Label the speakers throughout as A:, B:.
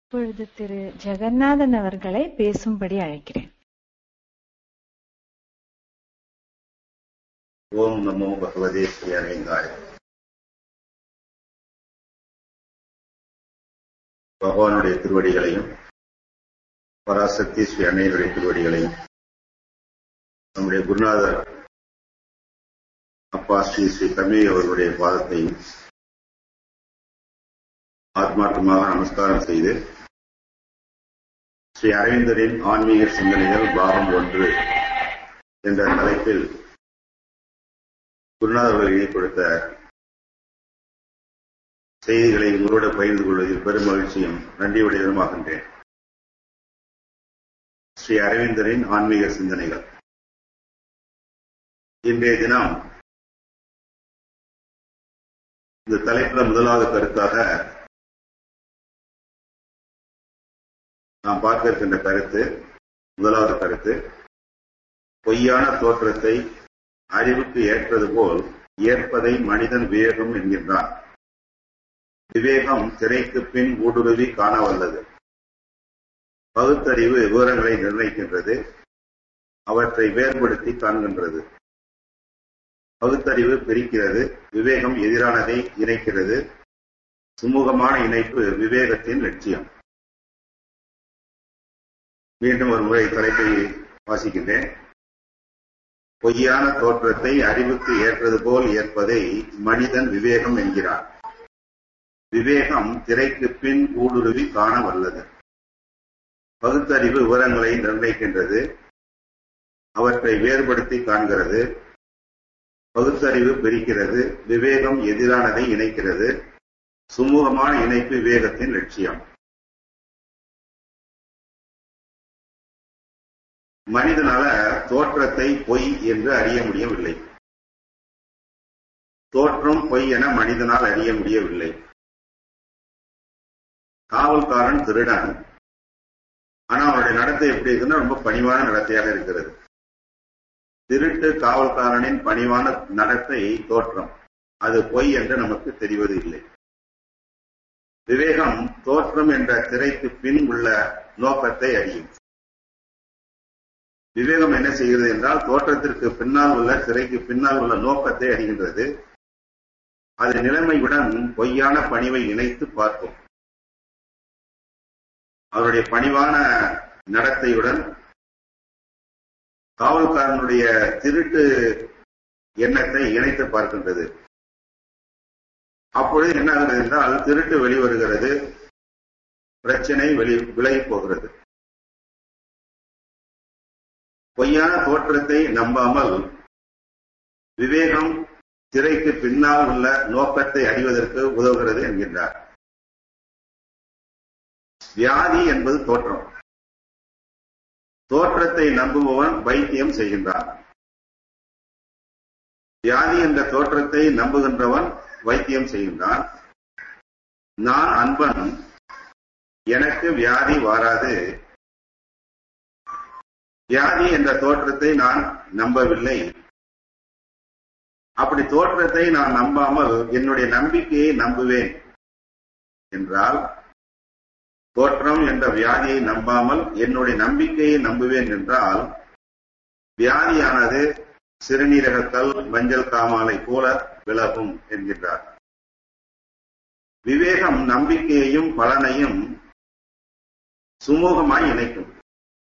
A: இப்பொழுது திரு ஜெகநாதன் அவர்களை பேசும்படி அழைக்கிறேன்
B: ஓம் நமோ பகவதே ஸ்ரீ அரவிந்தாய பகவானுடைய திருவடிகளையும் பராசக்தி ஸ்ரீ அன்னையனுடைய திருவடிகளையும் நம்முடைய குருநாதர் அப்பா ஸ்ரீ ஸ்ரீ கம்மி அவர்களுடைய பாதத்தையும் ஆத்மார்த்தமாக நமஸ்காரம் செய்து ஸ்ரீ அரவிந்தரின் ஆன்மீக சிந்தனைகள் பாகம் ஒன்று என்ற தலைப்பில் குருநாதர்கள் எழுதி கொடுத்த செய்திகளை உங்களோடு பகிர்ந்து கொள்வதில் பெரும் மகிழ்ச்சியும் நன்றியுடையதுமாகின்றேன் ஸ்ரீ அரவிந்தரின் ஆன்மீக சிந்தனைகள் இன்றைய தினம் இந்த தலைப்புல முதலாவது கருத்தாக நாம் பார்க்க இருக்கின்ற கருத்து முதலாவது கருத்து பொய்யான தோற்றத்தை அறிவுக்கு ஏற்றது போல் ஏற்பதை மனிதன் விவேகம் என்கின்றான் விவேகம் திரைக்கு பின் ஊடுருவி காண வல்லது பகுத்தறிவு விவரங்களை நிர்ணயிக்கின்றது அவற்றை வேறுபடுத்தி காண்கின்றது பகுத்தறிவு பிரிக்கிறது விவேகம் எதிரானதை இணைக்கிறது சுமூகமான இணைப்பு விவேகத்தின் லட்சியம் மீண்டும் ஒரு முறை தலைப்பை வாசிக்கின்றேன் பொய்யான தோற்றத்தை அறிவுக்கு ஏற்றது போல் ஏற்பதை மனிதன் விவேகம் என்கிறான் விவேகம் திரைக்கு பின் ஊடுருவி காண வல்லது பகுத்தறிவு விவரங்களை நிர்ணயிக்கின்றது அவற்றை வேறுபடுத்தி காண்கிறது பகுத்தறிவு பிரிக்கிறது விவேகம் எதிரானதை இணைக்கிறது சுமூகமான இணைப்பு விவேகத்தின் லட்சியம் மனிதனால தோற்றத்தை பொய் என்று அறிய முடியவில்லை தோற்றம் பொய் என மனிதனால் அறிய முடியவில்லை காவல்காரன் திருடன் ஆனா அவனுடைய நடத்தை எப்படி இருக்குன்னா ரொம்ப பணிவான நடத்தையாக இருக்கிறது திருட்டு காவல்காரனின் பணிவான நடத்தை தோற்றம் அது பொய் என்று நமக்கு தெரிவது இல்லை விவேகம் தோற்றம் என்ற திரைக்கு பின் உள்ள நோக்கத்தை அறியும் விவேகம் என்ன செய்கிறது என்றால் தோற்றத்திற்கு பின்னால் உள்ள திரைக்கு பின்னால் உள்ள நோக்கத்தை அறிகின்றது அது நிலைமையுடன் பொய்யான பணிவை இணைத்து பார்க்கும் அவருடைய பணிவான நடத்தையுடன் காவல்காரனுடைய திருட்டு எண்ணத்தை இணைத்து பார்க்கின்றது அப்பொழுது என்ன ஆகிறது என்றால் திருட்டு வெளிவருகிறது பிரச்சனை வெளி விலகி போகிறது பொய்யான தோற்றத்தை நம்பாமல் விவேகம் திரைக்கு பின்னால் உள்ள நோக்கத்தை அறிவதற்கு உதவுகிறது என்கின்றார் வியாதி என்பது தோற்றம் தோற்றத்தை நம்புபவன் வைத்தியம் செய்கின்றான் வியாதி என்ற தோற்றத்தை நம்புகின்றவன் வைத்தியம் செய்கின்றான் நான் அன்பன் எனக்கு வியாதி வாராது வியாதி என்ற தோற்றத்தை நான் நம்பவில்லை அப்படி தோற்றத்தை நான் நம்பாமல் என்னுடைய நம்பிக்கையை நம்புவேன் என்றால் தோற்றம் என்ற வியாதியை நம்பாமல் என்னுடைய நம்பிக்கையை நம்புவேன் என்றால் வியாதியானது சிறுநீரகத்தல் மஞ்சள் காமாலை போல விலகும் என்கின்றார் விவேகம் நம்பிக்கையையும் பலனையும் சுமூகமாய் இணைக்கும்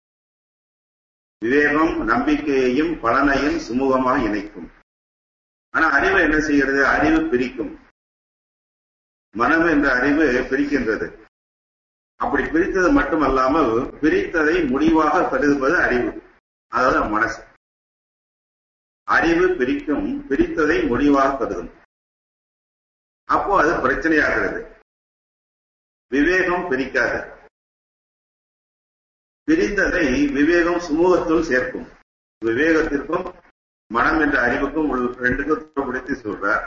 B: விவேகம் நம்பிக்கையையும் பலனையும் சுமூகமாக இணைக்கும் ஆனா அறிவு என்ன செய்கிறது அறிவு பிரிக்கும் மனம் என்ற அறிவு பிரிக்கின்றது அப்படி பிரித்தது மட்டுமல்லாமல் பிரித்ததை முடிவாக கருதுவது அறிவு அதாவது மனசு அறிவு பிரிக்கும் பிரித்ததை முடிவாக கருதும் அப்போ அது பிரச்சனையாகிறது விவேகம் பிரிக்காது பிரிந்ததை விவேகம் சுமூகத்துள் சேர்க்கும் விவேகத்திற்கும் மனம் என்ற அறிவுக்கும் ரெண்டுக்கும் தொடர்புடுத்தி சொல்றார்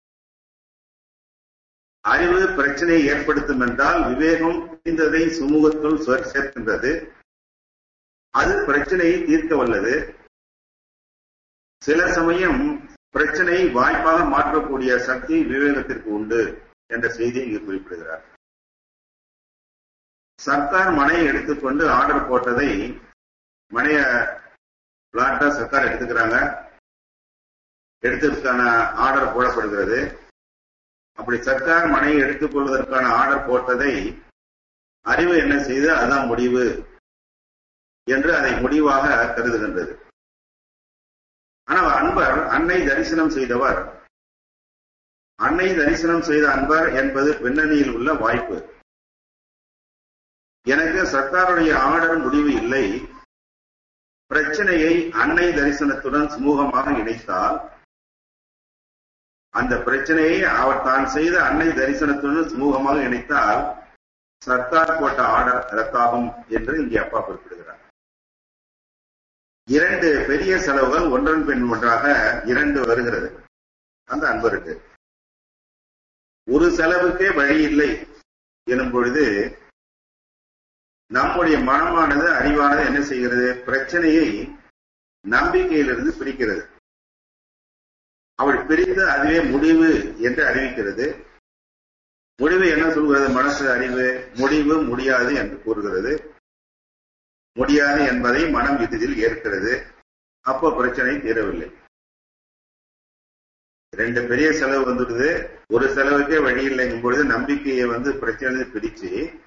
B: அறிவு பிரச்சனையை ஏற்படுத்தும் என்றால் விவேகம் பிரிந்ததை சுமூகத்துள் சேர்க்கின்றது அது பிரச்சனையை தீர்க்க வல்லது சில சமயம் பிரச்சனை வாய்ப்பாக மாற்றக்கூடிய சக்தி விவேகத்திற்கு உண்டு என்ற செய்தியை இங்கு குறிப்பிடுகிறார் சர்க்கார் மனையை எடுத்துக்கொண்டு ஆர்டர் போட்டதை மனைய பிளாட்டா சர்க்கார் எடுத்துக்கிறாங்க எடுத்ததுக்கான ஆர்டர் போடப்படுகிறது அப்படி சர்க்கார் மனையை எடுத்துக்கொள்வதற்கான ஆர்டர் போட்டதை அறிவு என்ன செய்து அதான் முடிவு என்று அதை முடிவாக கருதுகின்றது ஆனால் அன்பர் அன்னை தரிசனம் செய்தவர் அன்னை தரிசனம் செய்த அன்பர் என்பது பின்னணியில் உள்ள வாய்ப்பு எனக்கு சர்க்காருடைய ஆர்டர் முடிவு இல்லை பிரச்சனையை அன்னை தரிசனத்துடன் சுமூகமாக இணைத்தால் அந்த பிரச்சனையை அவர் தான் செய்த அன்னை தரிசனத்துடன் சுமூகமாக இணைத்தால் சர்க்கார் போட்ட ஆர்டர் ரத்தாகும் என்று இங்கே அப்பா குறிப்பிடுகிறார் இரண்டு பெரிய செலவுகள் ஒன்றன் பின் ஒன்றாக இரண்டு வருகிறது அந்த அன்பருக்கு ஒரு செலவுக்கே வழி இல்லை எனும் பொழுது நம்முடைய மனமானது அறிவானது என்ன செய்கிறது பிரச்சனையை நம்பிக்கையிலிருந்து பிரிக்கிறது அவள் பிரித்து அதுவே முடிவு என்று அறிவிக்கிறது முடிவு என்ன சொல்கிறது மனசு அறிவு முடிவு முடியாது என்று கூறுகிறது முடியாது என்பதை மனம் இறுதியில் ஏற்கிறது அப்போ பிரச்சனை தீரவில்லை ரெண்டு பெரிய செலவு வந்துடுது ஒரு செலவுக்கே வழி இல்லைங்கும் பொழுது நம்பிக்கையை வந்து பிரச்சனை பிரிச்சு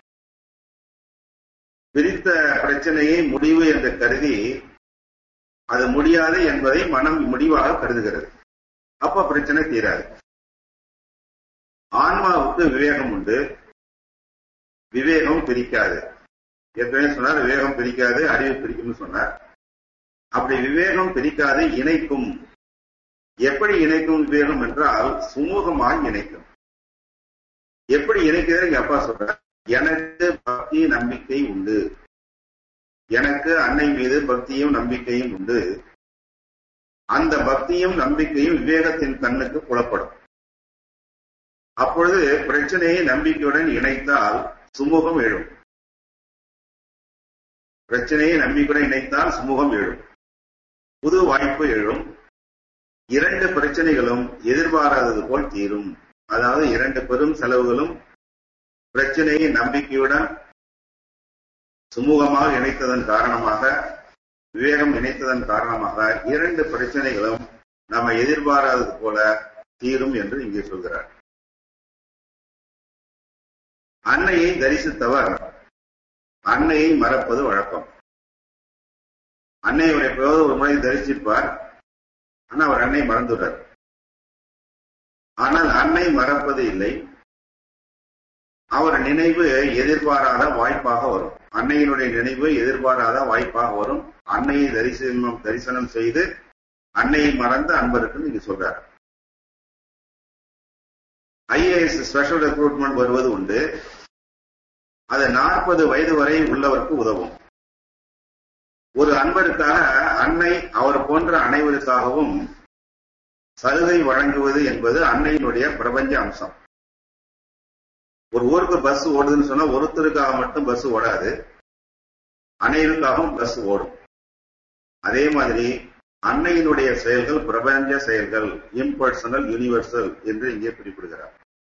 B: பிரித்த பிரச்சனையை முடிவு என்று கருதி அது முடியாது என்பதை மனம் முடிவாக கருதுகிறது அப்ப பிரச்சனை தீராது ஆன்மாவுக்கு விவேகம் உண்டு விவேகம் பிரிக்காது ஏற்கனவே சொன்னார் விவேகம் பிரிக்காது அறிவு பிரிக்கும்னு சொன்னார் அப்படி விவேகம் பிரிக்காது இணைக்கும் எப்படி இணைக்கும் விவேகம் என்றால் சுமூகமாக இணைக்கும் எப்படி இணைக்கிறது எங்க அப்பா சொல்றார் எனக்கு பக்தி நம்பிக்கை உண்டு எனக்கு அன்னை மீது பக்தியும் நம்பிக்கையும் உண்டு அந்த பக்தியும் நம்பிக்கையும் விவேகத்தின் கண்ணுக்கு புலப்படும் அப்பொழுது பிரச்சனையை நம்பிக்கையுடன் இணைத்தால் சுமூகம் எழும் பிரச்சனையை நம்பிக்கையுடன் இணைத்தால் சுமூகம் எழும் புது வாய்ப்பு எழும் இரண்டு பிரச்சனைகளும் எதிர்பாராதது போல் தீரும் அதாவது இரண்டு பெரும் செலவுகளும் பிரச்சனையை நம்பிக்கையுடன் சுமூகமாக இணைத்ததன் காரணமாக விவேகம் இணைத்ததன் காரணமாக இரண்டு பிரச்சனைகளும் நம்ம எதிர்பாராதது போல தீரும் என்று இங்கே சொல்கிறார் அன்னையை தரிசித்தவர் அன்னையை மறப்பது வழக்கம் அன்னையுடைய எப்போது ஒரு முறை தரிசிப்பார் ஆனா அவர் அன்னை மறந்துடுறார் ஆனால் அன்னை மறப்பது இல்லை அவர் நினைவு எதிர்பாராத வாய்ப்பாக வரும் அன்னையினுடைய நினைவு எதிர்பாராத வாய்ப்பாக வரும் அன்னையை தரிசனம் தரிசனம் செய்து அன்னையை மறந்த அன்பருக்கு நீங்க சொல்றாரு ஐஏஎஸ் ஸ்பெஷல் ரெக்ரூட்மெண்ட் வருவது உண்டு அது நாற்பது வயது வரை உள்ளவருக்கு உதவும் ஒரு அன்பருக்காக அன்னை அவர் போன்ற அனைவருக்காகவும் சலுகை வழங்குவது என்பது அன்னையினுடைய பிரபஞ்ச அம்சம் ஒரு ஊருக்கு பஸ் ஓடுதுன்னு சொன்னா ஒருத்தருக்காக மட்டும் பஸ் ஓடாது அனைவருக்காகவும் பஸ் ஓடும் அதே மாதிரி அன்னையினுடைய செயல்கள் பிரபஞ்ச செயல்கள் இம்பர்சனல் யூனிவர்சல் என்று இங்கே குறிப்பிடுகிறார்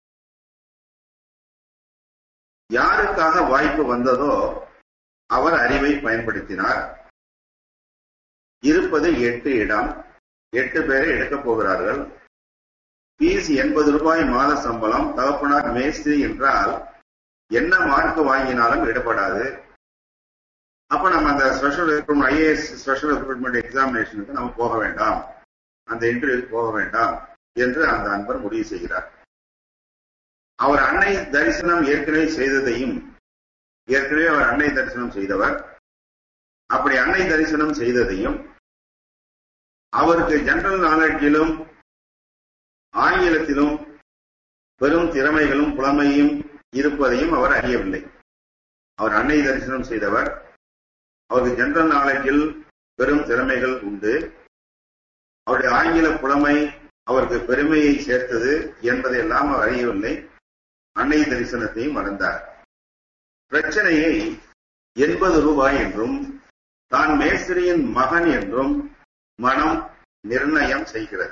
B: யாருக்காக வாய்ப்பு வந்ததோ அவர் அறிவை பயன்படுத்தினார் இருப்பது எட்டு இடம் எட்டு பேரை எடுக்கப் போகிறார்கள் பீஸ் எண்பது ரூபாய் மாத சம்பளம் தகப்பனார் மேஸ்திரி என்றால் என்ன மார்க் வாங்கினாலும் இடப்படாது அப்ப நம்ம அந்த special recruitment IAS special recruitment எக்ஸாமினேஷனுக்கு நம்ம போக வேண்டாம் அந்த இன்டர்வியூக்கு போக வேண்டாம் என்று அந்த அன்பர் முடிவு செய்கிறார் அவர் அன்னை தரிசனம் ஏற்கனவே செய்ததையும் ஏற்கனவே அவர் அன்னை தரிசனம் செய்தவர் அப்படி அன்னை தரிசனம் செய்ததையும் அவருக்கு ஜெனரல் நாலேஜிலும் ஆங்கிலத்திலும் பெரும் திறமைகளும் புலமையும் இருப்பதையும் அவர் அறியவில்லை அவர் அன்னை தரிசனம் செய்தவர் அவருக்கு ஜெனரல் நாலேஜில் பெரும் திறமைகள் உண்டு அவருடைய ஆங்கில புலமை அவருக்கு பெருமையை சேர்த்தது என்பதையெல்லாம் அவர் அறியவில்லை அன்னை தரிசனத்தையும் மறந்தார் பிரச்சனையை எண்பது ரூபாய் என்றும் தான் மேஸ்திரியின் மகன் என்றும் மனம் நிர்ணயம் செய்கிறது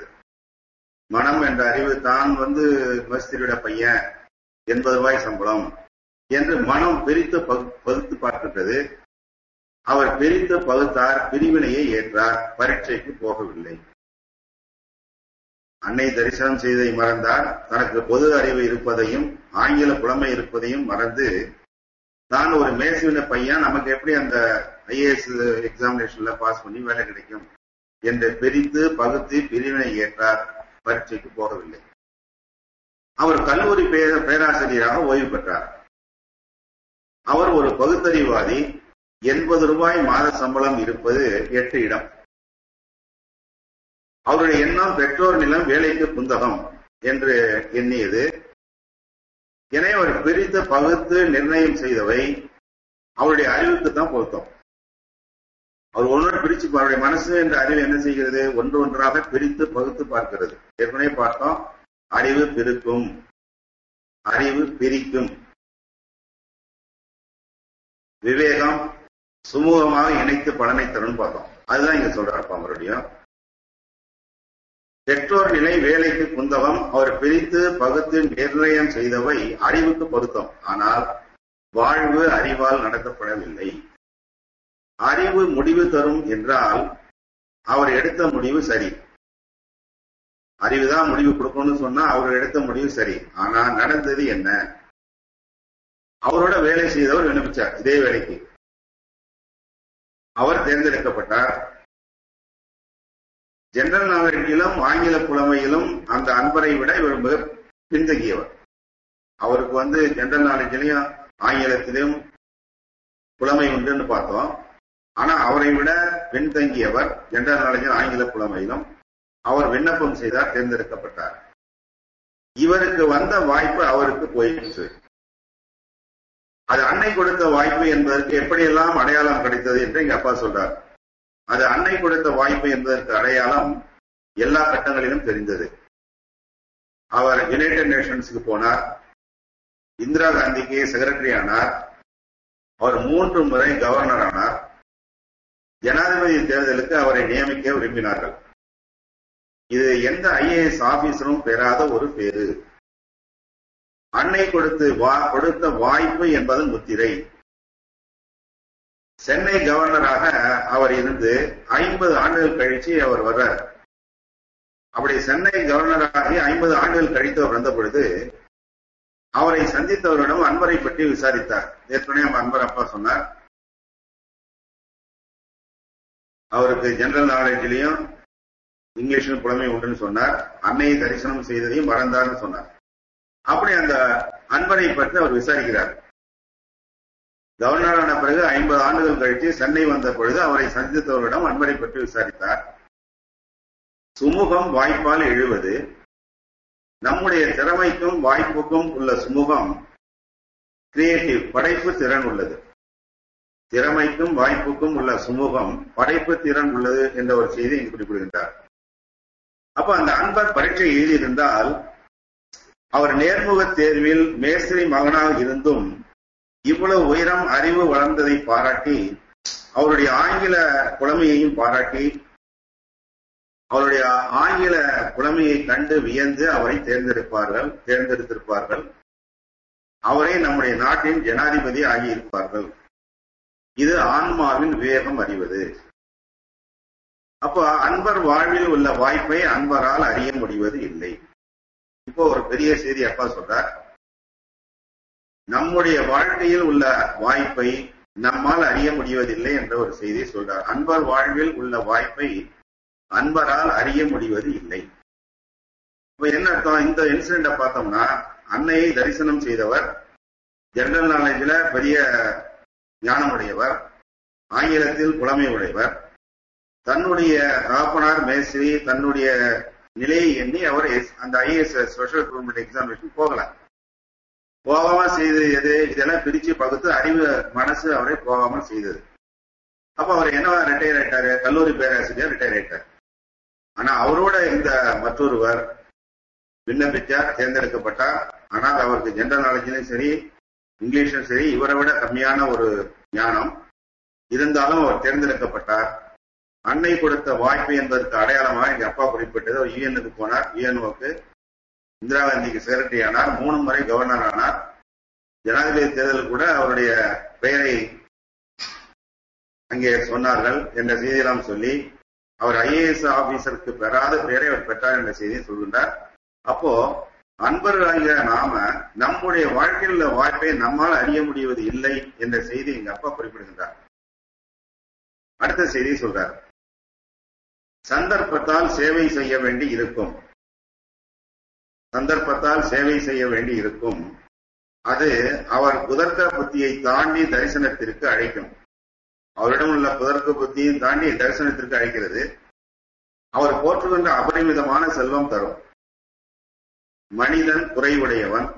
B: மனம் என்ற அறிவு தான் வந்து மேஸ்திரியோட பையன் எண்பது ரூபாய் சம்பளம் என்று மனம் பிரித்து பகுத்து பார்க்கின்றது அவர் பிரித்து பகுத்தார் பிரிவினையை ஏற்றார் பரீட்சைக்கு போகவில்லை அன்னை தரிசனம் செய்ததை மறந்தார் தனக்கு பொது அறிவு இருப்பதையும் ஆங்கில புலமை இருப்பதையும் மறந்து தான் ஒரு மேசிவின பையன் நமக்கு எப்படி அந்த ஐஏஎஸ் எக்ஸாமினேஷன்ல பாஸ் பண்ணி வேலை கிடைக்கும் என்று பிரித்து பகுத்து பிரிவினை ஏற்றார் பரீட்சைக்கு போகவில்லை அவர் கல்லூரி பேராசிரியராக ஓய்வு பெற்றார் அவர் ஒரு பகுத்தறிவாதி எண்பது ரூபாய் மாத சம்பளம் இருப்பது எட்டு இடம் அவருடைய எண்ணம் பெற்றோர் நிலம் வேலைக்கு புந்தகம் என்று எண்ணியது எனவே அவர் பிரித்து பகுத்து நிர்ணயம் செய்தவை அவருடைய அறிவுக்கு தான் பொருத்தம் அவர் ஒன்றோடு பிரிச்சு அவருடைய மனசு என்ற அறிவு என்ன செய்கிறது ஒன்று ஒன்றாக பிரித்து பகுத்து பார்க்கிறது ஏற்கனவே பார்த்தோம் அறிவு பிரிக்கும் அறிவு பிரிக்கும் விவேகம் சுமூகமாக இணைத்து பலனை தரும் பார்த்தோம் அதுதான் இங்க சொல்றாரு மறுபடியும் பெற்றோர் நிலை வேலைக்கு குந்தகம் அவர் பிரித்து பகுத்து நிர்ணயம் செய்தவை அறிவுக்கு பொருத்தம் ஆனால் வாழ்வு அறிவால் நடத்தப்படவில்லை அறிவு முடிவு தரும் என்றால் அவர் எடுத்த முடிவு சரி அறிவுதான் முடிவு கொடுக்கணும்னு சொன்னா அவர் எடுத்த முடிவு சரி ஆனா நடந்தது என்ன அவரோட வேலை செய்தவர் விண்ணப்பிச்சார் இதே வேலைக்கு அவர் தேர்ந்தெடுக்கப்பட்டார் ஜெனரல் நாலேஜிலும் ஆங்கில புலமையிலும் அந்த அன்பரை விட இவர் மிக பின்தங்கியவர் அவருக்கு வந்து ஜெனரல் நாலேஜிலையும் ஆங்கிலத்திலும் புலமை உண்டுன்னு பார்த்தோம் ஆனா அவரை விட பின்தங்கியவர் ஜெனரல் நாலேஜில் ஆங்கில புலமையிலும் அவர் விண்ணப்பம் செய்தார் தேர்ந்தெடுக்கப்பட்டார் இவருக்கு வந்த வாய்ப்பு அவருக்கு போயிடுச்சு அது அன்னை கொடுத்த வாய்ப்பு என்பதற்கு எப்படியெல்லாம் அடையாளம் கிடைத்தது என்று எங்க அப்பா சொல்றார் அது அன்னை கொடுத்த வாய்ப்பு என்பதற்கு அடையாளம் எல்லா கட்டங்களிலும் தெரிந்தது அவர் யுனைடெட் நேஷன்ஸுக்கு போனார் இந்திரா காந்திக்கு செக்ரட்டரி ஆனார் அவர் மூன்று முறை கவர்னர் ஆனார் ஜனாதிபதி தேர்தலுக்கு அவரை நியமிக்க விரும்பினார்கள் இது எந்த ஐஏஎஸ் ஆபீசரும் பெறாத ஒரு பேரு அன்னை கொடுத்து கொடுத்த வாய்ப்பு என்பதன் முத்திரை சென்னை கவர்னராக அவர் இருந்து ஐம்பது ஆண்டுகள் கழிச்சு அவர் வர்றார் அப்படி சென்னை கவர்னராகி ஐம்பது ஆண்டுகள் கழித்து அவர் வந்த பொழுது அவரை சந்தித்தவரிடம் அன்பரை பற்றி விசாரித்தார் ஏற்கனவே நம்ம அன்பர் அப்பா சொன்னார் அவருக்கு ஜெனரல் நாலேஜிலையும் இங்கிலீஷில் புலமை உண்டுன்னு சொன்னார் அன்னையை தரிசனம் செய்ததையும் மறந்தார்னு சொன்னார் அப்படி அந்த அன்பரை பற்றி அவர் விசாரிக்கிறார் கவர்னரான பிறகு ஐம்பது ஆண்டுகள் கழித்து சென்னை வந்த பொழுது அவரை சந்தித்தவரிடம் அன்பரை பற்றி விசாரித்தார் சுமூகம் வாய்ப்பால் எழுவது நம்முடைய திறமைக்கும் வாய்ப்புக்கும் உள்ள சுமூகம் கிரியேட்டிவ் படைப்பு திறன் உள்ளது திறமைக்கும் வாய்ப்புக்கும் உள்ள சுமூகம் படைப்பு திறன் உள்ளது என்ற ஒரு செய்தி இங்கு குறிப்பிடுகின்றார் அப்ப அந்த அன்பர் பரீட்சை எழுதியிருந்தால் அவர் நேர்முக தேர்வில் மேஸ்திரி மகனாக இருந்தும் இவ்வளவு உயரம் அறிவு வளர்ந்ததை பாராட்டி அவருடைய ஆங்கில புலமையையும் பாராட்டி அவருடைய ஆங்கில புலமையை கண்டு வியந்து அவரை தேர்ந்தெடுப்பார்கள் தேர்ந்தெடுத்திருப்பார்கள் அவரே நம்முடைய நாட்டின் ஜனாதிபதி ஆகியிருப்பார்கள் இது ஆன்மாவின் விவேகம் அறிவது அப்போ அன்பர் வாழ்வில் உள்ள வாய்ப்பை அன்பரால் அறிய முடிவது இல்லை இப்போ ஒரு பெரிய செய்தி அப்பா சொல்றார் நம்முடைய வாழ்க்கையில் உள்ள வாய்ப்பை நம்மால் அறிய முடிவதில்லை என்ற ஒரு செய்தியை சொல்றார் அன்பர் வாழ்வில் உள்ள வாய்ப்பை அன்பரால் அறிய முடிவது இல்லை இப்ப என்ன அர்த்தம் இந்த இன்சிடென்ட பார்த்தோம்னா அன்னையை தரிசனம் செய்தவர் ஜெனரல் நாலேஜில் பெரிய ஞானமுடையவர் ஆங்கிலத்தில் புலமை உடையவர் தன்னுடைய ராப்பனார் மேஸ்திரி தன்னுடைய நிலையை எண்ணி அவர் அந்த ஐஏஎஸ் ஸ்பெஷல் கவர்மெண்ட் எக்ஸாமினேஷன் போகல போகாம செய்தது எது இதெல்லாம் பிரிச்சு பகுத்து அறிவு மனசு அவரை போகாமல் செய்தது அப்ப அவர் என்னவா ரிட்டையர் ஆயிட்டாரு கல்லூரி பேராசிரியர் ரிட்டையர் ஆயிட்டார் ஆனா அவரோட இந்த மற்றொருவர் விண்ணப்பித்தார் தேர்ந்தெடுக்கப்பட்டார் ஆனால் அவருக்கு ஜென்ரல் நாலேஜிலும் சரி இங்கிலீஷும் சரி இவரை விட கம்மியான ஒரு ஞானம் இருந்தாலும் அவர் தேர்ந்தெடுக்கப்பட்டார் அன்னை கொடுத்த வாய்ப்பு என்பதற்கு அடையாளமாக எங்க அப்பா குறிப்பிட்டது அவர் யூஎனுக்கு போனார் யூஎன்ஓக்கு இந்திரா காந்திக்கு செக்ரட்டரி ஆனார் மூணு முறை கவர்னர் ஆனார் ஜனாதிபதி தேர்தலில் கூட அவருடைய பெயரை அங்கே சொன்னார்கள் என்ற செய்தியெல்லாம் சொல்லி அவர் ஐஏஎஸ் ஆபீசருக்கு பெறாத பெயரை அவர் பெற்றார் என்ற செய்தியை சொல்கின்றார் அப்போ அன்பர்களாகிய நாம நம்முடைய வாழ்க்கையில் உள்ள வாய்ப்பை நம்மால் அறிய முடிவது இல்லை என்ற செய்தி எங்க அப்பா குறிப்பிடுகின்றார் அடுத்த செய்தி சொல்றார் சந்தர்ப்பத்தால் சேவை செய்ய வேண்டி இருக்கும் சந்தர்ப்பத்தால் சேவை செய்ய வேண்டி இருக்கும் அது அவர் புதர்க்க புத்தியை தாண்டி தரிசனத்திற்கு அழைக்கும் அவரிடம் உள்ள புதர்க்க புத்தியை தாண்டி தரிசனத்திற்கு அழைக்கிறது அவர் போற்றுகின்ற அபரிமிதமான செல்வம் தரும் மனிதன் குறைவுடையவன்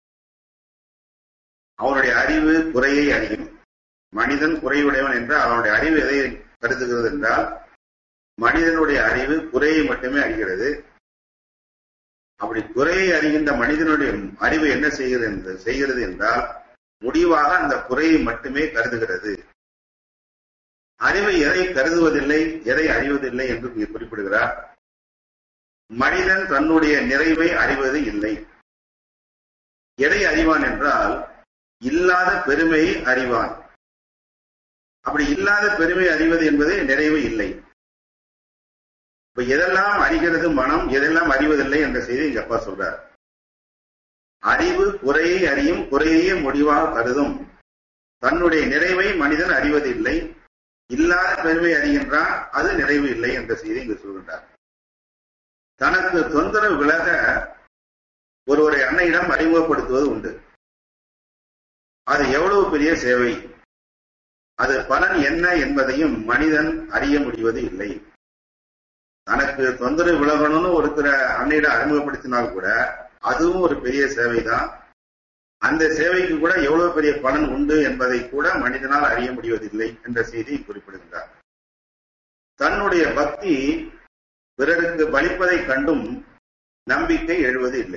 B: அவனுடைய அறிவு குறையை அறியும் மனிதன் குறைவுடையவன் என்றால் அவனுடைய அறிவு எதை கருதுகிறது என்றால் மனிதனுடைய அறிவு குறையை மட்டுமே அறிகிறது அப்படி குறையை அறிகின்ற மனிதனுடைய அறிவு என்ன செய்கிறது என்று செய்கிறது என்றால் முடிவாக அந்த குறையை மட்டுமே கருதுகிறது அறிவை எதை கருதுவதில்லை எதை அறிவதில்லை என்று இங்கே குறிப்பிடுகிறார் மனிதன் தன்னுடைய நிறைவை அறிவது இல்லை எதை அறிவான் என்றால் இல்லாத பெருமையை அறிவான் அப்படி இல்லாத பெருமை அறிவது என்பது நிறைவு இல்லை இப்ப எதெல்லாம் அறிகிறது மனம் எதெல்லாம் அறிவதில்லை என்ற செய்தி எங்க அப்பா சொல்றார் அறிவு குறையை அறியும் குறையே முடிவாக கருதும் தன்னுடைய நிறைவை மனிதன் அறிவதில்லை இல்லாத பெருமை அறிகின்றான் அது நிறைவு இல்லை என்ற செய்தி இங்கு சொல்கின்றார் தனக்கு தொந்தரவு விலக ஒருவரை அன்னையிடம் அறிமுகப்படுத்துவது உண்டு அது எவ்வளவு பெரிய சேவை அது பலன் என்ன என்பதையும் மனிதன் அறிய முடிவது இல்லை தனக்கு தொந்தரவு விலகணும்னு ஒருத்தர அன்னையிடம் அறிமுகப்படுத்தினால் கூட அதுவும் ஒரு பெரிய சேவை தான் அந்த சேவைக்கு கூட எவ்வளவு பெரிய பலன் உண்டு என்பதை கூட மனிதனால் அறிய முடிவதில்லை என்ற செய்தி குறிப்பிடுகிறார் தன்னுடைய பக்தி பிறருக்கு பலிப்பதை கண்டும் நம்பிக்கை எழுவது இல்லை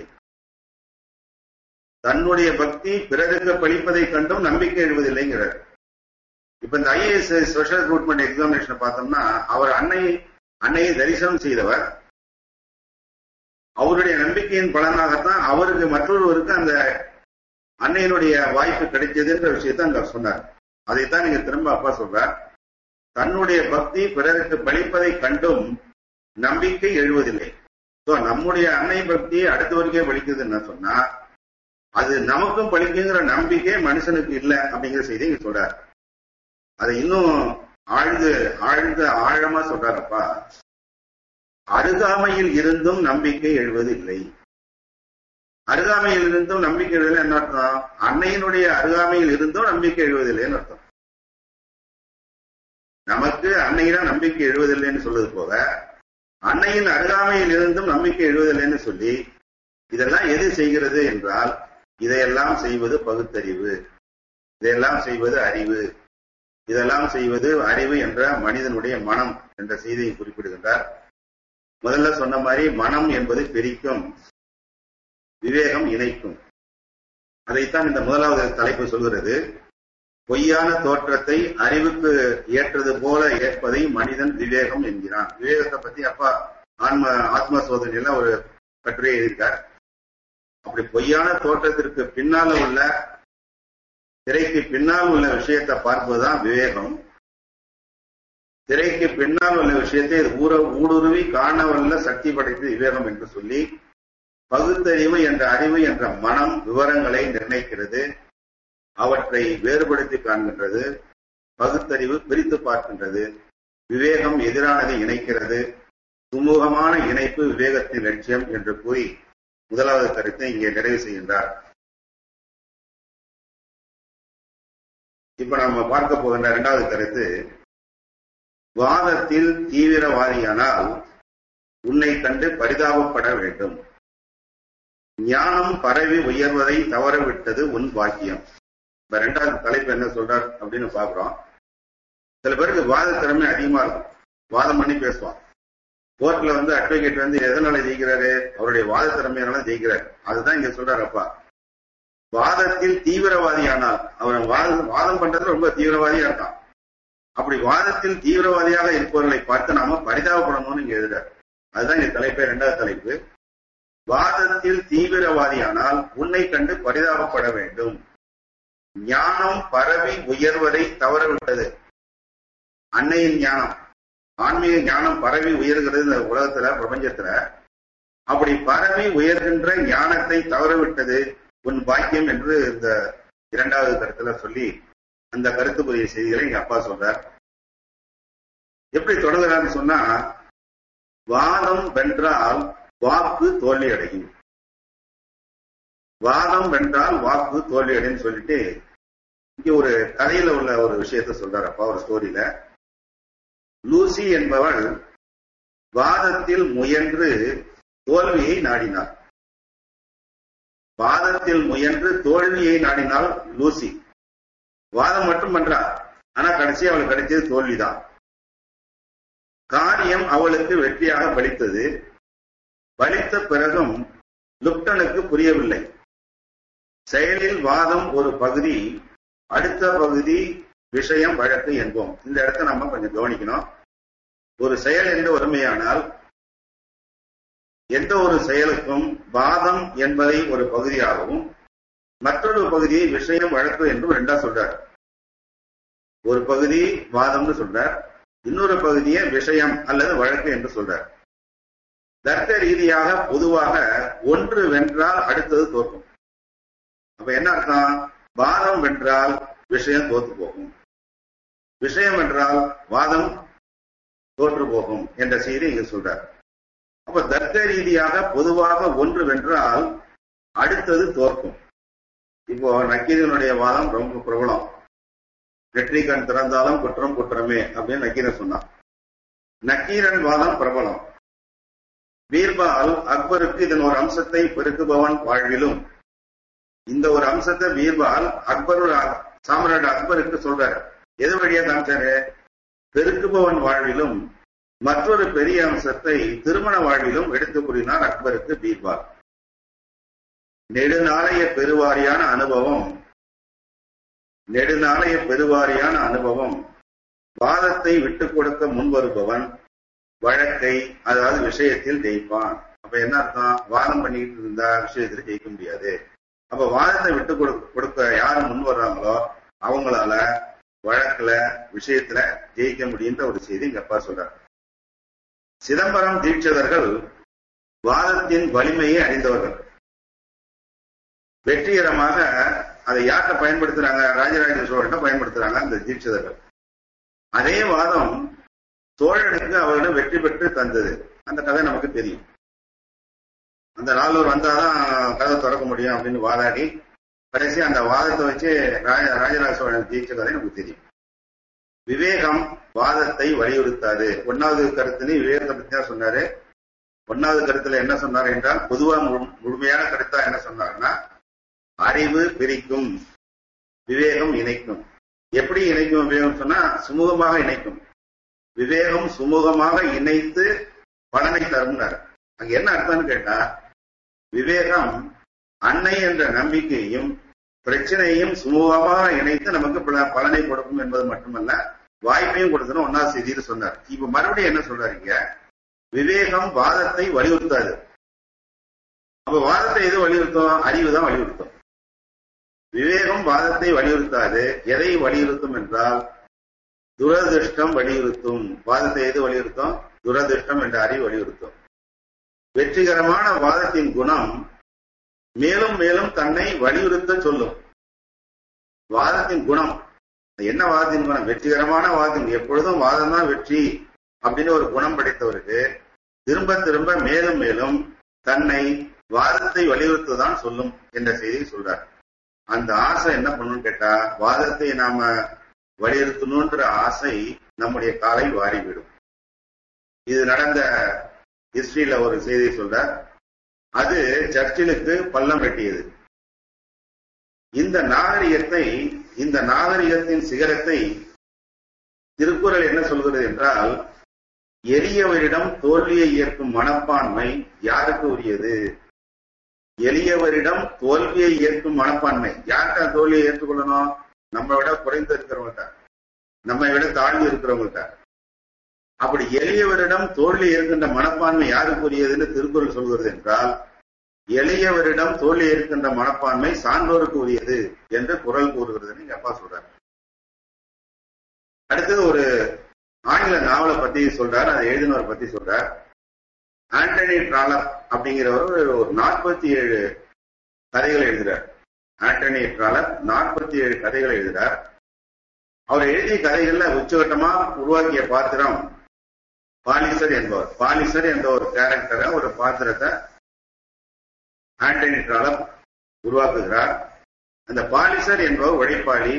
B: தன்னுடைய பக்தி பிறருக்கு பலிப்பதை கண்டும் நம்பிக்கை எழுவதில்லைங்கிறார் இப்ப இந்த ஐஏஎஸ் ஸ்பெஷல் ரெக்ரூட்மெண்ட் எக்ஸாமினேஷன் பார்த்தோம்னா அவர் அன்னை அன்னையை தரிசனம் செய்தவர் அவருடைய நம்பிக்கையின் பலனாகத்தான் அவருக்கு மற்றொருவருக்கு அந்த அன்னையினுடைய வாய்ப்பு கிடைச்சதுன்ற விஷயத்தை அங்க சொன்னார் அதைத்தான் நீங்க திரும்ப அப்பா சொல்றார் தன்னுடைய பக்தி பிறருக்கு பலிப்பதை கண்டும் நம்பிக்கை எழுவதில்லை ஸோ நம்முடைய அன்னை பக்தி அடுத்தவருக்கே பலிக்குதுன்னு சொன்னா அது நமக்கும் பலிக்குங்கிற நம்பிக்கை மனுஷனுக்கு இல்லை அப்படிங்கிற செய்தி இங்க சொல்றார் அதை இன்னும் ஆழ்ந்து ஆழ்ந்த ஆழமா சொல்றாரப்பா அருகாமையில் இருந்தும் நம்பிக்கை எழுவதில்லை அருகாமையில் இருந்தும் நம்பிக்கை எழுவதில்லை என்ன அர்த்தம் அன்னையினுடைய அருகாமையில் இருந்தும் நம்பிக்கை எழுவதில்லைன்னு அர்த்தம் நமக்கு அன்னையிடம் நம்பிக்கை எழுவதில்லைன்னு சொல்வது போக அன்னையின் அருகாமையில் இருந்தும் நம்பிக்கை எழுவதில்லைன்னு சொல்லி இதெல்லாம் எது செய்கிறது என்றால் இதையெல்லாம் செய்வது பகுத்தறிவு இதையெல்லாம் செய்வது அறிவு இதெல்லாம் செய்வது அறிவு என்ற மனிதனுடைய மனம் என்ற செய்தியை குறிப்பிடுகின்றார் முதல்ல சொன்ன மாதிரி மனம் என்பது பிரிக்கும் விவேகம் இணைக்கும் அதைத்தான் இந்த முதலாவது தலைப்பு சொல்கிறது பொய்யான தோற்றத்தை அறிவுக்கு ஏற்றது போல ஏற்பதை மனிதன் விவேகம் என்கிறான் விவேகத்தை பத்தி அப்பா ஆன்ம ஆத்ம சோதனையில ஒரு கட்டுரை எழுதியிருக்கார் அப்படி பொய்யான தோற்றத்திற்கு பின்னால உள்ள திரைக்கு பின்னால் உள்ள விஷயத்தை பார்ப்பதுதான் விவேகம் திரைக்கு பின்னால் உள்ள விஷயத்தை ஊர ஊடுருவி காணவல்ல சக்தி படைத்த விவேகம் என்று சொல்லி பகுத்தறிவு என்ற அறிவு என்ற மனம் விவரங்களை நிர்ணயிக்கிறது அவற்றை வேறுபடுத்தி காண்கின்றது பகுத்தறிவு பிரித்து பார்க்கின்றது விவேகம் எதிரானதை இணைக்கிறது சுமூகமான இணைப்பு விவேகத்தின் லட்சியம் என்று கூறி முதலாவது கருத்தை இங்கே நிறைவு செய்கின்றார் இப்ப நம்ம பார்க்க போகின்ற இரண்டாவது கருத்து வாதத்தில் தீவிரவாதியானால் உன்னை கண்டு பரிதாபப்பட வேண்டும் ஞானம் பரவி உயர்வதை தவறவிட்டது உன் பாக்கியம் இப்ப ரெண்டாவது தலைப்பு என்ன சொல்றார் அப்படின்னு பாக்குறோம் சில பேருக்கு வாத திறமை அதிகமா இருக்கும் வாதம் பண்ணி பேசுவான் கோர்ட்ல வந்து அட்வொகேட் வந்து எதனால ஜெயிக்கிறாரு அவருடைய வாத திறமையானால ஜெயிக்கிறாரு அதுதான் இங்க சொல்றாரு அப்பா வாதத்தில் தீவிரவாதியானால் அவன் வாதம் வாதம் பண்றதுல ரொம்ப தீவிரவாதியா இருக்கான் அப்படி வாதத்தில் தீவிரவாதியாக இருப்பவர்களை பார்த்து நாம பரிதாபப்படணும்னு இங்க எழுதுறாரு அதுதான் இங்க தலைப்பே இரண்டாவது தலைப்பு வாதத்தில் தீவிரவாதியானால் உன்னை கண்டு பரிதாபப்பட வேண்டும் ஞானம் பரவி உயர்வதை தவறவிட்டது அன்னையின் ஞானம் ஆன்மீக ஞானம் பரவி உயர்கிறது இந்த உலகத்துல பிரபஞ்சத்துல அப்படி பரவி உயர்கின்ற ஞானத்தை தவறவிட்டது உன் பாக்கியம் என்று இந்த இரண்டாவது கருத்துல சொல்லி அந்த கருத்துக்குரிய செய்திகளை எங்க அப்பா சொல்றார் எப்படி தொடங்குறான்னு சொன்னா வாதம் வென்றால் வாக்கு தோல்வி அடையும் வாதம் வென்றால் வாக்கு தோல்வி அடையும் சொல்லிட்டு இங்க ஒரு கதையில உள்ள ஒரு விஷயத்த சொல்றாரு அப்பா ஒரு ஸ்டோரியில லூசி என்பவள் வாதத்தில் முயன்று தோல்வியை நாடினார் வாதத்தில் முயன்று தோல்வியை நாடினாள் லூசி வாதம் மட்டும் பண்றா ஆனா கடைசி அவளுக்கு கிடைச்சது தோல்விதான் காரியம் அவளுக்கு வெற்றியாக பலித்தது பலித்த பிறகும் லுப்டனுக்கு புரியவில்லை செயலில் வாதம் ஒரு பகுதி அடுத்த பகுதி விஷயம் வழக்கு என்போம் இந்த இடத்த நம்ம கொஞ்சம் கவனிக்கணும் ஒரு செயல் என்று ஒருமையானால் எந்த ஒரு செயலுக்கும் வாதம் என்பதை ஒரு பகுதியாகவும் மற்றொரு பகுதியை விஷயம் வழக்கு என்றும் ரெண்டா சொல்றார் ஒரு பகுதி வாதம்னு சொல்றார் இன்னொரு பகுதியை விஷயம் அல்லது வழக்கு என்று சொல்றார் தர்க்க ரீதியாக பொதுவாக ஒன்று வென்றால் அடுத்தது தோற்கும் அப்ப என்ன அர்த்தம் வாதம் வென்றால் விஷயம் தோற்று போகும் விஷயம் என்றால் வாதம் தோற்று போகும் என்ற செய்தி இங்கு சொல்றார் அப்ப தர்க்க ரீதியாக பொதுவாக ஒன்று வென்றால் அடுத்தது தோற்கும் இப்போ நக்கீரனுடைய வாதம் ரொம்ப பிரபலம் வெற்றி கண் திறந்தாலும் குற்றம் குற்றமே அப்படின்னு நக்கீரன் சொன்னான் நக்கீரன் வாதம் பிரபலம் பீர்பால் அக்பருக்கு இதன் ஒரு அம்சத்தை பெருக்குபவன் வாழ்விலும் இந்த ஒரு அம்சத்தை பீர்பால் அக்பர் சாம்ராட் அக்பருக்கு சொல்றாரு எது வழியா காமிச்சாரு பெருக்குபவன் வாழ்விலும் மற்றொரு பெரிய அம்சத்தை திருமண வாழ்விலும் எடுத்து கூறினார் அக்பருக்கு பீர்பால் நெடுநாளைய பெருவாரியான அனுபவம் நெடுநாளைய பெருவாரியான அனுபவம் வாதத்தை விட்டுக் கொடுக்க முன்வருபவன் வழக்கை அதாவது விஷயத்தில் ஜெயிப்பான் அப்ப என்ன அர்த்தம் வாதம் பண்ணிட்டு இருந்தா விஷயத்துல ஜெயிக்க முடியாது அப்ப வாதத்தை விட்டு கொடுக்க யாரு முன் வர்றாங்களோ அவங்களால வழக்குல விஷயத்துல ஜெயிக்க முடியுன்ற ஒரு செய்தி எங்க அப்பா சொல்றார் சிதம்பரம் தீட்சிதர்கள் வாதத்தின் வலிமையை அறிந்தவர்கள் வெற்றிகரமாக அதை யார்கிட்ட பயன்படுத்துறாங்க ராஜராஜ சோழன் பயன்படுத்துறாங்க அந்த தீட்சிதர்கள் அதே வாதம் சோழனுக்கு அவரிடம் வெற்றி பெற்று தந்தது அந்த கதை நமக்கு தெரியும் அந்த நாளூர் வந்தாதான் கதை திறக்க முடியும் அப்படின்னு வாதாடி கடைசி அந்த வாதத்தை வச்சு ராஜ ராஜராஜ சோழன் ஜெயிச்ச கதை நமக்கு தெரியும் விவேகம் வாதத்தை வலியுறுத்தாது ஒன்னாவது கருத்துன்னு விவேகத்தை பத்தி தான் சொன்னாரு ஒன்னாவது கருத்துல என்ன சொன்னார் என்றால் பொதுவா முழுமையான கருத்தா என்ன சொன்னார்னா அறிவு பிரிக்கும் விவேகம் இணைக்கும் எப்படி இணைக்கும் விவேகம் சொன்னா சுமூகமாக இணைக்கும் விவேகம் சுமூகமாக இணைத்து பலனை தரும்னார் அங்க என்ன அர்த்தம்னு கேட்டா விவேகம் அன்னை என்ற நம்பிக்கையும் பிரச்சனையும் சுமூகமாக இணைத்து நமக்கு பலனை கொடுக்கும் என்பது மட்டுமல்ல வாய்ப்பையும் கொடுக்கணும் ஒன்னாவது செய்தியில சொன்னார் இப்ப மறுபடியும் என்ன சொல்றாருங்க விவேகம் வாதத்தை வலியுறுத்தாது அப்ப வாதத்தை எது வலியுறுத்தும் அறிவு தான் வலியுறுத்தும் விவேகம் வாதத்தை வலியுறுத்தாது எதை வலியுறுத்தும் என்றால் துரதிருஷ்டம் வலியுறுத்தும் வாதத்தை எது வலியுறுத்தும் துரதிருஷ்டம் என்ற அறிவு வலியுறுத்தும் வெற்றிகரமான வாதத்தின் குணம் மேலும் மேலும் தன்னை வலியுறுத்த சொல்லும் வாதத்தின் குணம் என்ன வாதத்தின் குணம் வெற்றிகரமான வாதம் எப்பொழுதும் வாதம் தான் வெற்றி அப்படின்னு ஒரு குணம் படைத்தவருக்கு திரும்ப திரும்ப மேலும் மேலும் தன்னை வாதத்தை வலியுறுத்துதான் சொல்லும் என்ற செய்தியை சொல்றார் அந்த ஆசை என்ன பண்ணணும்னு கேட்டா வாதத்தை நாம வலியுறுத்தணுன்ற ஆசை நம்முடைய காலை வாரிவிடும் இது நடந்த ஹிஸ்டரியில ஒரு செய்தியை சொல்ற அது சர்ச்சிலுக்கு பள்ளம் வெட்டியது இந்த நாகரிகத்தை இந்த நாகரிகத்தின் சிகரத்தை திருக்குறள் என்ன சொல்கிறது என்றால் எளியவரிடம் தோல்வியை ஏற்கும் மனப்பான்மை யாருக்கு உரியது எளியவரிடம் தோல்வியை ஏற்கும் மனப்பான்மை யார்கிட்ட தோல்வியை ஏற்றுக்கொள்ளணும் நம்ம விட குறைந்து இருக்கிறவங்கள்ட்ட நம்மை விட தாழ்ந்து இருக்கிறவங்கள்ட்ட அப்படி எளியவரிடம் தோல்வி இருக்கின்ற மனப்பான்மை யாருக்கு உரியதுன்னு திருக்குறள் சொல்கிறது என்றால் எளியவரிடம் தோல்வி இருக்கின்ற மனப்பான்மை சான்றோருக்கு உரியது என்று குரல் கூறுகிறதுன்னு எங்க அப்பா சொல்றாரு அடுத்தது ஒரு ஆங்கில நாவலை பத்தி சொல்றார் அதை எழுதினவர் பத்தி சொல்றார் ஆண்டனி ட்ராலர் அப்படிங்கிறவர் ஒரு நாற்பத்தி ஏழு கதைகள் எழுதுறார் ஆண்டனி ட்ராலர் நாற்பத்தி ஏழு கதைகள் எழுதுறார் அவர் எழுதிய கதைகள்ல உச்சகட்டமா உருவாக்கிய பாத்திரம் பாலிசர் என்பவர் பாலிசர் என்ற ஒரு கேரக்டரை ஒரு பாத்திரத்தை ஆண்டனி ட்ராலர் உருவாக்குகிறார் அந்த பாலிசர் என்பவர் உழைப்பாளி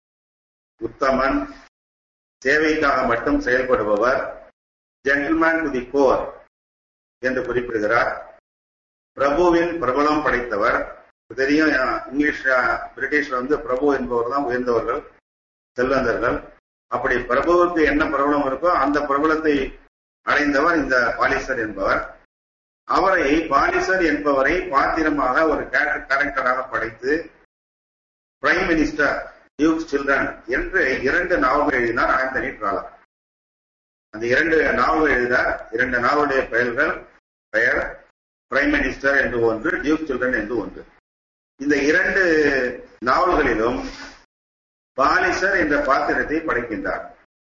B: உத்தமன் சேவைக்காக மட்டும் செயல்படுபவர் ஜென்டில்மேன் டு தி கோர் என்று குறிப்பிடுகிறார் பிரபுவின் பிரபலம் படைத்தவர் தெரியும் இங்கிலீஷ் பிரிட்டிஷ்ல வந்து பிரபு என்பவர் தான் உயர்ந்தவர்கள் செல்வந்தர்கள் அப்படி பிரபுவுக்கு என்ன பிரபலம் இருக்கோ அந்த பிரபலத்தை அடைந்தவர் இந்த பாலிசர் என்பவர் அவரை பாலிசர் என்பவரை பாத்திரமாக ஒரு கேரக்டராக படைத்து பிரைம் மினிஸ்டர் டியூக்ஸ் சில்ட்ரன் என்று இரண்டு நாவல்கள் எழுதினார் ஆந்தனி ட்ராலர் அந்த இரண்டு நாவல்கள் எழுதினார் இரண்டு நாவலுடைய பெயர்கள் பெயர் பிரைம் மினிஸ்டர் என்று ஒன்று டியூக் சில்ட்ரன் என்று ஒன்று இந்த இரண்டு நாவல்களிலும் பாலிசர் என்ற பாத்திரத்தை படைக்கின்றார்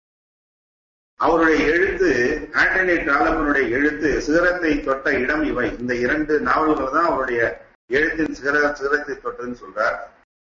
B: அவருடைய எழுத்து ஆண்டனி டாலமனுடைய எழுத்து சிகரத்தை தொட்ட இடம் இவை இந்த இரண்டு நாவல்கள் தான் அவருடைய எழுத்தின் சிகர சிகரத்தை தொட்டதுன்னு சொல்றார்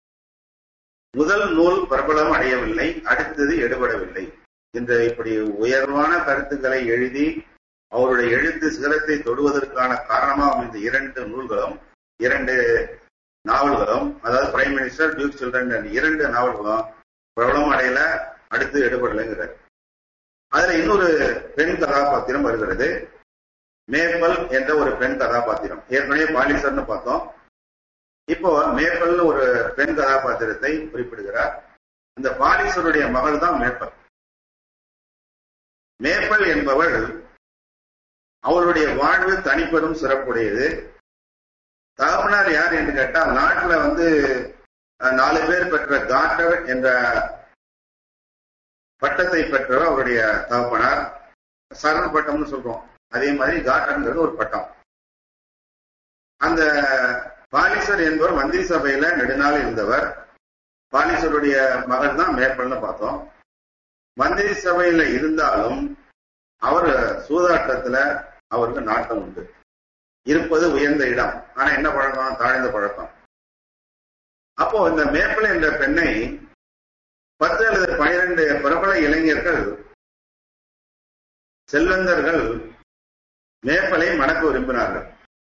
B: முதல் நூல் பிரபலம் அடையவில்லை அடுத்தது எடுபடவில்லை என்ற இப்படி உயர்வான கருத்துக்களை எழுதி அவருடைய எழுத்து சிகரத்தை தொடுவதற்கான காரணமாக இந்த இரண்டு நூல்களும் இரண்டு நாவல்களும் அதாவது பிரைம் மினிஸ்டர் டியூக் சில்ட்ரன் இரண்டு நாவல்களும் பிரபலம் அடையல அடுத்து எடுபடலைங்கிறார் அதுல இன்னொரு பெண் கதாபாத்திரம் வருகிறது மேப்பல் என்ற ஒரு பெண் கதாபாத்திரம் ஏற்கனவே பாலிசர்னு பார்த்தோம் இப்போ மேப்பல் ஒரு பெண் கதாபாத்திரத்தை குறிப்பிடுகிறார் இந்த பாலிசருடைய மகள் தான் மேப்பல் மேப்பல் என்பவள் அவளுடைய வாழ்வு தனிப்பெரும் சிறப்புடையது தகப்பனார் யார் என்று கேட்டால் நாட்டுல வந்து நாலு பேர் பெற்ற காட்டர் என்ற பட்டத்தை பெற்றவர் அவருடைய தகப்பனார் சரண் பட்டம்னு சொல்றோம் அதே மாதிரி காட்டர்ங்கிறது ஒரு பட்டம் அந்த பாலிசர் என்பவர் மந்திரி சபையில நெடுநாள் இருந்தவர் பாலிசருடைய மகள் தான் மேற்பல்னு பார்த்தோம் மந்திரி சபையில இருந்தாலும் அவர் சூதாட்டத்துல அவருக்கு நாட்டம் உண்டு இருப்பது உயர்ந்த இடம் ஆனா என்ன பழக்கம் தாழ்ந்த பழக்கம் அப்போ இந்த மேப்பல் என்ற பெண்ணை பத்து அல்லது பனிரெண்டு பிரபல இளைஞர்கள் செல்வந்தர்கள் மேப்பலை மணக்க விரும்பினார்கள்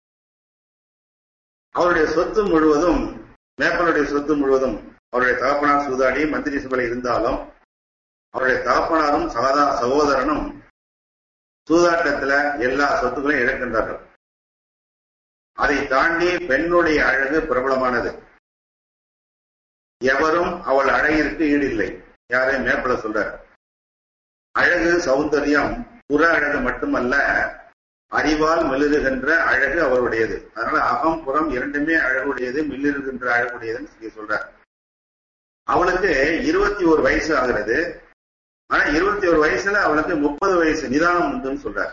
B: அவருடைய சொத்து முழுவதும் மேப்பலுடைய சொத்து முழுவதும் அவருடைய தகப்பனார் சூதாடி மந்திரி சபையில் இருந்தாலும் அவருடைய தகப்பனாரும் சகோதா சகோதரனும் சூதாட்டத்துல எல்லா சொத்துக்களையும் இழக்கின்றார்கள் அதை தாண்டி பெண்ணுடைய அழகு பிரபலமானது எவரும் அவள் அழகிற்கு ஈடில்லை யாரையும் மேற்பட சொல்றார் அழகு சௌந்தரியம் புற அழகு மட்டுமல்ல அறிவால் மிளிருகின்ற அழகு அவருடையது அதனால அகம் புறம் இரண்டுமே அழகுடையது மிளிருகின்ற அழகுடையதுன்னு சொல்லி சொல்றார் அவளுக்கு இருபத்தி ஒரு வயசு ஆகிறது ஆனா இருபத்தி ஒரு வயசுல அவளுக்கு முப்பது வயசு நிதானம் உண்டுன்னு சொல்றார்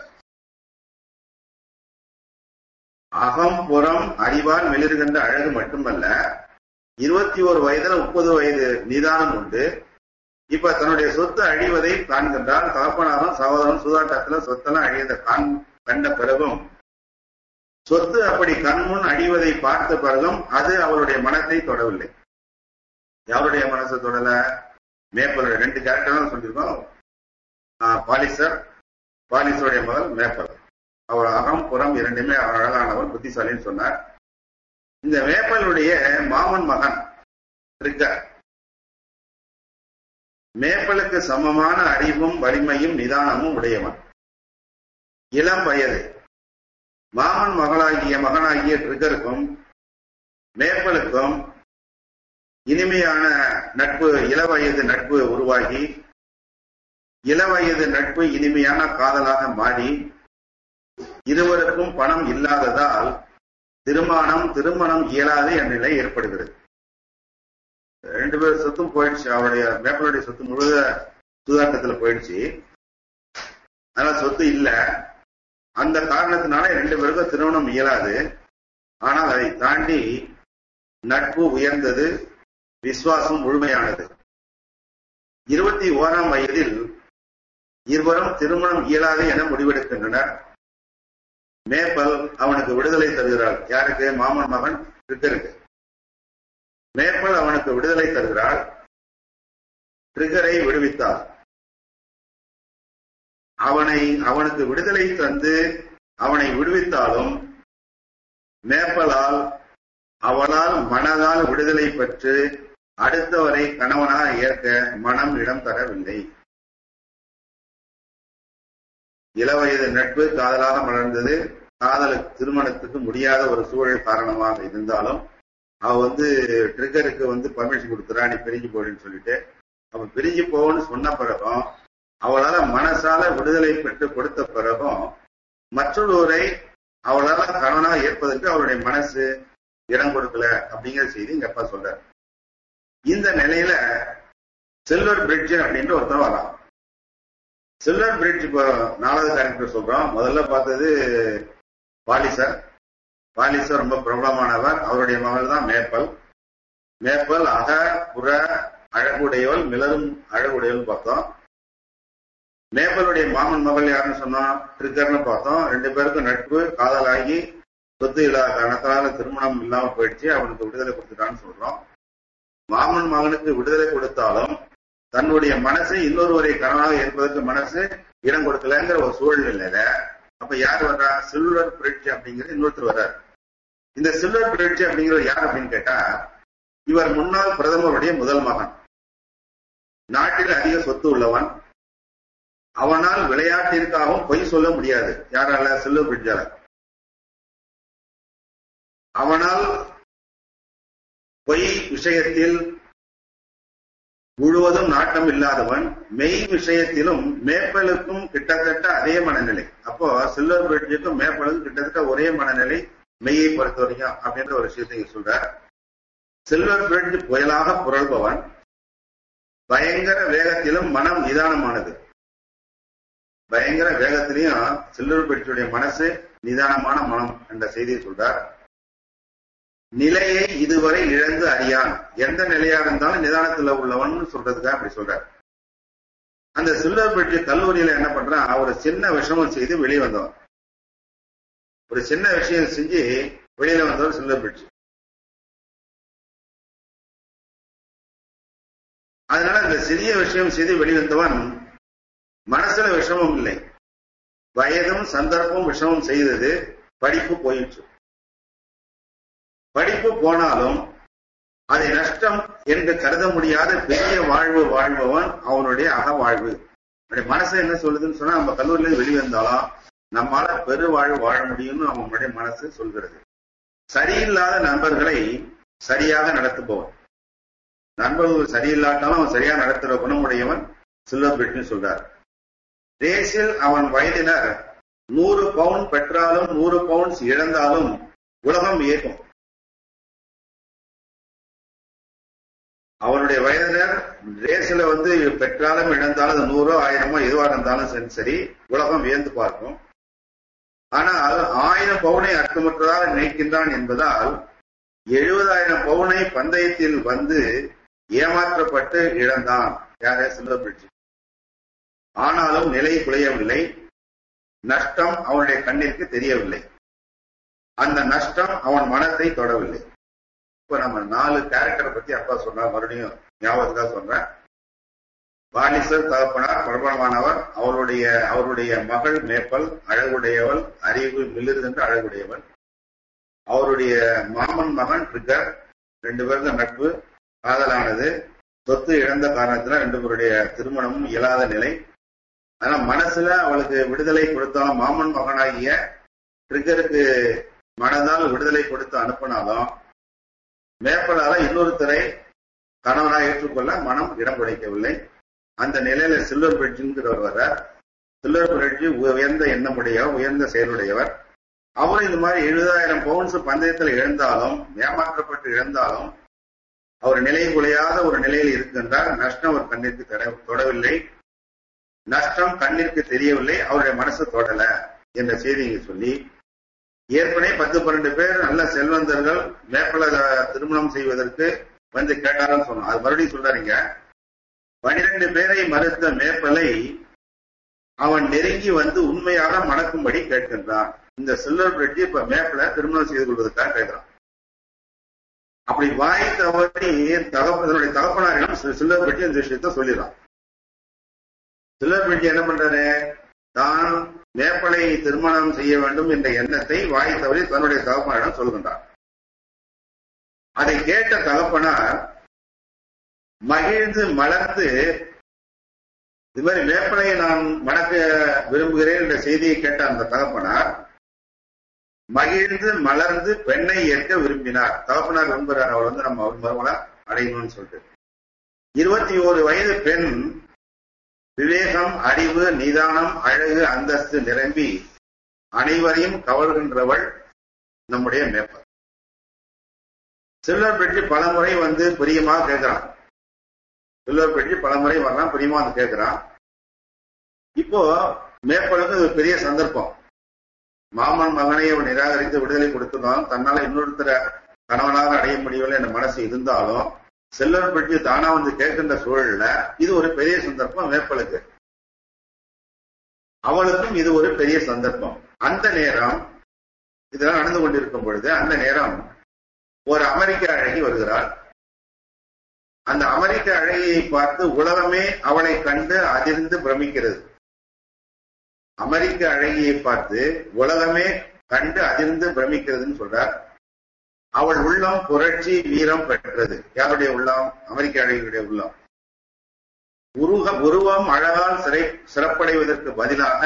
B: அகம் புறம் அறிவால் மிளிருகின்ற அழகு மட்டுமல்ல இருபத்தி ஒரு வயதுல முப்பது வயது நிதானம் உண்டு இப்ப தன்னுடைய சொத்து அழிவதை காண்கின்றால் தகப்பனாரும் சகோதரன் சூதாட்டத்துல சொத்தெல்லாம் அழியத காண் கண்ட பிறகும் சொத்து அப்படி கண்முன் அழிவதை பார்த்த பிறகும் அது அவருடைய மனத்தை தொடவில்லை யாருடைய மனசை தொடல மேப்பல் ரெண்டு கேரக்டர் சொல்லியிருக்கோம் பாலிசர் பாலிசருடைய மகள் மேப்பல் அவர் அகம் புறம் இரண்டுமே அழகானவர் புத்திசாலின்னு சொன்னார் இந்த மேப்பலுடைய மாமன் மகன் இருக்க மேப்பலுக்கு சமமான அறிவும் வலிமையும் நிதானமும் உடையவன் இளம் வயது மாமன் மகளாகிய மகனாகிய ட்ரிகருக்கும் மேப்பலுக்கும் இனிமையான நட்பு இளவயது நட்பு உருவாகி இளவயது நட்பு இனிமையான காதலாக மாறி இருவருக்கும் பணம் இல்லாததால் திருமணம் திருமணம் இயலாது என்ற நிலை ஏற்படுகிறது ரெண்டு பேர் சொத்தும் போயிடுச்சு அவருடைய மேப்பலுடைய சொத்து முழுத சூதாட்டத்துல போயிடுச்சு அதனால சொத்து இல்ல அந்த காரணத்தினால ரெண்டு பேருக்கும் திருமணம் இயலாது ஆனால் அதை தாண்டி நட்பு உயர்ந்தது விசுவாசம் முழுமையானது இருபத்தி ஓராம் வயதில் இருவரும் திருமணம் இயலாது என முடிவெடுக்கின்றனர் மேப்பல் அவனுக்கு விடுதலை தருகிறாள் யாருக்கு மாமன் மகன் ட்ரிகருக்கு மேப்பல் அவனுக்கு விடுதலை தருகிறாள் ட்ரிகரை விடுவித்தார் அவனை அவனுக்கு விடுதலை தந்து அவனை விடுவித்தாலும் மேப்பலால் அவளால் மனதால் விடுதலை பெற்று அடுத்தவரை கணவனாக ஏற்க மனம் இடம் தரவில்லை இளவயது நட்பு காதலாக மலர்ந்தது காதலுக்கு திருமணத்துக்கு முடியாத ஒரு சூழல் காரணமாக இருந்தாலும் அவ வந்து ட்ரிகருக்கு வந்து பர்மிஷன் கொடுத்துறா நீ பிரிஞ்சு போடுன்னு சொல்லிட்டு அவன் பிரிஞ்சு போன்னு சொன்ன பிறகும் அவளால மனசால விடுதலை பெற்று கொடுத்த பிறகும் மற்றொருவரை அவளால கணவனாக ஏற்பதற்கு அவருடைய மனசு இடம் கொடுக்கல அப்படிங்கிற செய்தி எங்க அப்பா சொல்றாரு இந்த நிலையில சில்வர் பிரிட்ஜ் அப்படின்ற ஒருத்தர் வரான் சில்வர் பிரிட்ஜ் இப்போ நாலாவது கேரக்டர் சொல்றோம் முதல்ல பார்த்தது பாலிசர் பாலிசர் ரொம்ப பிரபலமானவர் அவருடைய மகள் தான் மேப்பல் மேப்பல் அக புற அழகுடையவள் மிளரும் அழகுடையவள் பார்த்தோம் மேப்பலுடைய மாமன் மகள் யாருன்னு சொன்னோம் ட்ரிகர்னு பார்த்தோம் ரெண்டு பேருக்கும் நட்பு காதலாகி சொத்து இல்லாத காரணத்தால திருமணம் இல்லாம போயிடுச்சு அவனுக்கு விடுதலை கொடுத்துட்டான்னு சொல்றோம் மாமன் மகனுக்கு விடுதலை கொடுத்தாலும் தன்னுடைய மனசை இன்னொருவரை கணவனாக ஏற்பதற்கு மனசு இடம் கொடுக்கலங்கிற ஒரு சூழ்நிலையில அப்ப யார் வர்றா சில்வர் பிரிட்ஜ் அப்படிங்கிற இன்னொருத்தர் வர்றார் இந்த சில்வர் பிரிட்ஜ் அப்படிங்கிறவர் யார் அப்படின்னு கேட்டா இவர் முன்னாள் பிரதமருடைய முதல் மகன் நாட்டில் அதிக சொத்து உள்ளவன் அவனால் விளையாட்டிற்காகவும் பொய் சொல்ல முடியாது யாரால சில்வர் பிரிட்ஜால அவனால் பொய் விஷயத்தில் முழுவதும் நாட்டம் இல்லாதவன் மெய் விஷயத்திலும் மேப்பலுக்கும் கிட்டத்தட்ட அதே மனநிலை அப்போ சில்வர் பிரிட்ஜுக்கும் மேப்பலுக்கும் கிட்டத்தட்ட ஒரே மனநிலை மெய்யை பொறுத்த வரைக்கும் அப்படின்ற ஒரு விஷயத்தை சொல்றார் சில்வர் பிரிட்ஜ் புயலாக புரள்பவன் பயங்கர வேகத்திலும் மனம் நிதானமானது பயங்கர வேகத்திலையும் சில்வர் பிரிட்ஜுடைய மனசு நிதானமான மனம் என்ற செய்தியை சொல்றார் நிலையை இதுவரை இழந்து அறியான் எந்த நிலையா இருந்தாலும் நிதானத்துல உள்ளவன் சொல்றதுக்காக அப்படி சொல்றார் அந்த சில்வர் பெட்டி கல்லூரியில என்ன பண்றான் ஒரு சின்ன விஷமம் செய்து வெளியே வந்தவன் ஒரு சின்ன விஷயம் செஞ்சு வெளியில வந்தவர் சில்வர் பெட்டி அதனால இந்த சிறிய விஷயம் செய்து வெளிவந்தவன் மனசுல விஷமம் இல்லை வயதும் சந்தர்ப்பம் விஷமம் செய்தது படிப்பு போயிடுச்சு படிப்பு போனாலும் அதை நஷ்டம் என்று கருத முடியாத பெரிய வாழ்வு வாழ்பவன் அவனுடைய அகவாழ்வு அவனுடைய மனசு என்ன சொல்லுதுன்னு சொன்னா நம்ம கல்லூரியில வெளிவந்தாலும் நம்மால பெரு வாழ்வு வாழ முடியும்னு அவனுடைய மனசு சொல்கிறது சரியில்லாத நண்பர்களை சரியாக நடத்துபவன் நண்பர்கள் சரியில்லாட்டாலும் அவன் சரியா நடத்துற குணமுடையவன் சில்வர் சொல்றார் ரேஸில் அவன் வயதினர் நூறு பவுண்ட் பெற்றாலும் நூறு பவுண்ட்ஸ் இழந்தாலும் உலகம் இயக்கும் அவனுடைய வயதினர் ரேஸ்ல வந்து பெற்றாலும் இழந்தாலும் அது நூறோ ஆயிரமோ எதுவா இருந்தாலும் சரி உலகம் வியந்து பார்க்கும் ஆனால் ஆயிரம் பவுனை அர்த்தமற்றதாக நினைக்கின்றான் என்பதால் எழுபதாயிரம் பவுனை பந்தயத்தில் வந்து ஏமாற்றப்பட்டு இழந்தான் யாரே சில்வர் பிரிட்ஜ் ஆனாலும் நிலை குலையவில்லை நஷ்டம் அவனுடைய கண்ணிற்கு தெரியவில்லை அந்த நஷ்டம் அவன் மனத்தை தொடவில்லை இப்ப நம்ம நாலு கேரக்டரை பத்தி அப்பா சொன்னா மறுபடியும் ஞாபகத்துக்காக சொல்றேன் பாலிசர் தகப்பனார் பிரபலமானவர் அவருடைய அவருடைய மகள் மேப்பல் அழகுடையவள் அறிவு மில்லிருந்த அழகுடையவள் அவருடைய மாமன் மகன் ட்ரிகர் ரெண்டு பேருக்கும் நட்பு காதலானது சொத்து இழந்த காரணத்துல ரெண்டு பேருடைய திருமணமும் இயலாத நிலை ஆனா மனசுல அவளுக்கு விடுதலை கொடுத்தாலும் மாமன் மகனாகிய ட்ரிகருக்கு மனதால் விடுதலை கொடுத்து அனுப்பினாலும் மேற்படாத இன்னொருத்தரை கணவனாக ஏற்றுக்கொள்ள மனம் இடம் கிடைக்கவில்லை அந்த நிலையில சில்வர் பிரிட்ஜுங்கிறவர் வர சில்வர் பிரிட்ஜு உயர்ந்த எண்ணமுடையவர் உயர்ந்த செயலுடையவர் அவரும் இந்த மாதிரி எழுபதாயிரம் பவுன்ஸ் பந்தயத்தில் இழந்தாலும் ஏமாற்றப்பட்டு இழந்தாலும் அவர் நிலை குலையாத ஒரு நிலையில் இருக்கின்றார் நஷ்டம் அவர் கண்ணிற்கு தொடவில்லை நஷ்டம் கண்ணிற்கு தெரியவில்லை அவருடைய மனசு தொடல என்ற செய்தியை சொல்லி ஏற்கனவே பத்து பன்னெண்டு பேர் நல்ல செல்வந்தர்கள் மேற்பல திருமணம் செய்வதற்கு வந்து கேட்டாருன்னு சொன்னோம் அது மறுபடியும் சொல்றாருங்க பனிரெண்டு பேரை மறுத்த மேற்பலை அவன் நெருங்கி வந்து உண்மையாக மணக்கும்படி கேட்கின்றான் இந்த சில்வர் பிரெட்டி இப்ப மேப்பிள திருமணம் செய்து கொள்வதற்காக கேட்கிறான் அப்படி வாய் தவறி தகப்பனுடைய தகப்பனாரிடம் சில்வர் பெட்டி இந்த விஷயத்த சொல்லிடுறான் சில்வர் பெட்டி என்ன பண்றாரு தான் மேப்பலை திருமணம் செய்ய வேண்டும் என்ற எண்ணத்தை வாய் தவறி தன்னுடைய தகப்பனாரிடம் சொல்கின்றார் அதை கேட்ட தகப்பனார் மகிழ்ந்து மலர்ந்து இது மாதிரி வேப்பனையை நான் மணக்க விரும்புகிறேன் என்ற செய்தியை கேட்ட அந்த தகப்பனார் மகிழ்ந்து மலர்ந்து பெண்ணை ஏற்க விரும்பினார் தகப்பனார் விரும்புகிறார் அவள் வந்து நம்ம அவர் மருமலா அடையணும்னு சொல்லிட்டு இருபத்தி ஓரு வயது பெண் விவேகம் அறிவு நிதானம் அழகு அந்தஸ்து நிரம்பி அனைவரையும் கவர்கின்றவள் நம்முடைய மேப்பர் சில்வர் பெட்டி பலமுறை வந்து பிரியமாக கேட்கிறான் சில்வர் பெட்டி பலமுறை வரலாம் பிரியமா வந்து கேட்கிறான் இப்போ மேற்பலுக்கு இது பெரிய சந்தர்ப்பம் மாமன் மகனை அவன் நிராகரித்து விடுதலை கொடுத்திருந்தாலும் தன்னால இன்னொருத்தர கணவனாக அடைய முடியவில்லை என்ற மனசு இருந்தாலும் செல்வர் பெட்டி தானா வந்து கேட்கின்ற சூழல்ல இது ஒரு பெரிய சந்தர்ப்பம் மேற்பலுக்கு அவளுக்கும் இது ஒரு பெரிய சந்தர்ப்பம் அந்த நேரம் இதெல்லாம் நடந்து கொண்டிருக்கும் பொழுது அந்த நேரம் ஒரு அமெரிக்க அழகி வருகிறாள் அந்த அமெரிக்க அழகியை பார்த்து உலகமே அவளை கண்டு அதிர்ந்து பிரமிக்கிறது அமெரிக்க அழகியை பார்த்து உலகமே கண்டு அதிர்ந்து பிரமிக்கிறதுன்னு சொல்றார் அவள் உள்ளம் புரட்சி வீரம் பெற்றது யாருடைய உள்ளம் அமெரிக்க அழகியுடைய உள்ளம் உருக உருவம் அழகால் சிறை சிறப்படைவதற்கு பதிலாக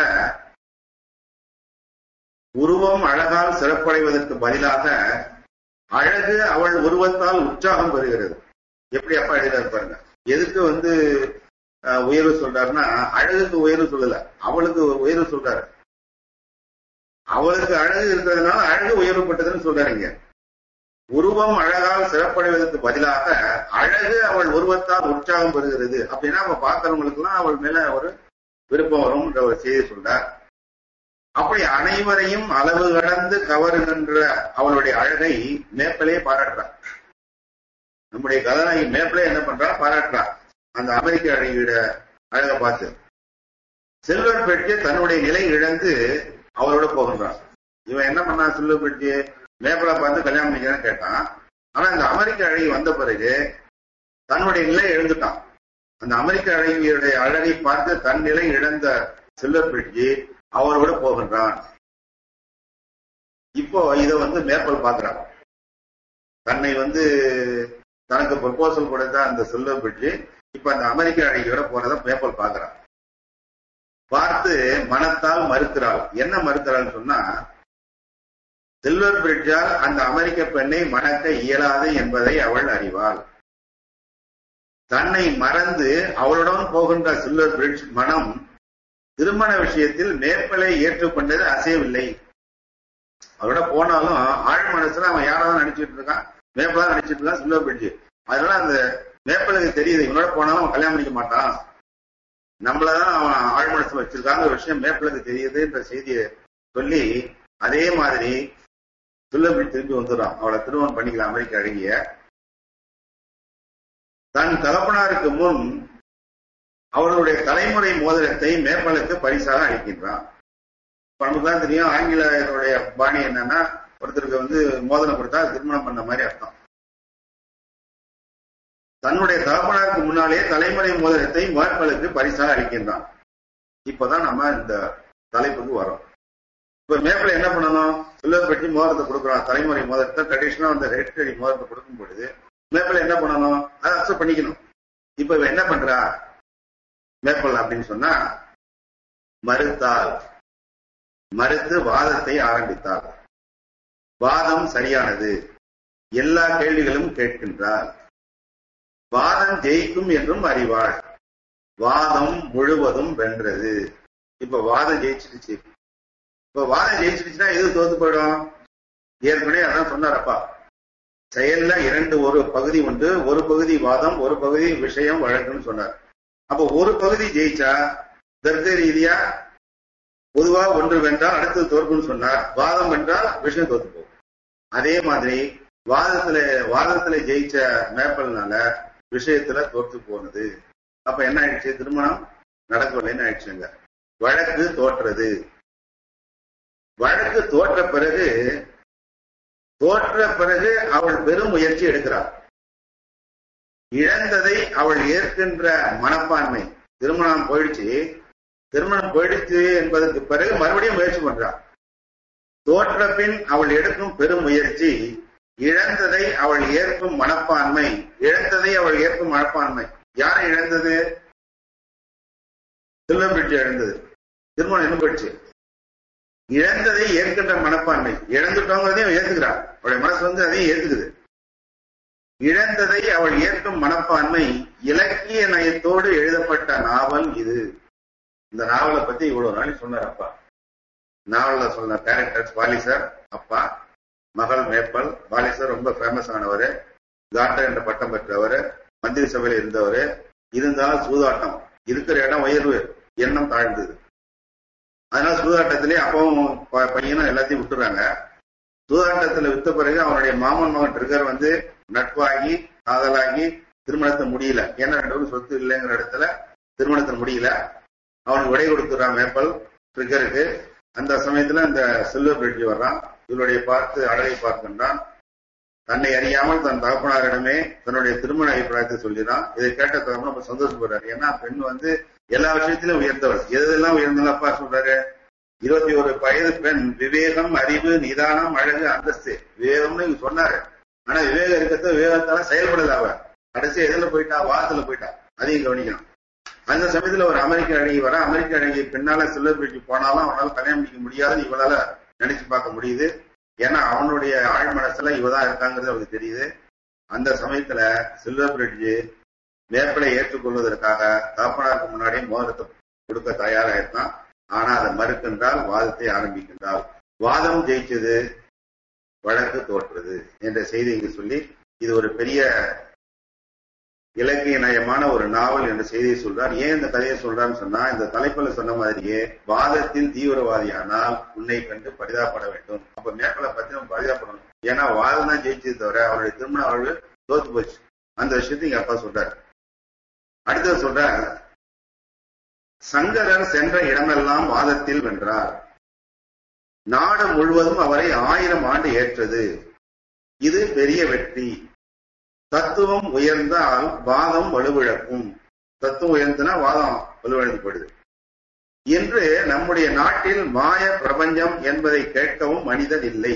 B: உருவம் அழகால் சிறப்படைவதற்கு பதிலாக அழகு அவள் உருவத்தால் உற்சாகம் பெறுகிறது எப்படி அப்பா எழுதாரு பாருங்க எதுக்கு வந்து உயர்வு சொல்றாருன்னா அழகுக்கு உயர்வு சொல்லல அவளுக்கு உயர்வு சொல்றாரு அவளுக்கு அழகு இருக்கிறதுனால அழகு உயர்வுப்பட்டதுன்னு சொல்றாருங்க உருவம் அழகால் சிறப்படைவதற்கு பதிலாக அழகு அவள் உருவத்தால் உற்சாகம் பெறுகிறது அப்படின்னா அவ பார்க்கறவங்களுக்கு எல்லாம் அவள் மேல ஒரு விருப்பம் வரும்ன்ற ஒரு செய்தி சொல்றார் அப்படி அனைவரையும் அளவு கடந்து கவருகின்ற அவளுடைய அழகை மேப்பலே பாராட்டுறார் நம்முடைய கதாநாயகி மேப்பலே என்ன பண்றா பாராட்டுறா அந்த அமெரிக்க அழகியோட அழகை பார்த்து செல்வர் பெட்டி தன்னுடைய நிலை இழந்து அவரோட போகின்றான் இவன் என்ன பண்ணான் செல்வர் பெட்டி மேப்பலை பார்த்து கல்யாணம் பண்ணிக்கிறேன்னு கேட்டான் ஆனா இந்த அமெரிக்க அழகி வந்த பிறகு தன்னுடைய நிலை எழுந்துட்டான் அந்த அமெரிக்க அழகியுடைய அழகை பார்த்து தன் நிலை இழந்த செல்வர் பெட்டி அவரோட போகின்றான் இப்போ இத வந்து மேப்பல் பாக்குறான் தன்னை வந்து தனக்கு ப்ரொபோசல் கொடுத்த அந்த செல்வர் பெட்டி இப்ப அந்த அமெரிக்க அழகியோட போறத மேப்பல் பாக்குறான் பார்த்து மனத்தால் மறுக்கிறாள் என்ன மறுக்கிறாள் சொன்னா சில்வர் பிரிட்ஜால் அந்த அமெரிக்க பெண்ணை மணக்க இயலாது என்பதை அவள் அறிவாள் தன்னை மறந்து அவளுடன் போகின்ற சில்வர் பிரிட்ஜ் மனம் திருமண விஷயத்தில் மேற்பலை ஏற்றுக்கொண்டது அசையவில்லை அவரோட போனாலும் ஆழ் மனசுல அவன் யாராவது நினைச்சிட்டு இருக்கான் மேப்பலா நினைச்சிட்டு இருக்கான் சில்வர் பிரிட்ஜ் அதனால அந்த மேப்பலுக்கு தெரியுது இவனோட போனாலும் அவன் கல்யாணம் பண்ணிக்க மாட்டான் நம்மளதான் அவன் ஆழ் மனசு வச்சிருக்காங்க விஷயம் மேப்பலுக்கு தெரியுதுன்ற செய்தியை சொல்லி அதே மாதிரி சுல்லபி திரும்பி வந்துடுறான் அவளை திருமணம் பண்ணிக்கலாம் அமெரிக்க அழகிய தன் தகப்பனாருக்கு முன் அவர்களுடைய தலைமுறை மோதிரத்தை மேற்பலுக்கு பரிசாக அளிக்கின்றான் நமக்குதான் தெரியும் ஆங்கிலேயருடைய பாணி என்னன்னா ஒருத்தருக்கு வந்து மோதிரம் கொடுத்தா திருமணம் பண்ண மாதிரி அர்த்தம் தன்னுடைய தகப்பனாருக்கு முன்னாலே தலைமுறை மோதிரத்தை மேற்பலுக்கு பரிசாக அளிக்கின்றான் இப்பதான் நம்ம இந்த தலைப்புக்கு வரோம் இப்ப மேப்பில் என்ன பண்ணணும் சில்வர் பெட்டி மோதிரத்தை கொடுக்குறோம் தலைமுறை மோதிரத்தை ட்ரெடிஷனா அந்த ஹெட்கடி மோதிரத்தை கொடுக்கும் பொழுது மேப்பில் என்ன பண்ணணும் அதை அக்செப்ட் பண்ணிக்கணும் இப்ப இவ என்ன பண்றா மேப்பல் அப்படின்னு சொன்னா மறுத்தால் மறுத்து வாதத்தை ஆரம்பித்தார் வாதம் சரியானது எல்லா கேள்விகளும் கேட்கின்றார் வாதம் ஜெயிக்கும் என்றும் அறிவாள் வாதம் முழுவதும் வென்றது இப்ப வாதம் ஜெயிச்சிருச்சு இப்ப வாதம் ஜெயிச்சிருச்சுன்னா எது தோத்து போயிடும் ஏற்கனவே அதான் சொன்னாரப்பா செயல்ல இரண்டு ஒரு பகுதி உண்டு ஒரு பகுதி வாதம் ஒரு பகுதி விஷயம் வழக்குன்னு சொன்னார் அப்ப ஒரு பகுதி ஜெயிச்சா தர்க்க ரீதியா பொதுவா ஒன்று வென்றால் அடுத்தது தோற்கும்னு சொன்னார் வாதம் வென்றால் விஷயம் தோத்து போகும் அதே மாதிரி வாதத்துல வாதத்துல ஜெயிச்ச மேப்பல்னால விஷயத்துல தோற்று போனது அப்ப என்ன ஆயிடுச்சு திருமணம் நடக்கவில்லைன்னு ஆயிடுச்சுங்க வழக்கு தோற்றது வழக்கு தோற்ற பிறகு தோற்ற பிறகு அவள் பெரும் முயற்சி எடுக்கிறாள் இழந்ததை அவள் ஏற்கின்ற மனப்பான்மை திருமணம் போயிடுச்சு திருமணம் போயிடுச்சு என்பதற்கு பிறகு மறுபடியும் முயற்சி பண்றாள் தோற்ற பின் அவள் எடுக்கும் பெரும் முயற்சி இழந்ததை அவள் ஏற்கும் மனப்பான்மை இழந்ததை அவள் ஏற்கும் மனப்பான்மை யார் இழந்தது செல்வம் பெற்று இழந்தது திருமணம் என்ன போயிடுச்சு இழந்ததை ஏற்கின்ற மனப்பான்மை இழந்துட்டோங்கிறதையும் ஏத்துக்கிறாள் அவளுடைய மனசு வந்து அதையும் ஏத்துக்குது இழந்ததை அவள் ஏற்கும் மனப்பான்மை இலக்கிய நயத்தோடு எழுதப்பட்ட நாவல் இது இந்த நாவலை பத்தி இவ்வளவு நாள் சொன்னார் அப்பா நாவல்ல சொன்ன கேரக்டர்ஸ் பாலிசர் அப்பா மகள் மேப்பல் பாலிசர் ரொம்ப ஃபேமஸ் ஆனவர் காட்டர் என்ற பட்டம் பெற்றவர் மந்திரி சபையில் இருந்தவர் இருந்தாலும் சூதாட்டம் இருக்கிற இடம் உயர்வு எண்ணம் தாழ்ந்தது அதனால சூதாட்டத்திலே அப்பாவும் பையனும் எல்லாத்தையும் விட்டுறாங்க சூதாட்டத்துல வித்த பிறகு அவனுடைய மாமன் மகன் ட்ரிகர் வந்து நட்பாகி காதலாகி திருமணத்தை முடியல ஏன்னா ரெண்டு பேரும் சொத்து இல்லைங்கிற இடத்துல திருமணத்தை முடியல அவனுக்கு விடை கொடுத்துறான் மேப்பல் ட்ரிகருக்கு அந்த சமயத்துல இந்த சில்வர் பிரிட்ஜ் வர்றான் இவருடைய பார்த்து அழகை பார்க்கின்றான் தன்னை அறியாமல் தன் தகப்பனாரிடமே தன்னுடைய திருமண அபிப்பிராயத்தை சொல்லிடான் இதை கேட்ட தகப்பன ரொம்ப சந்தோஷப்படுறாரு ஏன்னா பெண் வந்து எல்லா விஷயத்திலும் உயர்ந்தவர் எதெல்லாம் உயர்ந்தல அப்பா சொல்றாரு இருபத்தி ஒரு வயது பெண் விவேகம் அறிவு நிதானம் அழகு அந்தஸ்து விவேகம்னு இவங்க சொன்னாரு ஆனா விவேகம் இருக்கிறத விவேகத்தால செயல்படல அவ கடைசி எதுல போயிட்டா வாதத்துல போயிட்டா அதையும் கவனிக்கணும் அந்த சமயத்துல ஒரு அமெரிக்க அழகி வர அமெரிக்க அழகி பின்னால சில்வர் பிரிட்ஜ் போனாலும் அவனால கல்யாணம் பண்ணிக்க முடியாதுன்னு இவனால நினைச்சு பார்க்க முடியுது ஏன்னா அவனுடைய ஆழ் மனசுல இவதான் இருக்காங்கிறது அவருக்கு தெரியுது அந்த சமயத்துல சில்வர் பிரிட்ஜ் மேற்கலை ஏற்றுக்கொள்வதற்காக தாப்பனாருக்கு முன்னாடி மோதிரத்தை கொடுக்க தயாராயிருந்தான் ஆனா அதை மறுக்கின்றால் வாதத்தை ஆரம்பிக்கின்றால் வாதம் ஜெயிச்சது வழக்கு தோற்றுறது என்ற செய்தி இங்கு சொல்லி இது ஒரு பெரிய இலக்கிய நயமான ஒரு நாவல் என்ற செய்தியை சொல்றார் ஏன் இந்த கதையை சொல்றான்னு சொன்னா இந்த தலைப்புல சொன்ன மாதிரியே வாதத்தில் தீவிரவாதியானால் உன்னை கண்டு பரிதாபப்பட வேண்டும் அப்ப மேற்கொள்ள பத்தி நம்ம பரிதாபப்படணும் ஏன்னா வாதம் தான் ஜெயிச்சது தவிர அவருடைய திருமண வாழ்வு தோத்து போச்சு அந்த விஷயத்தை எங்க அப்பா சொல்றாரு அடுத்தது சொல்ற சங்கரர் சென்ற இடமெல்லாம் வாதத்தில் வென்றார் நாடு முழுவதும் அவரை ஆயிரம் ஆண்டு ஏற்றது இது பெரிய வெற்றி தத்துவம் உயர்ந்தால் வாதம் வலுவிழக்கும் தத்துவம் உயர்ந்தனா வாதம் வலுவிழந்து போயிடுது இன்று நம்முடைய நாட்டில் மாய பிரபஞ்சம் என்பதை கேட்கவும் மனிதர் இல்லை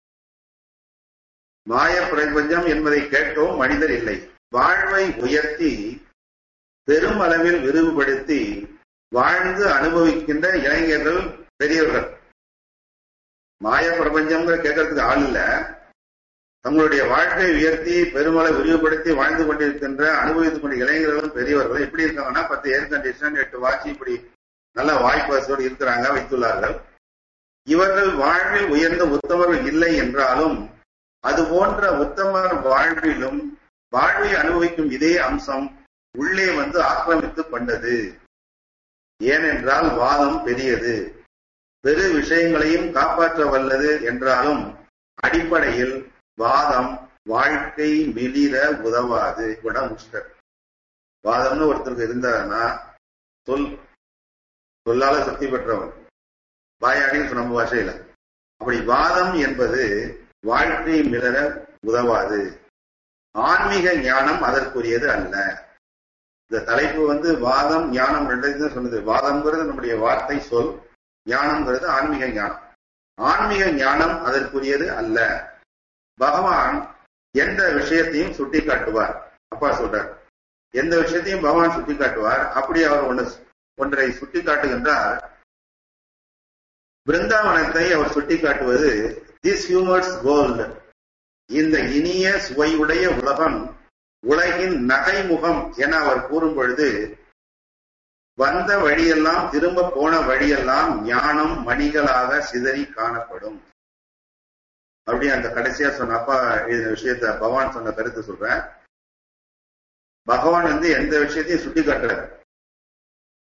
B: மாய பிரபஞ்சம் என்பதை கேட்கவும் மனிதர் இல்லை வாழ்வை உயர்த்தி பெருமளவில் விரிவுபடுத்தி வாழ்ந்து அனுபவிக்கின்ற இளைஞர்கள் பெரியவர்கள் மாய பிரபஞ்சம்ங்கிற கேட்கறதுக்கு ஆள் இல்ல தங்களுடைய வாழ்க்கை உயர்த்தி பெருமளை விரிவுபடுத்தி வாழ்ந்து கொண்டிருக்கின்ற அனுபவித்துக் கொண்ட இளைஞர்களும் பெரியவர்கள் எப்படி இருக்காங்கன்னா பத்து ஏர் கண்டிஷன் எட்டு வாட்சி இப்படி நல்ல வாய்ப்பாசோடு இருக்கிறாங்க வைத்துள்ளார்கள் இவர்கள் வாழ்வில் உயர்ந்த உத்தமர்கள் இல்லை என்றாலும் அது போன்ற உத்தமர் வாழ்விலும் வாழ்வை அனுபவிக்கும் இதே அம்சம் உள்ளே வந்து ஆக்கிரமித்து கொண்டது ஏனென்றால் வாதம் பெரியது பெரு விஷயங்களையும் காப்பாற்ற வல்லது என்றாலும் அடிப்படையில் வாதம் வாழ்க்கை மிளிர உதவாது கூட முடிச்சிட்டார் வாதம்னு ஒருத்தருக்கு இருந்தாருன்னா சொல் சொல்லால சக்தி பெற்றவன் வாயாடின்னு நம்ம பாஷையில அப்படி வாதம் என்பது வாழ்க்கை மிளர உதவாது ஆன்மீக ஞானம் அதற்குரியது அல்ல இந்த தலைப்பு வந்து வாதம் ஞானம் ரெண்டு சொன்னது வாதம்ங்கிறது நம்முடைய வார்த்தை சொல் ஞானம்ங்கிறது ஆன்மீக ஞானம் ஆன்மீக ஞானம் அதற்குரியது அல்ல பகவான் எந்த விஷயத்தையும் சுட்டி காட்டுவார் அப்பா சொல்றார் எந்த விஷயத்தையும் பகவான் சுட்டி காட்டுவார் அப்படி அவர் ஒன்று ஒன்றை சுட்டி காட்டுகின்றார் பிருந்தாவனத்தை அவர் சுட்டி காட்டுவது திஸ் ஹியூமர்ஸ் கோல்டு இந்த இனிய சுவையுடைய உலகம் உலகின் நகைமுகம் என அவர் கூறும் பொழுது வந்த வழியெல்லாம் திரும்ப போன வழியெல்லாம் ஞானம் மணிகளாக சிதறி காணப்படும் அப்படி அந்த கடைசியா சொன்ன அப்பா எழுதின விஷயத்த பகவான் சொன்ன கருத்து சொல்றேன் பகவான் வந்து எந்த விஷயத்தையும் சுட்டி காட்டுறாரு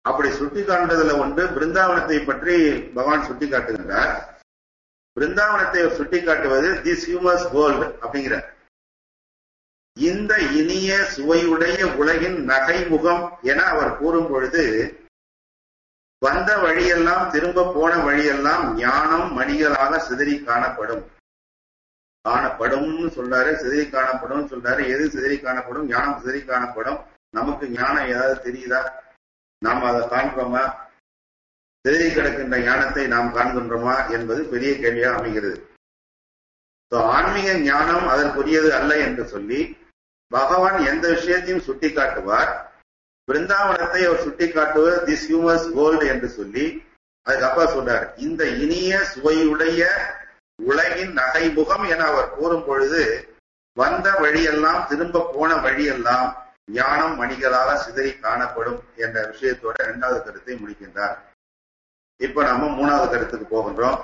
B: அப்படி சுட்டி காட்டுறதுல ஒன்று பிருந்தாவனத்தை பற்றி பகவான் சுட்டி காட்டுகின்றார் பிருந்தாவனத்தை சுட்டி காட்டுவது திஸ் ஹியூமஸ் வேர்ல்டு அப்படிங்கிறார் இந்த இனிய சுவையுடைய உலகின் நகைமுகம் என அவர் கூறும் பொழுது வந்த வழியெல்லாம் திரும்ப போன வழியெல்லாம் ஞானம் மணிகளாக சிதறி காணப்படும் காணப்படும்னு சொல்றாரு சிதறி காணப்படும் சொல்றாரு எது சிதறி காணப்படும் ஞானம் சிதறி காணப்படும் நமக்கு ஞானம் ஏதாவது தெரியுதா நாம் அதை காண்கிறோமா சிதறி கிடக்கின்ற ஞானத்தை நாம் காண்கின்றோமா என்பது பெரிய கேள்வியாக அமைகிறது ஆன்மீக ஞானம் அதற்குரியது அல்ல என்று சொல்லி பகவான் எந்த விஷயத்தையும் சுட்டி காட்டுவார் பிருந்தாவனத்தை அவர் சுட்டி காட்டுவது திஸ் ஹியூமஸ் கோல்டு என்று சொல்லி அதுக்கப்புறம் சொல்றார் இந்த இனிய சுவையுடைய உலகின் நகைமுகம் என அவர் கூறும் பொழுது வந்த வழியெல்லாம் திரும்ப போன வழியெல்லாம் ஞானம் மணிகளாக சிதறி காணப்படும் என்ற விஷயத்தோட இரண்டாவது கருத்தை முடிக்கின்றார் இப்ப நம்ம மூணாவது கருத்துக்கு போகின்றோம்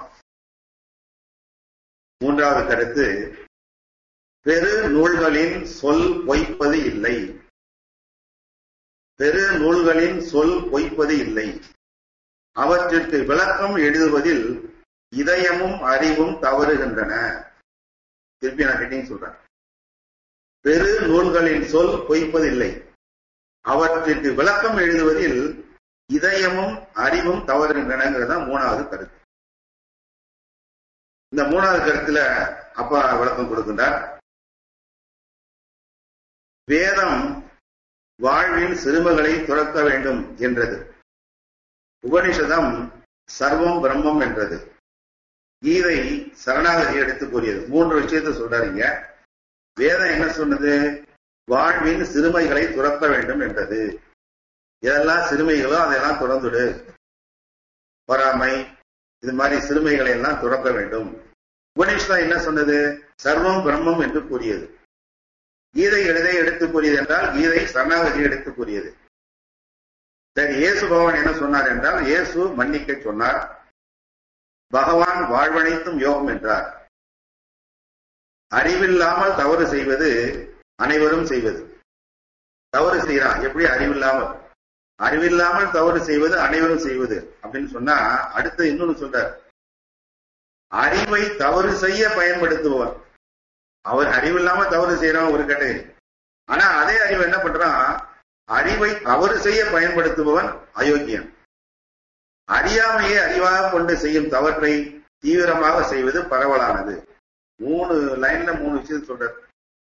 B: மூன்றாவது கருத்து பெரு நூல்களின் சொல் பொய்ப்பது இல்லை பெரு நூல்களின் சொல் பொய்ப்பது இல்லை அவற்றிற்கு விளக்கம் எழுதுவதில் இதயமும் அறிவும் தவறுகின்றன திருப்பி நான் ஹெட்டிங் சொல்றேன் பெரு நூல்களின் சொல் பொய்ப்பதில்லை அவற்றிற்கு விளக்கம் எழுதுவதில் இதயமும் அறிவும் தவறுகின்றனங்கிறது மூணாவது கருத்து இந்த மூணாவது கருத்துல அப்பா விளக்கம் கொடுக்கின்றார் வேதம் வாழ்வின் சிறுமைகளை துறக்க வேண்டும் என்றது உபனிஷதம் சர்வம் பிரம்மம் என்றது கீதை சரணாகதி எடுத்து கூறியது மூன்று விஷயத்தை சொல்றாருங்க வேதம் என்ன சொன்னது வாழ்வின் சிறுமைகளை துறக்க வேண்டும் என்றது எதெல்லாம் சிறுமைகளோ அதையெல்லாம் துறந்துடு பொறாமை இது மாதிரி சிறுமைகளை எல்லாம் துறக்க வேண்டும் உபனிஷதம் என்ன சொன்னது சர்வம் பிரம்மம் என்று கூறியது கீதை எதை எடுத்து கூறியது என்றால் கீதை சரணாகதி எடுத்து கூறியது சரி இயேசு பகவான் என்ன சொன்னார் என்றால் இயேசு மன்னிக்க சொன்னார் பகவான் வாழ்வனைத்தும் யோகம் என்றார் அறிவில்லாமல் தவறு செய்வது அனைவரும் செய்வது தவறு செய்யறான் எப்படி அறிவில்லாமல் அறிவில்லாமல் தவறு செய்வது அனைவரும் செய்வது அப்படின்னு சொன்னா அடுத்து இன்னொன்னு சொல்றார் அறிவை தவறு செய்ய பயன்படுத்துபவன் அவர் அறிவில்லாம தவறு செய்யறவன் ஒரு கேட்டகரி ஆனா அதே அறிவு என்ன பண்றான் அறிவை தவறு செய்ய பயன்படுத்துபவன் அயோக்கியன் அறியாமையை அறிவாக கொண்டு செய்யும் தவற்றை தீவிரமாக செய்வது பரவலானது மூணு லைன்ல மூணு விஷயம் சொல்றார்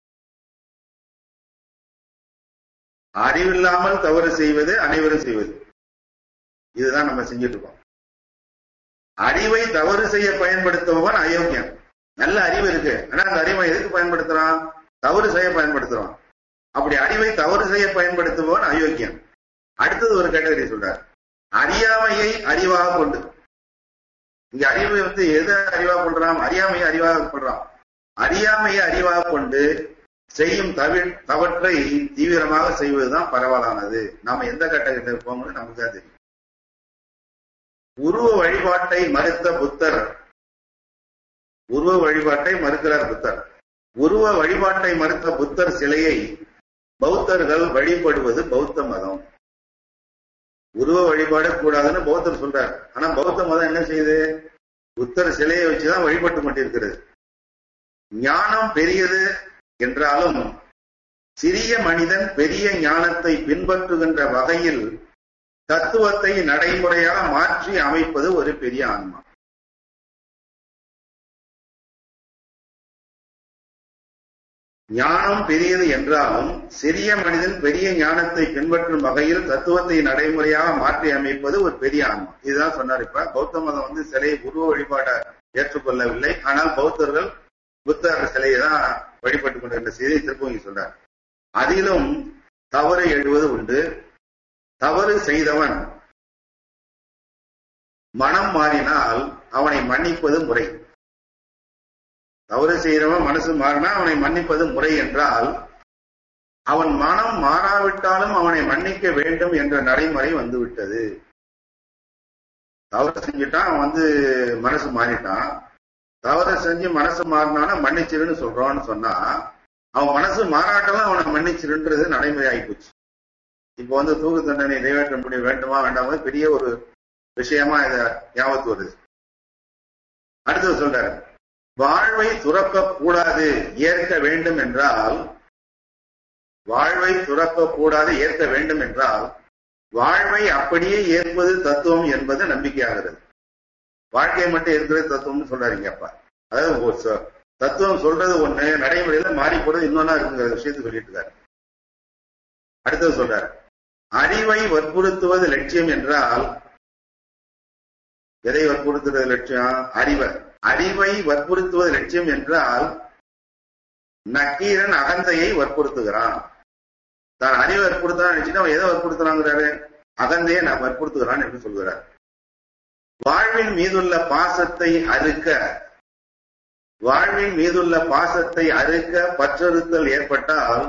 B: அறிவில்லாமல் தவறு செய்வது அனைவரும் செய்வது இதுதான் நம்ம செஞ்சுட்டு இருக்கோம் அறிவை தவறு செய்ய பயன்படுத்துபவன் அயோக்கியன் நல்ல அறிவு இருக்கு ஆனா அந்த அறிவை எதுக்கு பயன்படுத்துறான் தவறு செய்ய பயன்படுத்துறான் அப்படி அறிவை தவறு செய்ய பயன்படுத்துபவன் அயோக்கியன் அடுத்தது ஒரு கேட்டகரி சொல்றார் அறியாமையை அறிவாக கொண்டு இங்க அறிவை வந்து எது அறிவாக கொள்றான் அறியாமையை அறிவாக கொள்றான் அறியாமையை அறிவாக கொண்டு செய்யும் தவிர தவற்றை தீவிரமாக செய்வதுதான் பரவலானது நாம எந்த கட்டத்தில் இருப்போம்னு நமக்கு தான் தெரியும் உருவ வழிபாட்டை மறுத்த புத்தர் உருவ வழிபாட்டை மறுக்கிறார் புத்தர் உருவ வழிபாட்டை மறுத்த புத்தர் சிலையை பௌத்தர்கள் வழிபடுவது பௌத்த மதம் உருவ வழிபாடு கூடாதுன்னு பௌத்தர் சொல்றார் ஆனா பௌத்த மதம் என்ன செய்யுது புத்தர் சிலையை வச்சுதான் வழிபட்டு கொண்டிருக்கிறது ஞானம் பெரியது என்றாலும் சிறிய மனிதன் பெரிய ஞானத்தை பின்பற்றுகின்ற வகையில் தத்துவத்தை நடைமுறையாக மாற்றி அமைப்பது ஒரு பெரிய ஆன்மா ஞானம் பெரியது என்றாலும் சிறிய மனிதன் பெரிய ஞானத்தை பின்பற்றும் வகையில் தத்துவத்தை நடைமுறையாக மாற்றி அமைப்பது ஒரு பெரிய ஆன்மா இதுதான் சொன்னார் இப்ப பௌத்த மதம் வந்து சிலை உருவ வழிபாட ஏற்றுக்கொள்ளவில்லை ஆனால் பௌத்தர்கள் புத்தர் சிலையை தான் வழிபட்டுக் கொண்டிருந்த செய்தியை திருப்பி சொல்றார் அதிலும் தவறு எழுவது உண்டு தவறு செய்தவன் மனம் மாறினால் அவனை மன்னிப்பது முறை தவறு செய்கிறவன் மனசு மாறினா அவனை மன்னிப்பது முறை என்றால் அவன் மனம் மாறாவிட்டாலும் அவனை மன்னிக்க வேண்டும் என்ற நடைமுறை வந்துவிட்டது தவறு செஞ்சுட்டான் அவன் வந்து மனசு மாறிட்டான் தவறு செஞ்சு மனசு மாறினானா மன்னிச்சிருன்னு சொல்றான்னு சொன்னா அவன் மனசு மாறாட்டெல்லாம் அவனை மன்னிச்சிருன்றது நடைமுறை ஆகிப்போச்சு இப்போ வந்து தூக்கு தண்டனை நிறைவேற்ற முடிய வேண்டுமா வேண்டாமா பெரிய ஒரு விஷயமா இத ஞாபகத்து வருது அடுத்தது சொல்றாரு வாழ்வை துறக்க கூடாது ஏற்க வேண்டும் என்றால் வாழ்வை துறக்க கூடாது ஏற்க வேண்டும் என்றால் வாழ்வை அப்படியே ஏற்பது தத்துவம் என்பது நம்பிக்கையாகிறது வாழ்க்கையை மட்டும் ஏற்கிறது தத்துவம்னு சொல்றாருங்க அப்பா அதாவது தத்துவம் சொல்றது ஒண்ணு நடைமுறையில மாறி போறது இன்னொன்னா இருக்குங்கிற விஷயத்தை சொல்லிட்டு இருக்காரு அடுத்தது சொல்றாரு அறிவை வற்புறுத்துவது லட்சியம் என்றால் எதை வற்புறுத்துவது லட்சியம் அறிவை அறிவை வற்புறுத்துவது லட்சியம் என்றால் நக்கீரன் அகந்தையை வற்புறுத்துகிறான் தான் அறிவை வற்புறுத்தான் நினைச்சுட்டு அவன் எதை வற்புறுத்துறாங்கிறாரு அகந்தையை நான் வற்புறுத்துகிறான் என்று சொல்கிறார் வாழ்வின் மீதுள்ள பாசத்தை அறுக்க வாழ்வின் மீதுள்ள பாசத்தை அறுக்க பற்றறுத்தல் ஏற்பட்டால்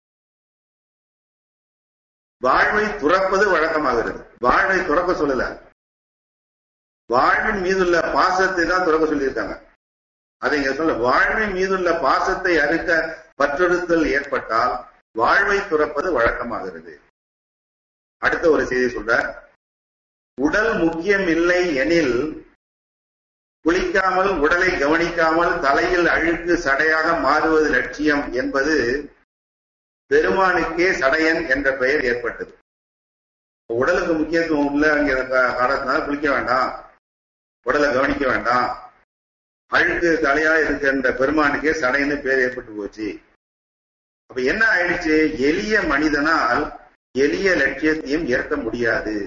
B: வாழ்வை துறப்பது வழக்கமாகிறது வாழ்வை துறக்க சொல்லல வாழ்வின் மீதுள்ள பாசத்தை தான் துறக்க சொல்லியிருக்காங்க அதை இங்க சொல்ல வாழ்வின் மீதுள்ள பாசத்தை அறுக்க பற்றறுத்தல் ஏற்பட்டால் வாழ்வை துறப்பது வழக்கமாகிறது அடுத்த ஒரு செய்தி சொல்ற உடல் முக்கியம் இல்லை எனில் குளிக்காமல் உடலை கவனிக்காமல் தலையில் அழுக்கு சடையாக மாறுவது லட்சியம் என்பது பெருமானுக்கே சடையன் என்ற பெயர் ஏற்பட்டது உடலுக்கு முக்கியத்துவம் உள்ள காலத்தினால குளிக்க வேண்டாம் உடலை கவனிக்க வேண்டாம் அழுக்கு தலையா இருக்கின்ற பெருமானுக்கே சடைன்னு பேர் ஏற்பட்டு போச்சு அப்ப என்ன ஆயிடுச்சு எளிய மனிதனால் எளிய லட்சியத்தையும் ஏற்க முடியாது